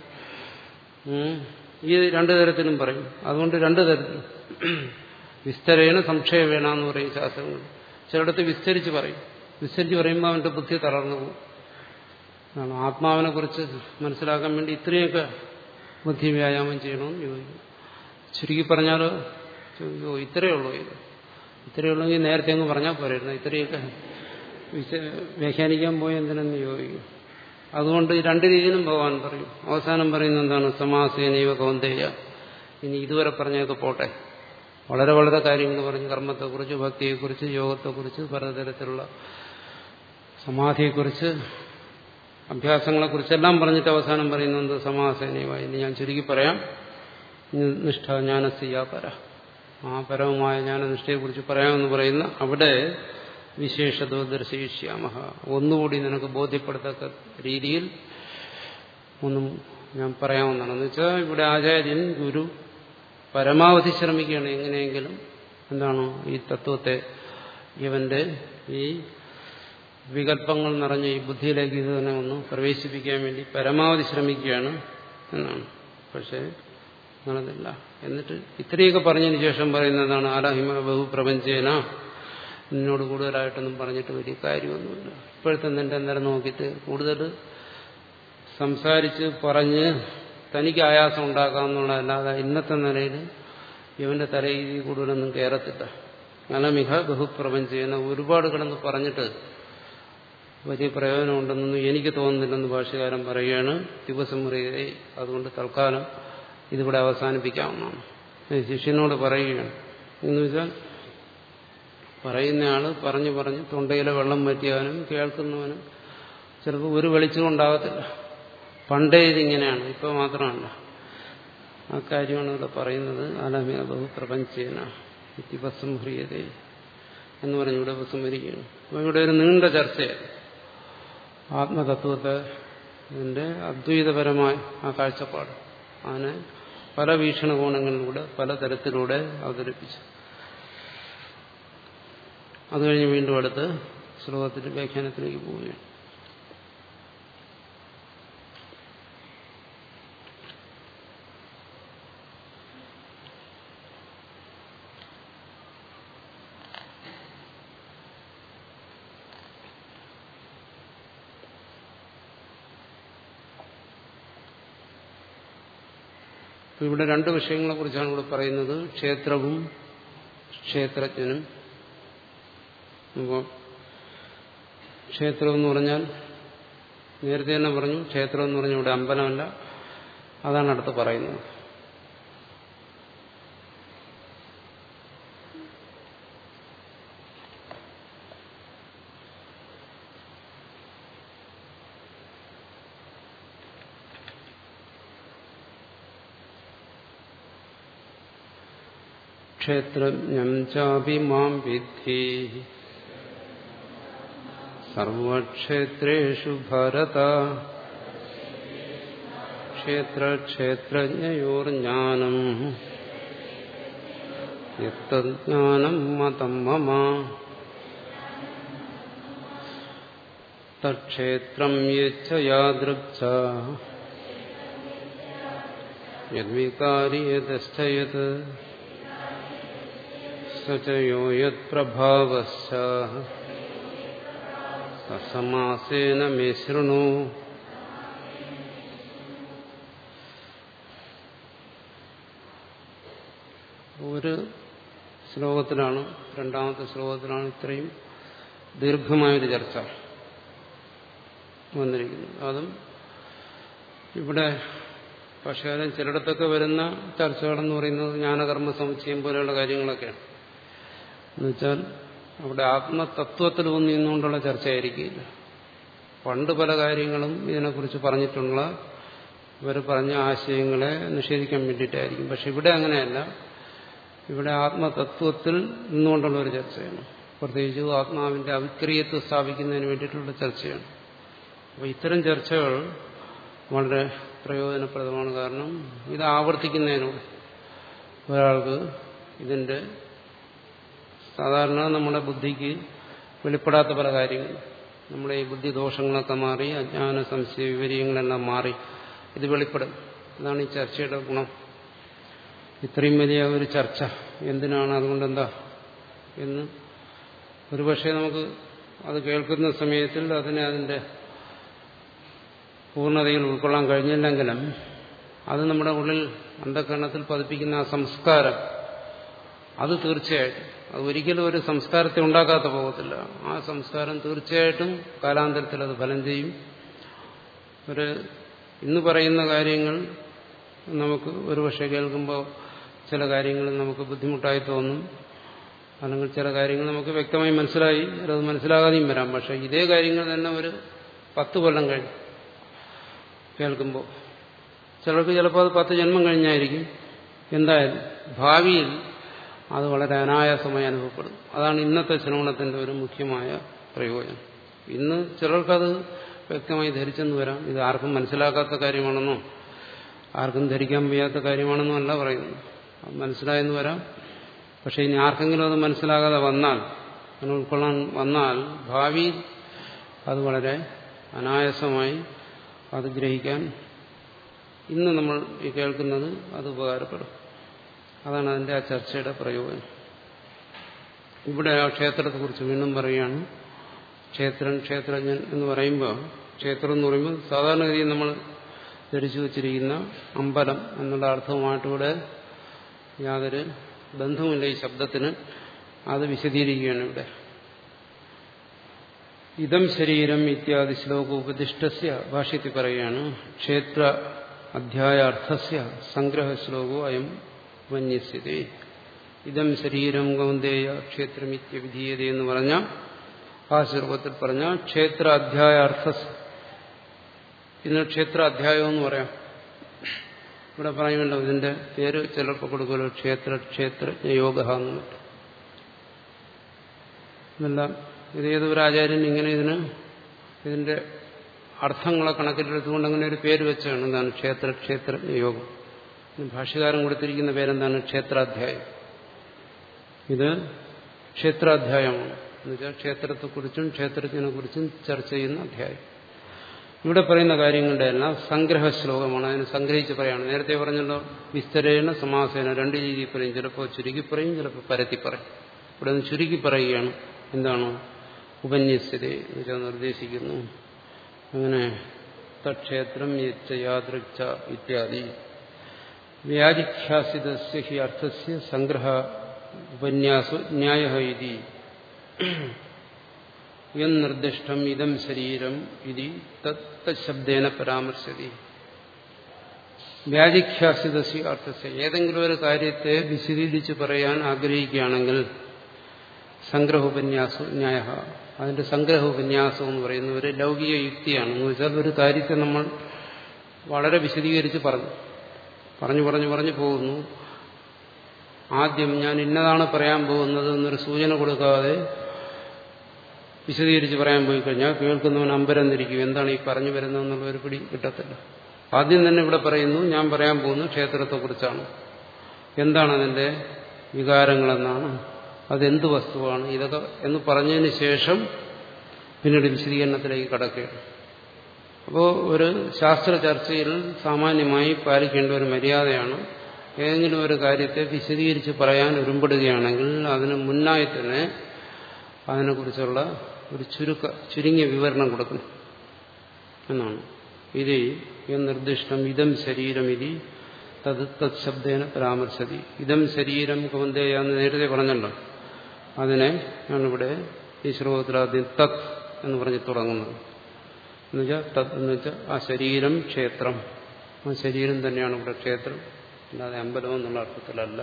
ഈ രണ്ടു തരത്തിലും പറയും അതുകൊണ്ട് രണ്ടു തരത്തിലും വിസ്തരേണ സംക്ഷേപേണ എന്ന് പറയും ശാസ്ത്രങ്ങൾ ചിലയിടത്ത് വിസ്തരിച്ച് പറയും വിസ്തരിച്ച് പറയുമ്പോൾ അവന്റെ ബുദ്ധി തളർന്നു പോകും ആത്മാവിനെ കുറിച്ച് മനസ്സിലാക്കാൻ വേണ്ടി ഇത്രയൊക്കെ ബുദ്ധി വ്യായാമം ചെയ്യണമെന്ന് ചോദിക്കും ചുരുക്കി പറഞ്ഞാലോ ചോദിക്കുമോ ഇത്രയേ ഉള്ളൂ ഇത് ഇത്രയേ ഉള്ളെങ്കിൽ നേരത്തെ അങ്ങ് പറഞ്ഞാൽ പോരായിരുന്നു ഇത്രയൊക്കെ വ്യാഖ്യാനിക്കാൻ പോയി എന്തിനെന്ന് ചോദിക്കും അതുകൊണ്ട് രണ്ട് രീതിയിലും ഭഗവാൻ പറയും അവസാനം പറയുന്നത് എന്താണ് സമാസേനൈവ കൗന്ദേയ ഇനി ഇതുവരെ പറഞ്ഞതൊക്കെ പോട്ടെ വളരെ വളരെ കാര്യങ്ങൾ പറഞ്ഞു കർമ്മത്തെക്കുറിച്ച് ഭക്തിയെക്കുറിച്ച് യോഗത്തെക്കുറിച്ച് പലതരത്തിലുള്ള സമാധിയെക്കുറിച്ച് അഭ്യാസങ്ങളെക്കുറിച്ചെല്ലാം പറഞ്ഞിട്ട് അവസാനം പറയുന്നത് സമാസേനൈവ ഇനി ഞാൻ ചുരുക്കി പറയാം നിഷ്ഠ ജ്ഞാനസ്യാപര ആ പരമമായ ജ്ഞാനനിഷ്ഠയെക്കുറിച്ച് പറയാമെന്ന് പറയുന്ന അവിടെ വിശേഷതോ ദർശയിഷ്യാമ ഒന്നുകൂടി നിനക്ക് ബോധ്യപ്പെടുത്തക്ക രീതിയിൽ ഒന്നും ഞാൻ പറയാവുന്നതാണ് എന്ന് വെച്ചാൽ ഇവിടെ ആചാര്യൻ ഗുരു പരമാവധി ശ്രമിക്കുകയാണ് എങ്ങനെയെങ്കിലും എന്താണ് ഈ തത്വത്തെ ഇവന്റെ ഈ വികല്പങ്ങൾ നിറഞ്ഞ ഈ ബുദ്ധിയിലേക്ക് ഇത് തന്നെ ഒന്ന് പ്രവേശിപ്പിക്കാൻ വേണ്ടി പരമാവധി ശ്രമിക്കുകയാണ് എന്നാണ് പക്ഷേ നടന്നില്ല എന്നിട്ട് ഇത്രയൊക്കെ പറഞ്ഞതിന് ശേഷം പറയുന്നതാണ് ആലാഹിമ ബഹു പ്രപഞ്ചേന നിന്നോട് കൂടുതലായിട്ടൊന്നും പറഞ്ഞിട്ട് വലിയ കാര്യമൊന്നുമില്ല ഇപ്പോഴത്തെ നിന്റെ നേരം നോക്കിയിട്ട് കൂടുതൽ സംസാരിച്ച് പറഞ്ഞ് തനിക്ക് ആയാസം ഉണ്ടാക്കാമെന്നുള്ളതല്ലാതെ ഇന്നത്തെ നിലയിൽ ഇവന്റെ തലയിൽ കൂടുതലൊന്നും കയറത്തില്ല അലമിഹ ബഹുപ്രപഞ്ചേന ഒരുപാട് കിടന്ന് പറഞ്ഞിട്ട് വലിയ പ്രയോജനമുണ്ടെന്നൊന്നും എനിക്ക് തോന്നുന്നില്ലെന്ന് ഭാഷകാരൻ പറയുകയാണ് ദിവസമുറിയെ അതുകൊണ്ട് തൽക്കാലം ഇതിവിടെ അവസാനിപ്പിക്കാവുന്നതാണ് ശിഷ്യനോട് പറയുകയാണ് എന്ന് വെച്ചാൽ പറയുന്നയാള് പറഞ്ഞു പറഞ്ഞ് തൊണ്ടയിലെ വെള്ളം പറ്റിയവനും കേൾക്കുന്നവനും ചിലപ്പോൾ ഒരു വെളിച്ചം ഉണ്ടാകത്തില്ല പണ്ടേ ഇതിങ്ങനെയാണ് ഇപ്പോൾ മാത്രമല്ല ആ കാര്യമാണ് ഇവിടെ പറയുന്നത് അലമിയ ബഹു പ്രപഞ്ചേന ഇതിപസംഹ്രിയതേ എന്ന് പറഞ്ഞ് ഇവിടെ ഉപസംഹരിക്കുകയാണ് അപ്പോൾ ഇവിടെ ഒരു നീണ്ട ചർച്ചയാണ് ആത്മതത്വത്തെ ഇതിന്റെ അദ്വൈതപരമായ ആ കാഴ്ചപ്പാട് അതിനെ പല വീക്ഷണകോണങ്ങളിലൂടെ പലതരത്തിലൂടെ അവതരിപ്പിച്ചു അത് കഴിഞ്ഞ് വീണ്ടും അടുത്ത് ശ്ലോകത്തിന്റെ വ്യാഖ്യാനത്തിലേക്ക് പോവുകയാണ് ഇവിടെ രണ്ട് വിഷയങ്ങളെ കുറിച്ചാണ് ഇവിടെ പറയുന്നത് ക്ഷേത്രവും ക്ഷേത്രജ്ഞനും അപ്പോൾ ക്ഷേത്രം എന്ന് പറഞ്ഞാൽ നേരത്തെ തന്നെ പറഞ്ഞു ക്ഷേത്രം എന്ന് പറഞ്ഞാൽ ഇവിടെ അമ്പലമല്ല അതാണ് അടുത്ത് പറയുന്നത് ക്ഷേത്രജ്ഞം ചാപി മാം വിദ്ധി സർവക്ഷേത്രേഷു ഭരത ക്ഷേത്രക്ഷേത്രജ്ഞയോർജ്ഞാനം യജ്ഞാനം മതം മമ തക്ഷേത്രം യച്ഛ യാദൃക്ഛ യദ്വികാരി യതശ്ചയത് സചയോ യത്പ്രഭാവശ്ച സമാസേന മേ ശൃണു ഒരു ശ്ലോകത്തിലാണ് രണ്ടാമത്തെ ശ്ലോകത്തിലാണ് ഇത്രയും ദീർഘമായൊരു ചർച്ച വന്നിരിക്കുന്നത് അതും ഇവിടെ പക്ഷേ ചിലയിടത്തൊക്കെ വരുന്ന ചർച്ചകളെന്ന് പറയുന്നത് ജ്ഞാനകർമ്മ സമുച്ചയം പോലെയുള്ള കാര്യങ്ങളൊക്കെയാണ് എന്നുവെച്ചാൽ അവിടെ ആത്മതത്വത്തിൽ ഊന്നിന്നുകൊണ്ടുള്ള ചർച്ചയായിരിക്കില്ല പണ്ട് പല കാര്യങ്ങളും ഇതിനെക്കുറിച്ച് പറഞ്ഞിട്ടുള്ള ഇവർ പറഞ്ഞ ആശയങ്ങളെ നിഷേധിക്കാൻ വേണ്ടിയിട്ടായിരിക്കും പക്ഷെ ഇവിടെ അങ്ങനെയല്ല ഇവിടെ ആത്മതത്വത്തിൽ നിന്നുകൊണ്ടുള്ള ഒരു ചർച്ചയാണ് പ്രത്യേകിച്ച് ആത്മാവിന്റെ അവിക്രിയത്വം സ്ഥാപിക്കുന്നതിന് വേണ്ടിയിട്ടുള്ള ചർച്ചയാണ് അപ്പോൾ ഇത്തരം ചർച്ചകൾ വളരെ പ്രയോജനപ്രദമാണ് കാരണം ഇത് ആവർത്തിക്കുന്നതിനോട് ഒരാൾക്ക് ഇതിന്റെ സാധാരണ നമ്മുടെ ബുദ്ധിക്ക് വെളിപ്പെടാത്ത പല കാര്യങ്ങൾ നമ്മുടെ ഈ ബുദ്ധിദോഷങ്ങളൊക്കെ മാറി അജ്ഞാന സംശയ വിവര്യങ്ങളെല്ലാം മാറി ഇത് വെളിപ്പെടും അതാണ് ഈ ചർച്ചയുടെ ഗുണം ഇത്രയും വലിയ ഒരു ചർച്ച എന്തിനാണ് അതുകൊണ്ട് എന്താ എന്ന് ഒരുപക്ഷെ നമുക്ക് അത് കേൾക്കുന്ന സമയത്തിൽ അതിനെ അതിന്റെ പൂർണ്ണതയിൽ ഉൾക്കൊള്ളാൻ കഴിഞ്ഞില്ലെങ്കിലും അത് നമ്മുടെ ഉള്ളിൽ അന്ധകരണത്തിൽ പതിപ്പിക്കുന്ന ആ സംസ്കാരം അത് തീർച്ചയായിട്ടും അത് ഒരിക്കലും ഒരു സംസ്കാരത്തെ ഉണ്ടാക്കാത്ത പോകത്തില്ല ആ സംസ്കാരം തീർച്ചയായിട്ടും കാലാന്തരത്തിൽ അത് ഫലം ചെയ്യും ഒരു ഇന്ന് പറയുന്ന കാര്യങ്ങൾ നമുക്ക് ഒരുപക്ഷെ കേൾക്കുമ്പോൾ ചില കാര്യങ്ങൾ നമുക്ക് ബുദ്ധിമുട്ടായി തോന്നും അല്ലെങ്കിൽ ചില കാര്യങ്ങൾ നമുക്ക് വ്യക്തമായി മനസ്സിലായി അത് മനസ്സിലാകാതെയും വരാം പക്ഷെ ഇതേ കാര്യങ്ങൾ തന്നെ ഒരു പത്ത് കൊല്ലം കഴിഞ്ഞ് കേൾക്കുമ്പോൾ ചിലർക്ക് ചിലപ്പോൾ അത് പത്ത് ജന്മം കഴിഞ്ഞായിരിക്കും എന്തായാലും ഭാവിയിൽ അത് വളരെ അനായാസമായി അനുഭവപ്പെടും അതാണ് ഇന്നത്തെ ശ്രവണത്തിന്റെ ഒരു മുഖ്യമായ പ്രയോജനം ഇന്ന് ചിലർക്കത് വ്യക്തമായി ധരിച്ചെന്ന് വരാം ഇത് ആർക്കും മനസ്സിലാക്കാത്ത കാര്യമാണെന്നോ ആർക്കും ധരിക്കാൻ വയ്യാത്ത കാര്യമാണെന്നോ അല്ല പറയുന്നത് അത് മനസ്സിലായെന്ന് വരാം പക്ഷെ ഇനി ആർക്കെങ്കിലും അത് മനസ്സിലാകാതെ വന്നാൽ അങ്ങനെ ഉൾക്കൊള്ളാൻ വന്നാൽ ഭാവിയിൽ അത് വളരെ അനായാസമായി അത് ഗ്രഹിക്കാൻ ഇന്ന് നമ്മൾ ഈ കേൾക്കുന്നത് അത് ഉപകാരപ്പെടും അതാണ് അതിന്റെ ആ ചർച്ചയുടെ പ്രയോജനം ഇവിടെ ആ ക്ഷേത്രത്തെക്കുറിച്ച് വീണ്ടും പറയുകയാണ് ക്ഷേത്രൻ ക്ഷേത്രജ്ഞൻ എന്ന് പറയുമ്പോൾ ക്ഷേത്രം എന്ന് പറയുമ്പോൾ സാധാരണഗതിയിൽ നമ്മൾ ധരിച്ചു വച്ചിരിക്കുന്ന അമ്പലം എന്നുള്ള അർത്ഥവുമായിട്ടിവിടെ യാതൊരു ബന്ധവുമില്ല ഈ ശബ്ദത്തിന് അത് വിശദീകരിക്കുകയാണ് ഇവിടെ ഇതം ശരീരം ഇത്യാദി ശ്ലോകോപദിഷ്ടസ്യ ഭാഷ്യത്തിൽ പറയുകയാണ് ക്ഷേത്ര അധ്യായാർത്ഥസ്യ സംഗ്രഹ ശ്ലോകോ അയം വന്യസ്യതേ ഇതം ശരീരം കൗന്ദേയ ക്ഷേത്രമിത്യ വിധീയത എന്ന് പറഞ്ഞ ആ ശ്ലോകത്തിൽ പറഞ്ഞ ക്ഷേത്ര അധ്യായാർത്ഥ ഇതിന് ക്ഷേത്ര അധ്യായം എന്ന് പറയാം ഇവിടെ പറയുമല്ലോ ഇതിന്റെ പേര് ചിലപ്പോൾ കൊടുക്കുമല്ലോ ക്ഷേത്ര ക്ഷേത്ര യോഗ എന്ന് മറ്റും ഇതെല്ലാം ഇത് ഏതൊരു ആചാര്യൻ ഇങ്ങനെ ഇതിന് ഇതിന്റെ അർത്ഥങ്ങളെ കണക്കിലെടുത്തുകൊണ്ട് അങ്ങനെ ഒരു പേര് വെച്ചാണ് എന്താണ് ക്ഷേത്ര ക്ഷേത്ര യോഗം ഭാഷ്യകാരൻ കൊടുത്തിരിക്കുന്ന പേരെന്താണ് ക്ഷേത്രാധ്യായം ഇത് ക്ഷേത്രാധ്യായമാണ് എന്നുവെച്ചാൽ ക്ഷേത്രത്തെക്കുറിച്ചും ക്ഷേത്രജ്ഞനെ കുറിച്ചും ചർച്ച ചെയ്യുന്ന അധ്യായം ഇവിടെ പറയുന്ന കാര്യങ്ങളുടെ എല്ലാം സംഗ്രഹ ശ്ലോകമാണ് അതിന് സംഗ്രഹിച്ച് പറയാണ് നേരത്തെ പറഞ്ഞല്ലോ വിസ്തരേണ സമാസേന രണ്ട് രീതിയിൽ പറയും ചിലപ്പോൾ ചുരുക്കി പറയും ചിലപ്പോൾ പരത്തി പറയും ഇവിടെ നിന്ന് ചുരുക്കി പറയുകയാണ് എന്താണ് ഉപന്യസ്യത എന്ന് വെച്ചാൽ നിർദ്ദേശിക്കുന്നു അങ്ങനെ തക്ഷേത്രം യച്ച യാദൃക്ഷ ഇത്യാദി വ്യാജിഖ്യാസിതസ്യ ഹി അർത്ഥസ്യ സംഗ്രഹ ഉപന്യാസോ ന്യായ ഇതി നിർദ്ദിഷ്ടം ഇതം ശരീരം ഇതി തത്ശബ്ദേന പരാമർശതി വ്യാജിഖ്യാസിതസ്യ അർത്ഥസ്യ ഏതെങ്കിലും ഒരു കാര്യത്തെ വിശദീകരിച്ച് പറയാൻ ആഗ്രഹിക്കുകയാണെങ്കിൽ സംഗ്രഹ ഉപന്യാസം ന്യായ അതിന്റെ സംഗ്രഹ ഉപന്യാസം എന്ന് പറയുന്ന ഒരു ലൗകിക യുക്തിയാണ് എന്ന് വെച്ചാൽ ഒരു കാര്യത്തെ നമ്മൾ വളരെ വിശദീകരിച്ച് പറഞ്ഞു പറഞ്ഞു പറഞ്ഞു പറഞ്ഞു പോകുന്നു ആദ്യം ഞാൻ ഇന്നതാണ് പറയാൻ പോകുന്നത് എന്നൊരു സൂചന കൊടുക്കാതെ വിശദീകരിച്ച് പറയാൻ പോയി കഴിഞ്ഞാൽ കേൾക്കുന്നവൻ അമ്പരം തിരിക്കും എന്താണ് ഈ പറഞ്ഞു വരുന്നതെന്നുള്ള ഒരു പിടി കിട്ടത്തില്ല ആദ്യം തന്നെ ഇവിടെ പറയുന്നു ഞാൻ പറയാൻ പോകുന്നു ക്ഷേത്രത്തെക്കുറിച്ചാണ് എന്താണ് അതിന്റെ വികാരങ്ങളെന്നാണ് അതെന്ത് വസ്തുവാണ് ഇതൊക്കെ എന്ന് പറഞ്ഞതിന് ശേഷം പിന്നീട് വിശദീകരണത്തിലേക്ക് കടക്കുകയാണ് അപ്പോൾ ഒരു ശാസ്ത്ര ചർച്ചയിൽ സാമാന്യമായി പാലിക്കേണ്ട ഒരു മര്യാദയാണ് ഏതെങ്കിലും ഒരു കാര്യത്തെ വിശദീകരിച്ച് പറയാൻ ഒരുമ്പെടുകയാണെങ്കിൽ അതിന് മുന്നായി തന്നെ അതിനെക്കുറിച്ചുള്ള ഒരു ചുരുക്ക ചുരുങ്ങിയ വിവരണം കൊടുക്കണം എന്നാണ് ഇത് നിർദ്ദിഷ്ടം ഇതം ശരീരം ഇതി തത് തത്ശബ്ദേന പരാമർശതി ഇതം ശരീരം കൗന്ദേയ എന്ന് നേരത്തെ പറഞ്ഞല്ലോ അതിനെ ഞാനിവിടെ ഈ ശ്ലോകത്തിൽ ആദ്യം തത് എന്ന് പറഞ്ഞ് തുടങ്ങുന്നത് എന്നുവെച്ചാൽ തത് എന്ന് വെച്ചാൽ ആ ശരീരം ക്ഷേത്രം ആ ശരീരം തന്നെയാണ് ഇവിടെ ക്ഷേത്രം അല്ലാതെ അമ്പലം എന്നുള്ള അർത്ഥത്തിലല്ല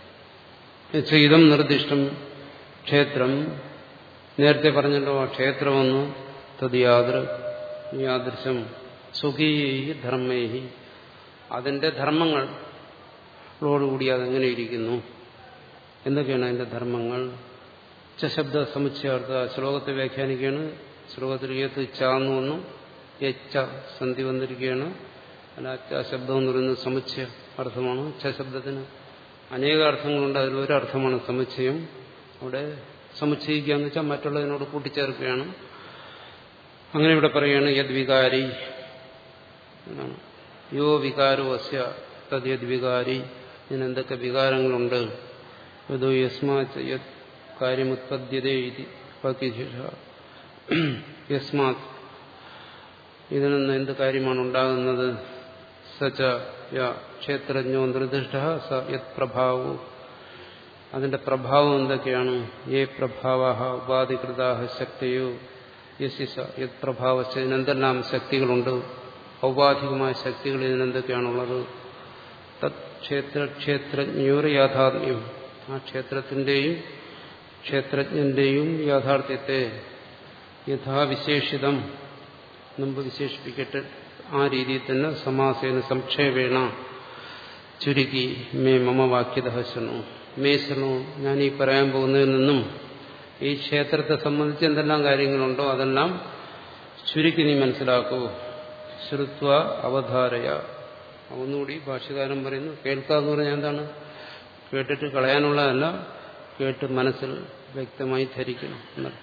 ഇതം നിർദ്ദിഷ്ടം ക്ഷേത്രം നേരത്തെ പറഞ്ഞല്ലോ ആ ക്ഷേത്രമെന്ന് തത് യാതൃ യാദൃശം സുഖീ ധർമ്മേഹി അതിന്റെ ധർമ്മങ്ങളോടുകൂടി അതെങ്ങനെ ഇരിക്കുന്നു എന്തൊക്കെയാണ് അതിന്റെ ധർമ്മങ്ങൾ ചശബ്ദ സമുച്ചയാർത്ഥ ശ്ലോകത്തെ വ്യാഖ്യാനിക്കുകയാണ് ശ്ലോകത്തിൽ ഏത്ത് ചാന്നു വന്നു യച്ച സന്ധി വന്നിരിക്കുകയാണ് അല്ല അച്ച ശബ്ദം എന്ന് പറയുന്നത് സമുച്ചയ അർത്ഥമാണ് ച ശബ്ദത്തിന് അനേക അർത്ഥങ്ങളുണ്ട് അതിലൊരു അർത്ഥമാണ് സമുച്ചയം അവിടെ സമുച്ചയിക്കുക എന്ന് വെച്ചാൽ മറ്റുള്ളതിനോട് കൂട്ടിച്ചേർക്കുകയാണ് അങ്ങനെ ഇവിടെ പറയുകയാണ് യദ്വികാരി എന്നാണ് യോ വികാരോ അസ്യ തദ് യദ്വികാരി ഇതിന് എന്തൊക്കെ വികാരങ്ങളുണ്ട് യതോ യസ്മാത് യത് കാര്യമുത്പദ്യതേ ഇതി യസ്മാത് ഇതിൽ നിന്ന് എന്ത് കാര്യമാണ് ഉണ്ടാകുന്നത് സച്ച ക്ഷേത്രജ്ഞോ നിർദ്ദിഷ്ട സ യത് പ്രഭാവോ അതിന്റെ പ്രഭാവം എന്തൊക്കെയാണ് ഏ പ്രഭാവ ഉപാധികൃതാ ശക്തിയോ യശിസ യത് പ്രഭാവ ഇതിനെന്തെല്ലാം ശക്തികളുണ്ട് ഔപാധികമായ ശക്തികൾ ഇതിനെന്തൊക്കെയാണുള്ളത് തത് ക്ഷേത്ര ക്ഷേത്രജ്ഞോര യാഥാത്മ്യം ആ ക്ഷേത്രത്തിന്റെയും ക്ഷേത്രജ്ഞന്റെയും യാഥാർത്ഥ്യത്തെ യഥാവിശേഷിതം മുമ്പ് വിശേഷിപ്പിക്കട്ടെ ആ രീതിയിൽ തന്നെ സമാസേന സംക്ഷേപേണ ചുരുക്കി മേ മമ വാക്യത ശൃണു മേ ശൃണു ഞാൻ ഈ പറയാൻ പോകുന്നതിൽ നിന്നും ഈ ക്ഷേത്രത്തെ സംബന്ധിച്ച് എന്തെല്ലാം കാര്യങ്ങളുണ്ടോ അതെല്ലാം ചുരുക്കി നീ മനസ്സിലാക്കൂ ശ്രുത്വ അവധാരയ ഒന്നുകൂടി ഭാഷ്യകാരൻ പറയുന്നു കേൾക്കുക എന്ന് പറഞ്ഞാൽ എന്താണ് കേട്ടിട്ട് കളയാനുള്ളതല്ല കേട്ട് മനസ്സിൽ വ്യക്തമായി ധരിക്കണം എന്നല്ല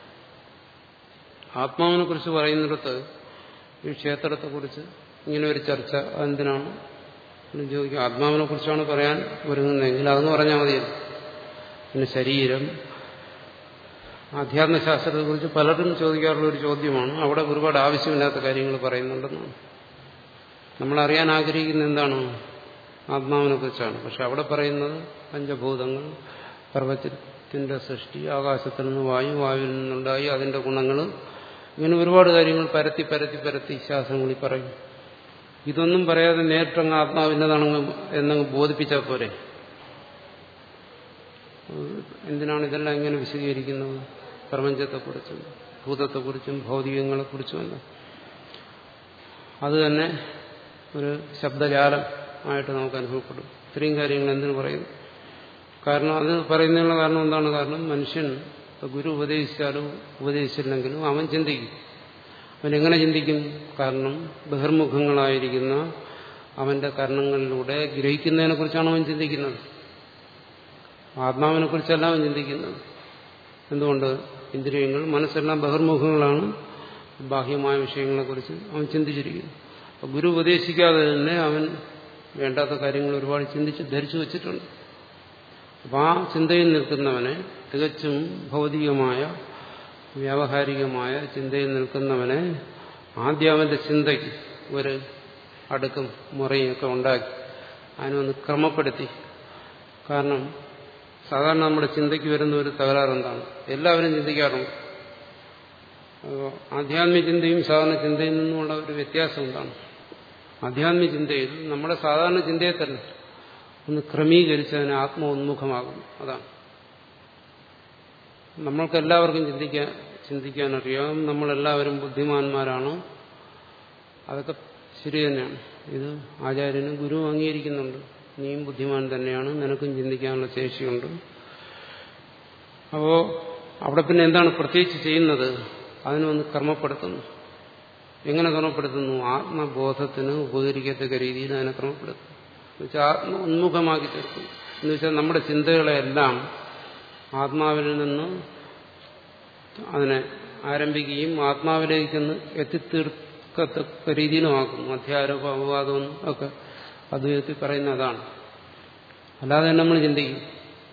ആത്മാവിനെ കുറിച്ച് പറയുന്നിടത്ത് ഈ ക്ഷേത്രത്തെക്കുറിച്ച് ഇങ്ങനെ ഒരു ചർച്ച എന്തിനാണ് എന്ന് ചോദിക്കും ആത്മാവിനെ കുറിച്ചാണ് പറയാൻ ഒരുങ്ങുന്നതെങ്കിൽ അതെന്ന് പറഞ്ഞാൽ മതിയല്ലോ പിന്നെ ശരീരം ആധ്യാത്മശാസ്ത്രത്തെക്കുറിച്ച് പലരും ചോദിക്കാറുള്ള ഒരു ചോദ്യമാണ് അവിടെ ഒരുപാട് ആവശ്യമില്ലാത്ത കാര്യങ്ങൾ പറയുന്നുണ്ടെന്നാണ് നമ്മളറിയാൻ ആഗ്രഹിക്കുന്ന എന്താണ് ആത്മാവിനെ കുറിച്ചാണ് പക്ഷെ അവിടെ പറയുന്നത് പഞ്ചഭൂതങ്ങൾ പ്രപഞ്ചത്തിന്റെ സൃഷ്ടി ആകാശത്തിൽ നിന്ന് വായു വായുവിൽ നിന്നുണ്ടായി അതിന്റെ ഗുണങ്ങൾ ഇങ്ങനെ ഒരുപാട് കാര്യങ്ങൾ പരത്തി പരത്തി പരത്തി ശാസ്ത്രങ്ങളിൽ പറയും ഇതൊന്നും പറയാതെ നേരിട്ടങ്ങ് ആത്മാവിൻ്റെതാണെന്ന് എന്നങ്ങ് ബോധിപ്പിച്ചാൽ പോരെ എന്തിനാണ് ഇതെല്ലാം ഇങ്ങനെ വിശദീകരിക്കുന്നത് പ്രപഞ്ചത്തെക്കുറിച്ചും ഭൂതത്തെക്കുറിച്ചും ഭൗതികങ്ങളെക്കുറിച്ചുമല്ല അത് തന്നെ ഒരു ശബ്ദജാലം ആയിട്ട് നമുക്ക് അനുഭവപ്പെടും ഇത്രയും കാര്യങ്ങൾ എന്തിനു പറയുന്നു കാരണം അത് പറയുന്നതിനുള്ള കാരണം എന്താണ് കാരണം മനുഷ്യൻ ഗുരു ഉപദേശിച്ചാലും ഉപദേശിച്ചില്ലെങ്കിലും അവൻ ചിന്തിക്കും അവൻ എങ്ങനെ ചിന്തിക്കും കാരണം ബഹിർമുഖങ്ങളായിരിക്കുന്ന അവന്റെ കർണങ്ങളിലൂടെ ഗ്രഹിക്കുന്നതിനെ കുറിച്ചാണ് അവൻ ചിന്തിക്കുന്നത് ആത്മാവിനെ കുറിച്ചല്ല അവൻ ചിന്തിക്കുന്നത് എന്തുകൊണ്ട് ഇന്ദ്രിയങ്ങൾ മനസ്സെല്ലാം ബഹിർമുഖങ്ങളാണ് ബാഹ്യമായ വിഷയങ്ങളെക്കുറിച്ച് അവൻ ചിന്തിച്ചിരിക്കുന്നു അപ്പൊ ഗുരു ഉപദേശിക്കാതെ തന്നെ അവൻ വേണ്ടാത്ത കാര്യങ്ങൾ ഒരുപാട് ചിന്തിച്ച് ധരിച്ചു വച്ചിട്ടുണ്ട് അപ്പം ആ ചിന്തയിൽ നിൽക്കുന്നവനെ തികച്ചും ഭൗതികമായ വ്യാവഹാരികമായ ചിന്തയിൽ നിൽക്കുന്നവനെ ആദ്യം അവന്റെ ചിന്തയ്ക്ക് ഒരു അടുക്കും മുറയും ഉണ്ടാക്കി അതിനൊന്ന് ക്രമപ്പെടുത്തി കാരണം സാധാരണ നമ്മുടെ ചിന്തയ്ക്ക് വരുന്ന ഒരു തകരാറെന്താണ് എല്ലാവരും ചിന്തിക്കാറുണ്ട് ആധ്യാത്മിക ചിന്തയും സാധാരണ ചിന്തയിൽ നിന്നുമുള്ള ഒരു വ്യത്യാസം എന്താണ് ആധ്യാത്മിക ചിന്തയിൽ നമ്മുടെ സാധാരണ ചിന്തയെ തന്നെ ഒന്ന് ക്രമീകരിച്ച് അതിനെ ആത്മോന്മുഖമാകും അതാണ് നമ്മൾക്കെല്ലാവർക്കും ചിന്തിക്കാൻ ചിന്തിക്കാനറിയാം നമ്മളെല്ലാവരും ബുദ്ധിമാന്മാരാണ് അതൊക്കെ ശരി തന്നെയാണ് ഇത് ആചാര്യനും ഗുരു അംഗീകരിക്കുന്നുണ്ട് നീയും ബുദ്ധിമാൻ തന്നെയാണ് നിനക്കും ചിന്തിക്കാനുള്ള ശേഷിയുണ്ട് അപ്പോ അവിടെ പിന്നെ എന്താണ് പ്രത്യേകിച്ച് ചെയ്യുന്നത് അതിനൊന്ന് ക്രമപ്പെടുത്തുന്നു എങ്ങനെ ക്രമപ്പെടുത്തുന്നു ആത്മബോധത്തിന് ഉപകരിക്കത്തക്ക രീതിയിൽ അതിനെ ക്രമപ്പെടുത്തുന്നു എന്നുവെച്ചാൽ ആത്മ ഉന്മുഖമാക്കി തീർക്കും എന്ന് വെച്ചാൽ നമ്മുടെ ചിന്തകളെല്ലാം ആത്മാവിൽ നിന്ന് അതിനെ ആരംഭിക്കുകയും ആത്മാവിലേക്ക് എത്തിത്തീർക്കത്തക്ക രീതിയിലുമാക്കുന്നു അധ്യാരോപ അപവാദം ഒക്കെ അദ്വൈതത്തിൽ പറയുന്ന അതാണ് അല്ലാതെ നമ്മൾ ചിന്തിക്കും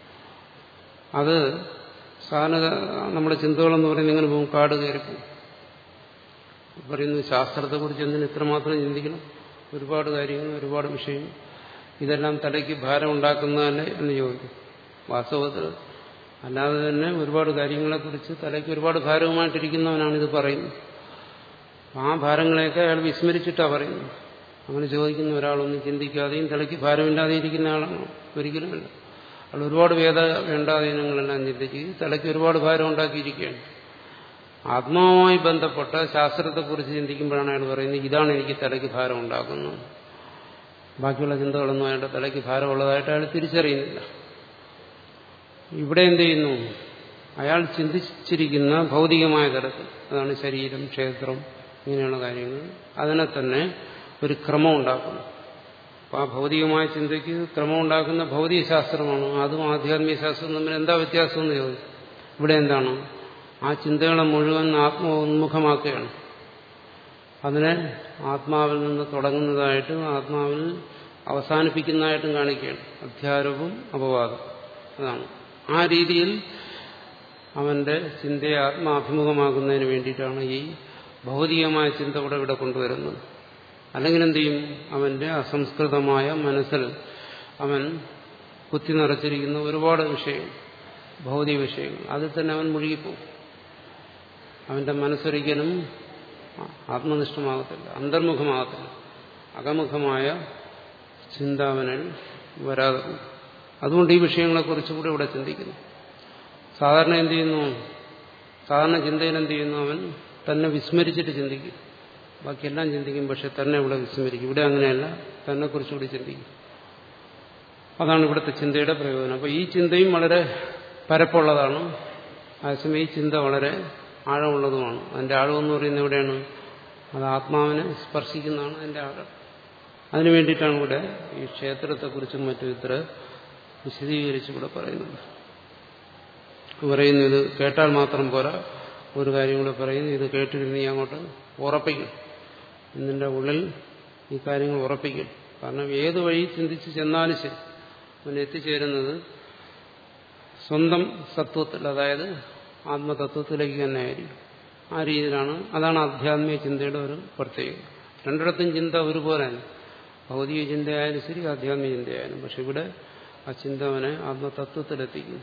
അത് സാധാരണ നമ്മുടെ ചിന്തകളെന്ന് പറയുന്നത് ഇങ്ങനെ പോകും കാട് കയറിപ്പോകും പറയുന്നു ശാസ്ത്രത്തെക്കുറിച്ച് എന്തിന് ഇത്രമാത്രം ചിന്തിക്കണം ഒരുപാട് കാര്യങ്ങൾ ഒരുപാട് വിഷയങ്ങൾ ഇതെല്ലാം തലയ്ക്ക് ഭാരം ഉണ്ടാക്കുന്നതല്ലേ എന്ന് ചോദിക്കും വാസ്തവത്തിൽ അല്ലാതെ തന്നെ ഒരുപാട് കാര്യങ്ങളെക്കുറിച്ച് തലയ്ക്ക് ഒരുപാട് ഭാരവുമായിട്ടിരിക്കുന്നവനാണ് ഇത് പറയുന്നത് ആ ഭാരങ്ങളെയൊക്കെ അയാൾ വിസ്മരിച്ചിട്ടാണ് പറയുന്നത് അങ്ങനെ ചോദിക്കുന്ന ഒരാളൊന്നും ചിന്തിക്കാതെയും തലയ്ക്ക് ഭാരമില്ലാതെ ഇരിക്കുന്ന ആളാണോ ഒരിക്കലുമല്ല അയാൾ ഒരുപാട് വേദ വേണ്ടാധീനങ്ങളെല്ലാം ചിന്തിച്ച് തലയ്ക്ക് ഒരുപാട് ഭാരം ഉണ്ടാക്കിയിരിക്കുകയാണ് ആത്മാവുമായി ബന്ധപ്പെട്ട ശാസ്ത്രത്തെക്കുറിച്ച് ചിന്തിക്കുമ്പോഴാണ് അയാൾ പറയുന്നത് ഇതാണ് എനിക്ക് തലയ്ക്ക് ഭാരം ഉണ്ടാക്കുന്നത് ബാക്കിയുള്ള ചിന്തകളൊന്നും അയാളുടെ തലയ്ക്ക് ഭാരമുള്ളതായിട്ട് അയാൾ തിരിച്ചറിയുന്നില്ല ഇവിടെ എന്ത് ചെയ്യുന്നു അയാൾ ചിന്തിച്ചിരിക്കുന്ന ഭൗതികമായ തലത്തിൽ അതാണ് ശരീരം ക്ഷേത്രം ഇങ്ങനെയുള്ള കാര്യങ്ങൾ അതിനെ തന്നെ ഒരു ക്രമം ഉണ്ടാക്കുന്നു അപ്പോൾ ആ ഭൗതികമായ ചിന്തയ്ക്ക് ക്രമം ഉണ്ടാക്കുന്ന ഭൗതിക ശാസ്ത്രമാണ് അതും ആധ്യാത്മിക ശാസ്ത്രം തമ്മിൽ എന്താ വ്യത്യാസം എന്ന് ചോദിച്ചു ഇവിടെ എന്താണ് ആ ചിന്തകളെ മുഴുവൻ ആത്മോന്മുഖമാക്കുകയാണ് അതിനെ ആത്മാവിൽ നിന്ന് തുടങ്ങുന്നതായിട്ടും ആത്മാവിൽ അവസാനിപ്പിക്കുന്നതായിട്ടും കാണിക്കുകയാണ് അധ്യാരോപം അപവാദം അതാണ് ആ രീതിയിൽ അവന്റെ ചിന്തയെ ആത്മാഭിമുഖമാക്കുന്നതിന് വേണ്ടിയിട്ടാണ് ഈ ഭൗതികമായ ചിന്ത ഇവിടെ ഇവിടെ കൊണ്ടുവരുന്നത് അല്ലെങ്കിൽ എന്ത് ചെയ്യും അവന്റെ അസംസ്കൃതമായ മനസ്സിൽ അവൻ കുത്തി നിറച്ചിരിക്കുന്ന ഒരുപാട് വിഷയങ്ങൾ ഭൗതിക വിഷയങ്ങൾ അതിൽ തന്നെ അവൻ മുഴുകിപ്പോകും അവന്റെ മനസ്സൊരിക്കലും ആത്മനിഷ്ഠമാകത്തില്ല അന്തർമുഖമാകത്തില്ല അകമുഖമായ ചിന്ത അവനിൽ വരാതെ അതുകൊണ്ട് ഈ വിഷയങ്ങളെക്കുറിച്ച് കൂടെ ഇവിടെ ചിന്തിക്കുന്നു സാധാരണ എന്ത് ചെയ്യുന്നു സാധാരണ ചിന്തയിൽ എന്ത് ചെയ്യുന്നു അവൻ തന്നെ വിസ്മരിച്ചിട്ട് ചിന്തിക്കും ബാക്കിയെല്ലാം ചിന്തിക്കും പക്ഷെ തന്നെ ഇവിടെ വിസ്മരിക്കും ഇവിടെ അങ്ങനെയല്ല തന്നെ കുറിച്ചുകൂടി ചിന്തിക്കും അതാണ് ഇവിടുത്തെ ചിന്തയുടെ പ്രയോജനം അപ്പോൾ ഈ ചിന്തയും വളരെ പരപ്പുള്ളതാണ് അതേസമയം ഈ ചിന്ത വളരെ ആഴമുള്ളതുമാണ് അതിന്റെ ആഴമെന്ന് പറയുന്നത് എവിടെയാണ് അത് ആത്മാവിനെ സ്പർശിക്കുന്നതാണ് അതിന്റെ ആഴം അതിനു വേണ്ടിയിട്ടാണ് ഇവിടെ ഈ ക്ഷേത്രത്തെക്കുറിച്ചും മറ്റും ഇത്ര വിശദീകരിച്ച് ഇവിടെ പറയുന്നത് പറയുന്നു ഇത് കേട്ടാൽ മാത്രം പോരാ ഒരു കാര്യം കൂടെ പറയുന്നു ഇത് കേട്ടിരുന്ന് നീ അങ്ങോട്ട് ഉറപ്പിക്കും നിന്റെ ഉള്ളിൽ ഈ കാര്യങ്ങൾ ഉറപ്പിക്കും കാരണം ഏത് വഴി ചിന്തിച്ച് ചെന്നാലും ശരി അവൻ എത്തിച്ചേരുന്നത് സ്വന്തം സത്വത്തിൽ അതായത് ആത്മതത്വത്തിലേക്ക് തന്നെ ആയിരിക്കും ആ രീതിയിലാണ് അതാണ് ആധ്യാത്മിക ചിന്തയുടെ ഒരു പ്രത്യേകത രണ്ടിടത്തും ചിന്ത ഒരുപോലെയാണ് ഭൗതിക ചിന്തയായാലും ശരി ആധ്യാത്മിക ചിന്തയായാലും പക്ഷെ ഇവിടെ ആ ചിന്ത അവനെ ആത്മതത്വത്തിലെത്തിക്കുന്നു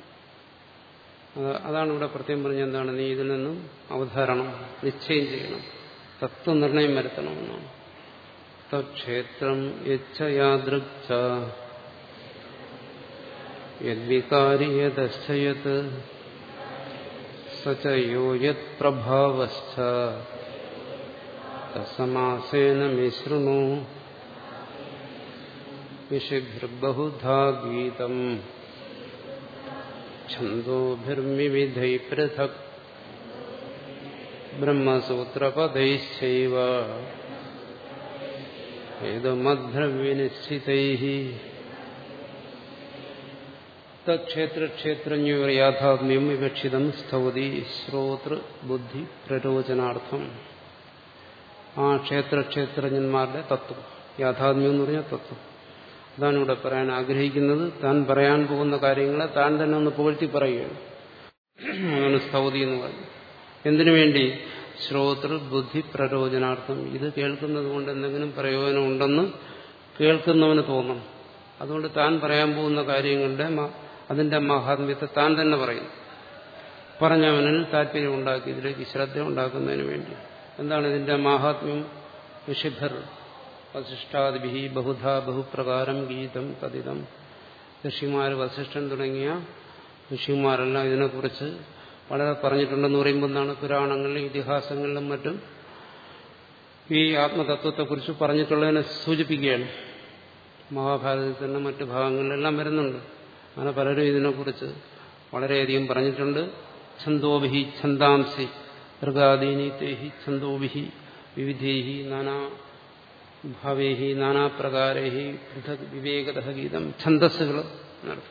അതാണ് ഇവിടെ പ്രത്യേകം പറഞ്ഞ എന്താണ് നീ ഇതിൽ നിന്നും അവധാരണം നിശ്ചയം ചെയ്യണം തത്വനിർണയം വരുത്തണമെന്നാണ് തക്ഷേത്രം യച്ഛയാദൃക്ച യദ്വികാരി യതശ്ചയത് സചയോ യത് പ്രഭാവശ്ച തസമാസേന മിശ്രണു വിഷിഭിർബഹുധാ ഗീതം ഛന്ദോഭിർവിവിധൈ പൃഥക് ബ്രഹ്മസൂത്രപദൈശ്ചൈവ ഏതമദ്രവിനിശ്ചിതൈ തക്ഷേത്രക്ഷേത്രജ്ഞ യാഥാത്മ്യം വിവക്ഷിതം സ്ഥൗതി ശ്രോതൃ ബുദ്ധി പ്രരോചനാർത്ഥം ആ ക്ഷേത്രക്ഷേത്രജ്ഞന്മാരുടെ തത്വം യാഥാത്മ്യം എന്ന് പറഞ്ഞാൽ തത്വം അതാണ് ഇവിടെ പറയാൻ ആഗ്രഹിക്കുന്നത് താൻ പറയാൻ പോകുന്ന കാര്യങ്ങളെ താൻ തന്നെ ഒന്ന് പുകഴ്ത്തി പറയുകയാണ് അങ്ങനെ സ്തൗതി എന്ന് പറഞ്ഞു എന്തിനു വേണ്ടി ശ്രോതൃ ബുദ്ധി പ്രരോചനാർത്ഥം ഇത് കേൾക്കുന്നത് കൊണ്ട് എന്തെങ്കിലും പ്രയോജനം ഉണ്ടെന്ന് കേൾക്കുന്നവന് തോന്നണം അതുകൊണ്ട് താൻ പറയാൻ പോകുന്ന കാര്യങ്ങളുടെ അതിന്റെ മഹാത്മ്യത്തെ താൻ തന്നെ പറയുന്നു പറഞ്ഞവനിൽ താല്പര്യം ഉണ്ടാക്കി ഇതിലേക്ക് ശ്രദ്ധ ഉണ്ടാക്കുന്നതിന് വേണ്ടി എന്താണ് ഇതിന്റെ മാഹാത്മ്യം ഋഷിഭർ വസിഷ്ഠാദിഭി ബഹുധ ബഹുപ്രകാരം ഗീതം കഥിതം ഋഷിമാർ വസിഷ്ഠൻ തുടങ്ങിയ ഋഷിമാരെല്ലാം ഇതിനെക്കുറിച്ച് വളരെ പറഞ്ഞിട്ടുണ്ടെന്ന് പറയുമ്പോൾ എന്താണ് പുരാണങ്ങളിലും ഇതിഹാസങ്ങളിലും മറ്റും ഈ ആത്മതത്വത്തെക്കുറിച്ച് പറഞ്ഞിട്ടുള്ളതിനെ സൂചിപ്പിക്കുകയാണ് മഹാഭാരതത്തിൽ തന്നെ മറ്റു ഭാഗങ്ങളിലെല്ലാം വരുന്നുണ്ട് അങ്ങനെ പലരും ഇതിനെക്കുറിച്ച് വളരെയധികം പറഞ്ഞിട്ടുണ്ട് ഛന്തോഭിഹി ഛന്ദാംസി മൃഗാദീനി തേഹി ഛന്തോഭിഹി വിവിധേഹി നാനാ ഭാവേഹി നാനാപ്രകാരേഹി പൃഥക് വിവേകത ഗീതം ഛന്ദസ്സുകൾ നടത്തും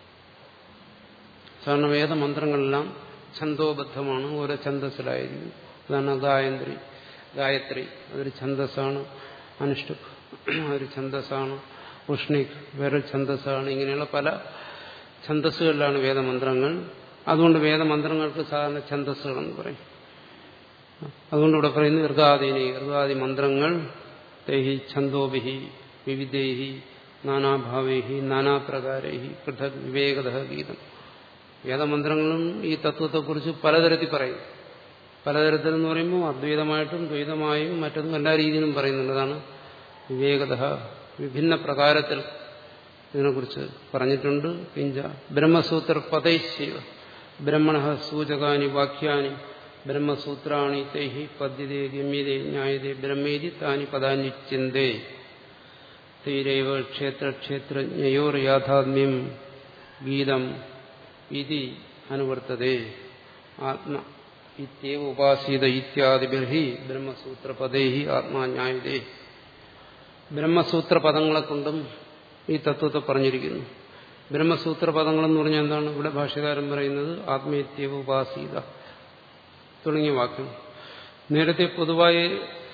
സാധാരണ വേദമന്ത്രങ്ങളെല്ലാം ഛന്തോബദ്ധമാണ് ഓരോ ഛന്തസ്സിലായിരിക്കും അതാണ് ഗായത്രി ഗായത്രി അതൊരു ഛന്തസ്സാണ് അനുഷ്ടുക് ഒരു ഛന്തസ്സാണ് ഉഷ്ണിക് വേറെ ഛന്തസ്സാണ് ഇങ്ങനെയുള്ള പല ഛന്തസ്സുകളിലാണ് വേദമന്ത്രങ്ങൾ അതുകൊണ്ട് വേദമന്ത്രങ്ങൾക്ക് സാധാരണ ഛന്തസ്സുകളെന്ന് പറയും അതുകൊണ്ട് ഇവിടെ പറയുന്നു ഇർഗാദീനി ഇർഗാദി മന്ത്രങ്ങൾ തേഹി ഛന്തോഭിഹി വിവിധേഹി നാനാഭാവേഹി നാനാപ്രകാരേഹി പൃഥക് വിവേകത ഗീതം വേദമന്ത്രങ്ങളും ഈ തത്വത്തെക്കുറിച്ച് പലതരത്തിൽ പറയും പലതരത്തിൽ എന്ന് പറയുമ്പോൾ അദ്വൈതമായിട്ടും ദ്വൈതമായും മറ്റൊന്നും എല്ലാ രീതിയിലും പറയുന്നുണ്ട് അതാണ് വിവേകത വിഭിന്ന പ്രകാരത്തിൽ ഇതിനെക്കുറിച്ച് പറഞ്ഞിട്ടുണ്ട് പിഞ്ച ബ്രഹ്മസൂത്ര പദൈശൈവ ബ്രഹ്മണ സൂചകാനി വാക്യാനി ബ്രഹ്മസൂത്രാണി തൈഹി പദ്യതേ ഗമ്യതേ ന്യായതേ ബ്രഹ്മേതി താനി പദാന്യുച്യന്തേ തൈരൈവ ക്ഷേത്രക്ഷേത്രജ്ഞയോർ യാഥാത്മ്യം ഗീതം ഇതി അനുവർത്തതേ ആത്മ ഇത്യവ ഉപാസീത ഇത്യാദിബിർഹി ബ്രഹ്മസൂത്രപദൈ ആത്മാന്യായതേ ബ്രഹ്മസൂത്ര പദങ്ങളെ കൊണ്ടും ഈ തത്വത്തെ പറഞ്ഞിരിക്കുന്നു ബ്രഹ്മസൂത്ര പദങ്ങളെന്ന് പറഞ്ഞാൽ എന്താണ് ഇവിടെ ഭാഷ്യകാരൻ പറയുന്നത് ആത്മീയത്യവ ഉപാസീത തുടങ്ങിയ വാക്യം നേരത്തെ പൊതുവായി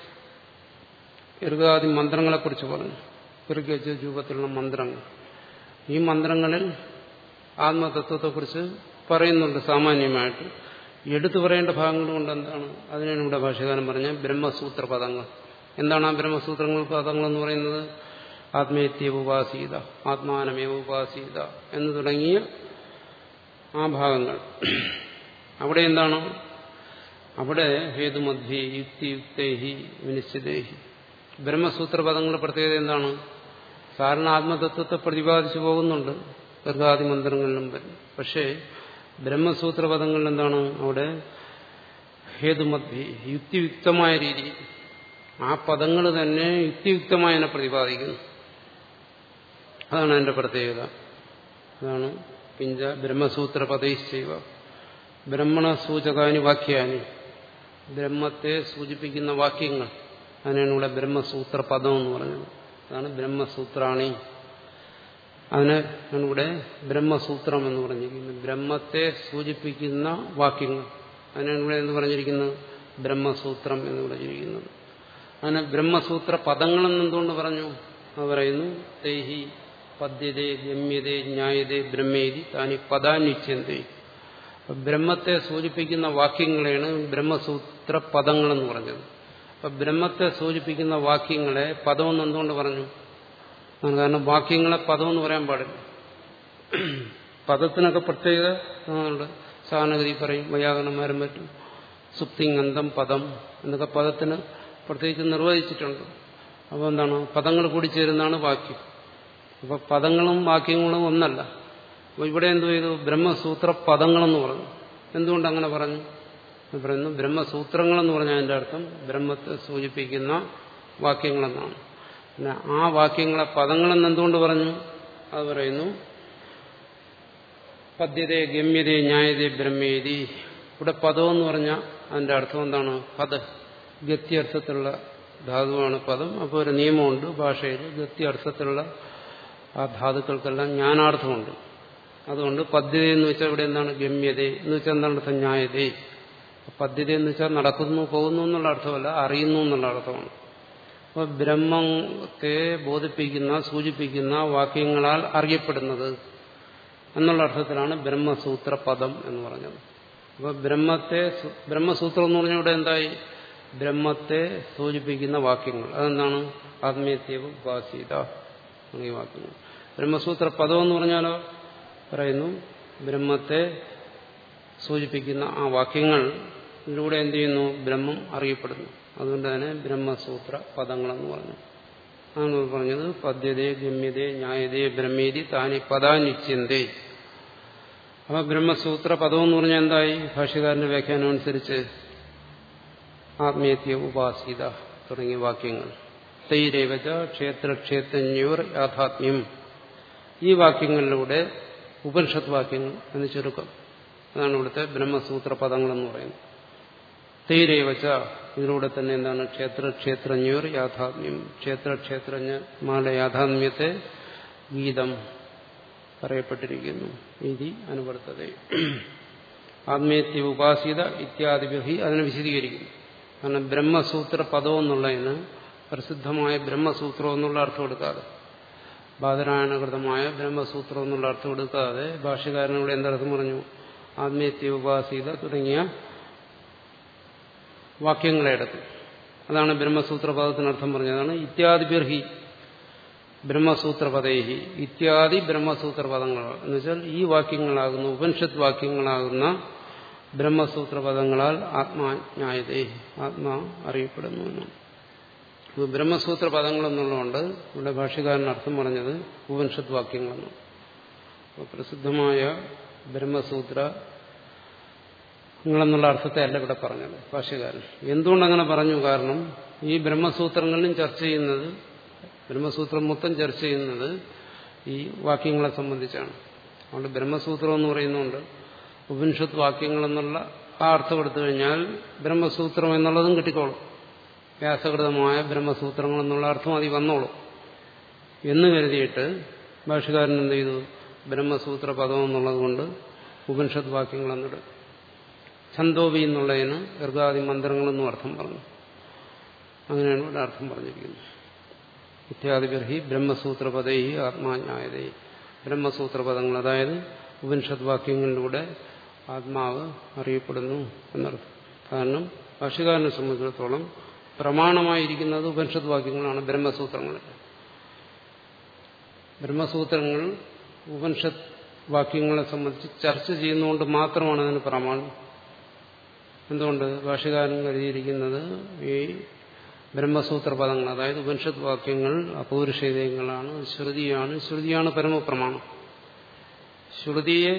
ഇർഗാദി മന്ത്രങ്ങളെക്കുറിച്ച് പറഞ്ഞു ഇർഗജ രൂപത്തിലുള്ള മന്ത്രങ്ങൾ ഈ മന്ത്രങ്ങളിൽ ആത്മതത്വത്തെക്കുറിച്ച് പറയുന്നുണ്ട് സാമാന്യമായിട്ട് എടുത്തു പറയേണ്ട ഭാഗങ്ങൾ കൊണ്ട് എന്താണ് അതിനാണ് ഇവിടെ ഭാഷകാരൻ പറഞ്ഞ ബ്രഹ്മസൂത്ര പദങ്ങൾ എന്താണ് ആ ബ്രഹ്മസൂത്രങ്ങൾ പദങ്ങൾ എന്ന് പറയുന്നത് ആത്മേത്യവ ഉപാസീത ആത്മാനമേവ ഉപാസീത എന്ന് തുടങ്ങിയ ആ ഭാഗങ്ങൾ അവിടെ എന്താണ് അവിടെ ഹേതുമധ്യേ യുക്തിയുക്തേഹി വിനിശ്ചിതേഹി ബ്രഹ്മസൂത്ര പദങ്ങളുടെ പ്രത്യേകത എന്താണ് സാധാരണ ആത്മതത്വത്തെ പ്രതിപാദിച്ചു പോകുന്നുണ്ട് ദീർഘാദി മന്ത്രങ്ങളിലും വരും പക്ഷേ ബ്രഹ്മസൂത്ര പദങ്ങളിൽ എന്താണ് അവിടെ ഹേതുമധ്യ യുക്തിയുക്തമായ രീതി ആ പദങ്ങൾ തന്നെ യുക്തിയുക്തമായി എന്നെ പ്രതിപാദിക്കുന്നു അതാണ് അതിന്റെ പ്രത്യേകത അതാണ് പിഞ്ച ബ്രഹ്മസൂത്ര പദൈശ്ചൈവ ബ്രഹ്മണ സൂചകാനി വാക്യാനി ബ്രഹ്മത്തെ സൂചിപ്പിക്കുന്ന വാക്യങ്ങൾ അതിനാണ് ഇവിടെ ബ്രഹ്മസൂത്ര പദം എന്ന് പറഞ്ഞത് അതാണ് ബ്രഹ്മസൂത്രാണി അതിന് ഇവിടെ ബ്രഹ്മസൂത്രം എന്ന് പറഞ്ഞിരിക്കുന്നത് ബ്രഹ്മത്തെ സൂചിപ്പിക്കുന്ന വാക്യങ്ങൾ അതിനാണ് ഇവിടെ എന്ന് പറഞ്ഞിരിക്കുന്നത് ബ്രഹ്മസൂത്രം എന്ന് പറഞ്ഞിരിക്കുന്നത് അതിന് ബ്രഹ്മസൂത്ര പദങ്ങളെന്ന് എന്തുകൊണ്ട് പറഞ്ഞു അത് പറയുന്നു തൈഹി പദ്യതേ ഗമ്യതേ ന്യായതേ ബ്രഹ്മേതി താനി പദാനിച്യന്തേ ബ്രഹ്മത്തെ സൂചിപ്പിക്കുന്ന വാക്യങ്ങളെയാണ് ബ്രഹ്മസൂത്ര പദങ്ങളെന്ന് പറഞ്ഞത് അപ്പൊ ബ്രഹ്മത്തെ സൂചിപ്പിക്കുന്ന വാക്യങ്ങളെ പദമെന്ന് എന്തുകൊണ്ട് പറഞ്ഞു കാരണം വാക്യങ്ങളെ പദമെന്ന് പറയാൻ പാടില്ല പദത്തിനൊക്കെ പ്രത്യേകത ഉണ്ട് സാധാരണഗതി പറയും വൈയാകരണന്മാരും പറ്റും സുപ്തിങ്ങന്തം പദം എന്നൊക്കെ പദത്തിന് പ്രത്യേകിച്ച് നിർവഹിച്ചിട്ടുണ്ട് അപ്പോൾ എന്താണ് പദങ്ങൾ കൂടി ചേരുന്നതാണ് വാക്യം അപ്പൊ പദങ്ങളും വാക്യങ്ങളും ഒന്നല്ല അപ്പോൾ ഇവിടെ എന്തു ചെയ്തു ബ്രഹ്മസൂത്ര പദങ്ങളെന്ന് പറഞ്ഞു എന്തുകൊണ്ട് അങ്ങനെ പറഞ്ഞു പറയുന്നു ബ്രഹ്മസൂത്രങ്ങളെന്ന് പറഞ്ഞാൽ അതിന്റെ അർത്ഥം ബ്രഹ്മത്തെ സൂചിപ്പിക്കുന്ന വാക്യങ്ങളെന്നാണ് പിന്നെ ആ വാക്യങ്ങളെ പദങ്ങളെന്ന് എന്തുകൊണ്ട് പറഞ്ഞു അത് പറയുന്നു പദ്യതേ ഗമ്യതേ ന്യായതേ ബ്രഹ്മേതി ഇവിടെ പദം എന്ന് പറഞ്ഞാൽ അതിന്റെ അർത്ഥം എന്താണ് പദ ഗത്യർത്ഥത്തിലുള്ള ധാതുവാണ് പദം അപ്പോൾ ഒരു നിയമമുണ്ട് ഭാഷയിൽ ഗത്യർത്ഥത്തിലുള്ള ആ ധാതുക്കൾക്കെല്ലാം ജ്ഞാനാർത്ഥമുണ്ട് അതുകൊണ്ട് പദ്യത എന്ന് വെച്ചാൽ ഇവിടെ എന്താണ് ഗമ്യത എന്ന് വെച്ചാൽ എന്താണ് അർത്ഥം ന്യായതേ പദ്യത എന്ന് വെച്ചാൽ നടക്കുന്നു പോകുന്നു എന്നുള്ള അർത്ഥമല്ല അറിയുന്നു എന്നുള്ള അർത്ഥമാണ് അപ്പോൾ ബ്രഹ്മത്തെ ബോധിപ്പിക്കുന്ന സൂചിപ്പിക്കുന്ന വാക്യങ്ങളാൽ അറിയപ്പെടുന്നത് എന്നുള്ള അർത്ഥത്തിലാണ് ബ്രഹ്മസൂത്ര പദം എന്ന് പറഞ്ഞത് അപ്പോൾ ബ്രഹ്മത്തെ ബ്രഹ്മസൂത്രം എന്ന് പറഞ്ഞാൽ ഇവിടെ എന്തായി ബ്രഹ്മത്തെ സൂചിപ്പിക്കുന്ന വാക്യങ്ങൾ അതെന്താണ് ആത്മീയത്യവ ഉപാസീത ഈ വാക്യങ്ങൾ ബ്രഹ്മസൂത്ര പദം എന്ന് പറഞ്ഞാലോ പറയുന്നു ബ്രഹ്മത്തെ സൂചിപ്പിക്കുന്ന ആ വാക്യങ്ങളിലൂടെ എന്ത് ചെയ്യുന്നു ബ്രഹ്മം അറിയപ്പെടുന്നു അതുകൊണ്ട് തന്നെ ബ്രഹ്മസൂത്ര പദങ്ങളെന്ന് പറഞ്ഞു ആണ് പറഞ്ഞത് പദ്യതേ ഗമ്യതേ ന്യായതേ ബ്രഹ്മേതി താനി പദാനിച്യന്തേ അപ്പൊ ബ്രഹ്മസൂത്ര പദം എന്ന് പറഞ്ഞാൽ എന്തായി ഭാഷ്യകാരന്റെ വ്യാഖ്യാനം അനുസരിച്ച് ആത്മീയത്യ ഉപാസീത തുടങ്ങിയ വാക്യങ്ങൾ തൈരേവച ക്ഷേത്രക്ഷേത്രജ്ഞൂർ യാഥാത്മ്യം ഈ വാക്യങ്ങളിലൂടെ ഉപനിഷത്ത് വാക്യങ്ങൾ എന്ന് ചുരുക്കം അതാണ് ഇവിടുത്തെ ബ്രഹ്മസൂത്ര പദങ്ങളെന്ന് പറയുന്നത് തൈരേവച ഇതിലൂടെ തന്നെ എന്താണ് ക്ഷേത്ര ക്ഷേത്രജ്ഞർ യാഥാത്മ്യം ക്ഷേത്ര ക്ഷേത്രജ്ഞമാരുടെ യാഥാത്മ്യത്തെ ഗീതം പറയപ്പെട്ടിരിക്കുന്നു ഇതി അനുവർത്തത ആത്മീയത്യ ഉപാസിത ഇത്യാദിഭി അതിനെ വിശദീകരിക്കുന്നു കാരണം ബ്രഹ്മസൂത്ര പദം എന്നുള്ളതിന് പ്രസിദ്ധമായ ബ്രഹ്മസൂത്രം എന്നുള്ള അർത്ഥം എടുക്കാതെ ബാദരായണകൃതമായ ബ്രഹ്മസൂത്രം എന്നുള്ള അർത്ഥം എടുക്കാതെ ഭാഷകാരനോട് എന്തർത്ഥം പറഞ്ഞു ആത്മീയത്യ ഉപാസിത തുടങ്ങിയ വാക്യങ്ങളെ എടുത്തു അതാണ് ബ്രഹ്മസൂത്ര പദത്തിനർത്ഥം പറഞ്ഞതാണ് ഇത്യാദി ബിർഹി ബ്രഹ്മസൂത്ര പദേഹി ഇത്യാദി ബ്രഹ്മസൂത്ര പദങ്ങൾ എന്ന് വെച്ചാൽ ഈ വാക്യങ്ങളാകുന്ന ഉപനിഷത്ത് വാക്യങ്ങളാകുന്ന ബ്രഹ്മസൂത്ര പദങ്ങളാൽ ആത്മാജ്ഞായതേ ആത്മാ അറിയപ്പെടുന്നു എന്നാണ് ബ്രഹ്മസൂത്ര പദങ്ങൾ എന്നുള്ളതുകൊണ്ട് ഇവിടെ ഭാഷകാരൻ അർത്ഥം പറഞ്ഞത് ഉപനിഷത്ത് വാക്യങ്ങളെന്ന് പ്രസിദ്ധമായ ബ്രഹ്മസൂത്ര നിങ്ങളെന്നുള്ള അർത്ഥത്തെ അല്ല ഇവിടെ പറഞ്ഞത് ഭാഷ്യകാരൻ എന്തുകൊണ്ടങ്ങനെ പറഞ്ഞു കാരണം ഈ ബ്രഹ്മസൂത്രങ്ങളിലും ചർച്ച ചെയ്യുന്നത് ബ്രഹ്മസൂത്രം മൊത്തം ചർച്ച ചെയ്യുന്നത് ഈ വാക്യങ്ങളെ സംബന്ധിച്ചാണ് അതുകൊണ്ട് ബ്രഹ്മസൂത്രം എന്ന് പറയുന്നുണ്ട് ഉപനിഷത്ത് വാക്യങ്ങൾ എന്നുള്ള ആ അർത്ഥം എടുത്തു കഴിഞ്ഞാൽ ബ്രഹ്മസൂത്രം എന്നുള്ളതും കിട്ടിക്കോളും വ്യാസകൃതമായ ബ്രഹ്മസൂത്രങ്ങൾ എന്നുള്ള അർത്ഥം അതി വന്നോളും എന്ന് കരുതിയിട്ട് ഭാഷകാരൻ എന്ത് ചെയ്തു ബ്രഹ്മസൂത്ര പദം എന്നുള്ളത് കൊണ്ട് ഉപനിഷത്ത് വാക്യങ്ങൾ എന്നിട്ട് ഛന്തോവി എന്നുള്ളതിന് ദീർഘാദി മന്ത്രങ്ങളെന്നും അർത്ഥം പറഞ്ഞു അങ്ങനെയാണ് ഇവിടെ അർത്ഥം പറഞ്ഞിരിക്കുന്നത് ഇത്യാദിബർഹി ബ്രഹ്മസൂത്രപദൈ ആത്മാജ്ഞായതൈ ബ്രഹ്മസൂത്രപദങ്ങൾ അതായത് ഉപനിഷത് വാക്യങ്ങളിലൂടെ ആത്മാവ് അറിയപ്പെടുന്നു എന്നർത്ഥം കാരണം ഭാഷകാരനെ സംബന്ധിച്ചിടത്തോളം പ്രമാണമായിരിക്കുന്നത് ഉപനിഷത് വാക്യങ്ങളാണ് ബ്രഹ്മസൂത്രങ്ങൾ ബ്രഹ്മസൂത്രങ്ങൾ ഉപനിഷത്ത് വാക്യങ്ങളെ സംബന്ധിച്ച് ചർച്ച ചെയ്യുന്നതുകൊണ്ട് മാത്രമാണ് അതിന് പ്രമാണം എന്തുകൊണ്ട് ഭാഷകാരൻ കരുതിയിരിക്കുന്നത് ഈ ബ്രഹ്മസൂത്ര പദങ്ങൾ അതായത് ഉപനിഷത്ത് വാക്യങ്ങൾ അപൗരുഷേതങ്ങളാണ് ശ്രുതിയാണ് ശ്രുതിയാണ് പരമപ്രമാണം ശ്രുതിയെ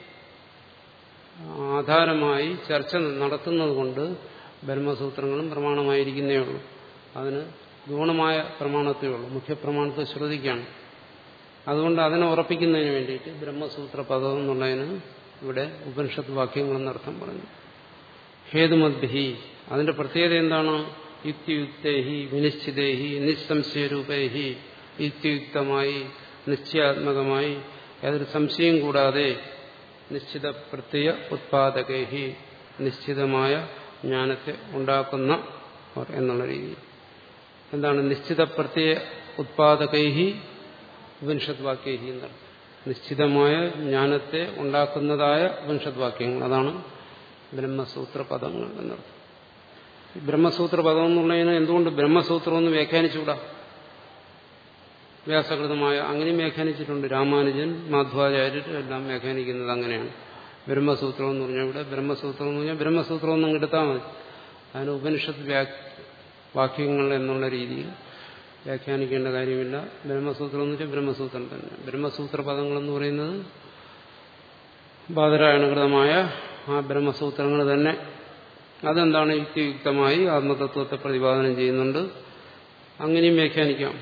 ആധാരമായി ചർച്ച നടത്തുന്നത് കൊണ്ട് ബ്രഹ്മസൂത്രങ്ങളും പ്രമാണമായിരിക്കുന്നേ ഉള്ളൂ അതിന് ഗുണമായ പ്രമാണത്തേ ഉള്ളൂ മുഖ്യപ്രമാണത്തെ ശ്രുതിക്കാണ് അതുകൊണ്ട് അതിനെ ഉറപ്പിക്കുന്നതിന് വേണ്ടിയിട്ട് ബ്രഹ്മസൂത്ര പദം എന്നുള്ളതിന് ഇവിടെ ഉപനിഷത്ത് വാക്യങ്ങളെന്നർത്ഥം പറഞ്ഞു ഹേതുമദ്ഭി അതിന്റെ പ്രത്യേകത എന്താണ് യുക്തിയുക്തേഹി വിനിശ്ചിതേഹി നിസ്സംശയരൂപേഹി യുക്തിയുക്തമായി നിശ്ചയാത്മകമായി യാതൊരു സംശയം കൂടാതെ നിശ്ചിത പ്രത്യയ ഉത്പാദകേഹി നിശ്ചിതമായ ജ്ഞാനത്തെ ഉണ്ടാക്കുന്ന എന്നുള്ള രീതി എന്താണ് നിശ്ചിത പ്രത്യയ ഉത്പാദകൈഹി ഉപനിഷത് വാക്യൈഹി എന്നർത്ഥം നിശ്ചിതമായ ജ്ഞാനത്തെ ഉണ്ടാക്കുന്നതായ ഉപനിഷത് വാക്യങ്ങൾ അതാണ് ബ്രഹ്മസൂത്ര പദങ്ങൾ എന്നർത്ഥം ഈ ബ്രഹ്മസൂത്ര പദം എന്നുള്ളതിന് എന്തുകൊണ്ട് ബ്രഹ്മസൂത്രം എന്ന് വ്യാഖ്യാനിച്ചുകൂടാ വ്യാസകൃതമായ അങ്ങനെയും വ്യാഖ്യാനിച്ചിട്ടുണ്ട് രാമാനുജൻ മാധ്വാചാര്യർ എല്ലാം വ്യാഖ്യാനിക്കുന്നത് അങ്ങനെയാണ് ബ്രഹ്മസൂത്രം എന്ന് പറഞ്ഞാൽ ഇവിടെ ബ്രഹ്മസൂത്രം എന്ന് പറഞ്ഞാൽ ബ്രഹ്മസൂത്രം ഒന്നും എടുത്താൽ മതി അതിന് ഉപനിഷത്ത് വാക്യങ്ങൾ എന്നുള്ള രീതിയിൽ വ്യാഖ്യാനിക്കേണ്ട കാര്യമില്ല ബ്രഹ്മസൂത്രം എന്ന് വെച്ചാൽ ബ്രഹ്മസൂത്രം തന്നെ ബ്രഹ്മസൂത്ര പദങ്ങളെന്ന് പറയുന്നത് ബാദരായണകൃതമായ ആ ബ്രഹ്മസൂത്രങ്ങൾ തന്നെ അതെന്താണ് യുക്തിയുക്തമായി ആത്മതത്വത്തെ പ്രതിപാദനം ചെയ്യുന്നുണ്ട് അങ്ങനെയും വ്യാഖ്യാനിക്കാം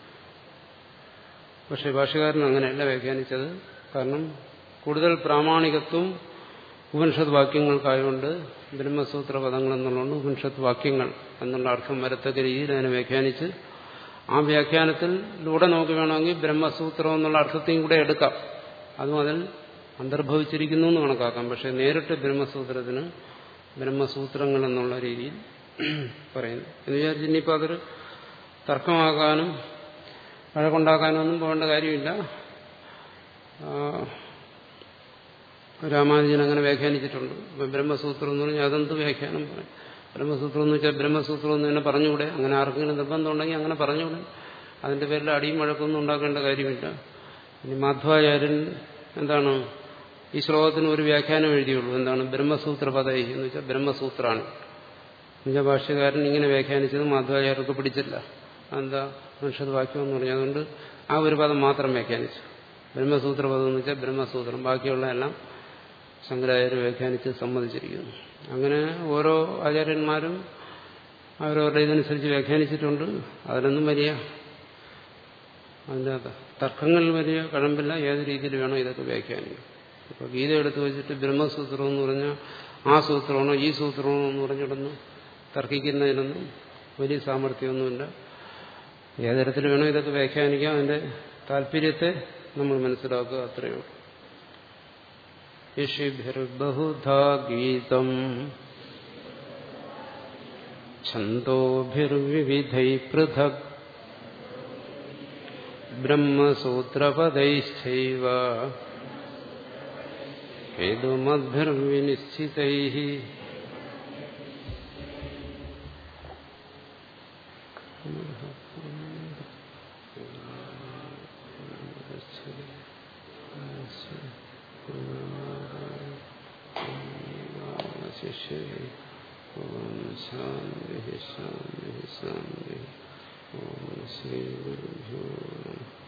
പക്ഷെ ഭാഷകാരൻ അങ്ങനെയല്ല വ്യാഖ്യാനിച്ചത് കാരണം കൂടുതൽ പ്രാമാണികത്വം ഉപനിഷത്ത് വാക്യങ്ങൾക്കായതുകൊണ്ട് ബ്രഹ്മസൂത്ര പദങ്ങൾ എന്നുള്ളതുകൊണ്ട് ഉപനിഷത്ത് വാക്യങ്ങൾ എന്നുള്ള അർത്ഥം വരത്തക്ക രീതിയിൽ അതിനെ വ്യാഖ്യാനിച്ച് ആ വ്യാഖ്യാനത്തിലൂടെ നമുക്ക് വേണമെങ്കിൽ ബ്രഹ്മസൂത്രം എന്നുള്ള അർത്ഥത്തെയും കൂടെ എടുക്കാം അതും അതിൽ അന്തർഭവിച്ചിരിക്കുന്നു എന്ന് കണക്കാക്കാം പക്ഷെ നേരിട്ട് ബ്രഹ്മസൂത്രത്തിന് ബ്രഹ്മസൂത്രങ്ങൾ എന്നുള്ള രീതിയിൽ പറയുന്നു എന്ന് വിചാരിച്ച് ഇനിയിപ്പോൾ അതൊരു തർക്കമാകാനും വഴക്കുണ്ടാക്കാനും ഒന്നും പോകേണ്ട കാര്യമില്ല രാമാനുജൻ അങ്ങനെ വ്യാഖ്യാനിച്ചിട്ടുണ്ട് ഇപ്പം ബ്രഹ്മസൂത്രം എന്ന് പറഞ്ഞാൽ അതെന്ത് വ്യാഖ്യാനം പറയും ബ്രഹ്മസൂത്രം എന്ന് വെച്ചാൽ ബ്രഹ്മസൂത്രം എന്ന് തന്നെ പറഞ്ഞുകൂടെ അങ്ങനെ ആർക്കെങ്കിലും നിർബന്ധം ഉണ്ടെങ്കിൽ അങ്ങനെ പറഞ്ഞുകൂടെ അതിന്റെ പേരിൽ അടിയും വഴക്കൊന്നും ഉണ്ടാക്കേണ്ട കാര്യമില്ല ഇനി മാധ്വാചാര്യൻ എന്താണ് ഈ ശ്ലോകത്തിന് ഒരു വ്യാഖ്യാനം എഴുതിയുള്ളൂ എന്താണ് ബ്രഹ്മസൂത്ര പദൈ എന്ന് വെച്ചാൽ ബ്രഹ്മസൂത്രാണ് എന്നുവെച്ചാൽ ഭാഷ്യകാരൻ ഇങ്ങനെ വ്യാഖ്യാനിച്ചത് മാധ്വാചാര്യർക്ക് പിടിച്ചില്ല എന്താ മനുഷ്യത് വാക്യം എന്ന് പറഞ്ഞു അതുകൊണ്ട് ആ ഒരു പദം മാത്രം വ്യാഖ്യാനിച്ചു ബ്രഹ്മസൂത്ര പദം എന്ന് വെച്ചാൽ ബ്രഹ്മസൂത്രം ബാക്കിയുള്ള എല്ലാം ശങ്കരാചാര്യ വ്യാഖ്യാനിച്ച് സമ്മതിച്ചിരിക്കുന്നു അങ്ങനെ ഓരോ ആചാര്യന്മാരും അവരവരുടെ ഇതനുസരിച്ച് വ്യാഖ്യാനിച്ചിട്ടുണ്ട് അതിലൊന്നും വലിയ അതിൻ്റെ തർക്കങ്ങളിൽ വലിയ കഴമ്പില്ല ഏത് രീതിയിൽ വേണോ ഇതൊക്കെ വ്യാഖ്യാനിക്കും ഇപ്പോൾ ഗീത എടുത്തു വെച്ചിട്ട് ബ്രഹ്മസൂത്രം എന്ന് പറഞ്ഞാൽ ആ സൂത്രമാണോ ഈ സൂത്രമാണോ എന്ന് പറഞ്ഞിട്ടൊന്നും തർക്കിക്കുന്നതിനൊന്നും വലിയ സാമർഥ്യമൊന്നുമില്ല ഏതരത്തിൽ വേണോ ഇതൊക്കെ വ്യാഖ്യാനിക്കാം അതിന്റെ താല്പര്യത്തെ നമ്മൾ മനസ്സിലാക്കുക അത്രയേ ഉള്ളൂ ഋഷിഭിർബഹുധാ ഗീതം ഛന്തോഭിർവിവിധൈ പൃഥക് ബ്രഹ്മസൂത്രപദൈശ്ചൈവ ഹേതുമദ്ഭിർവിനിശ്ചിതൈ ശിഷ്യേ ഓം ശാന്തി ശാന്തി ശാന്തി ഓം ശ്രീ ഗുരുഭ്യോ നമഃ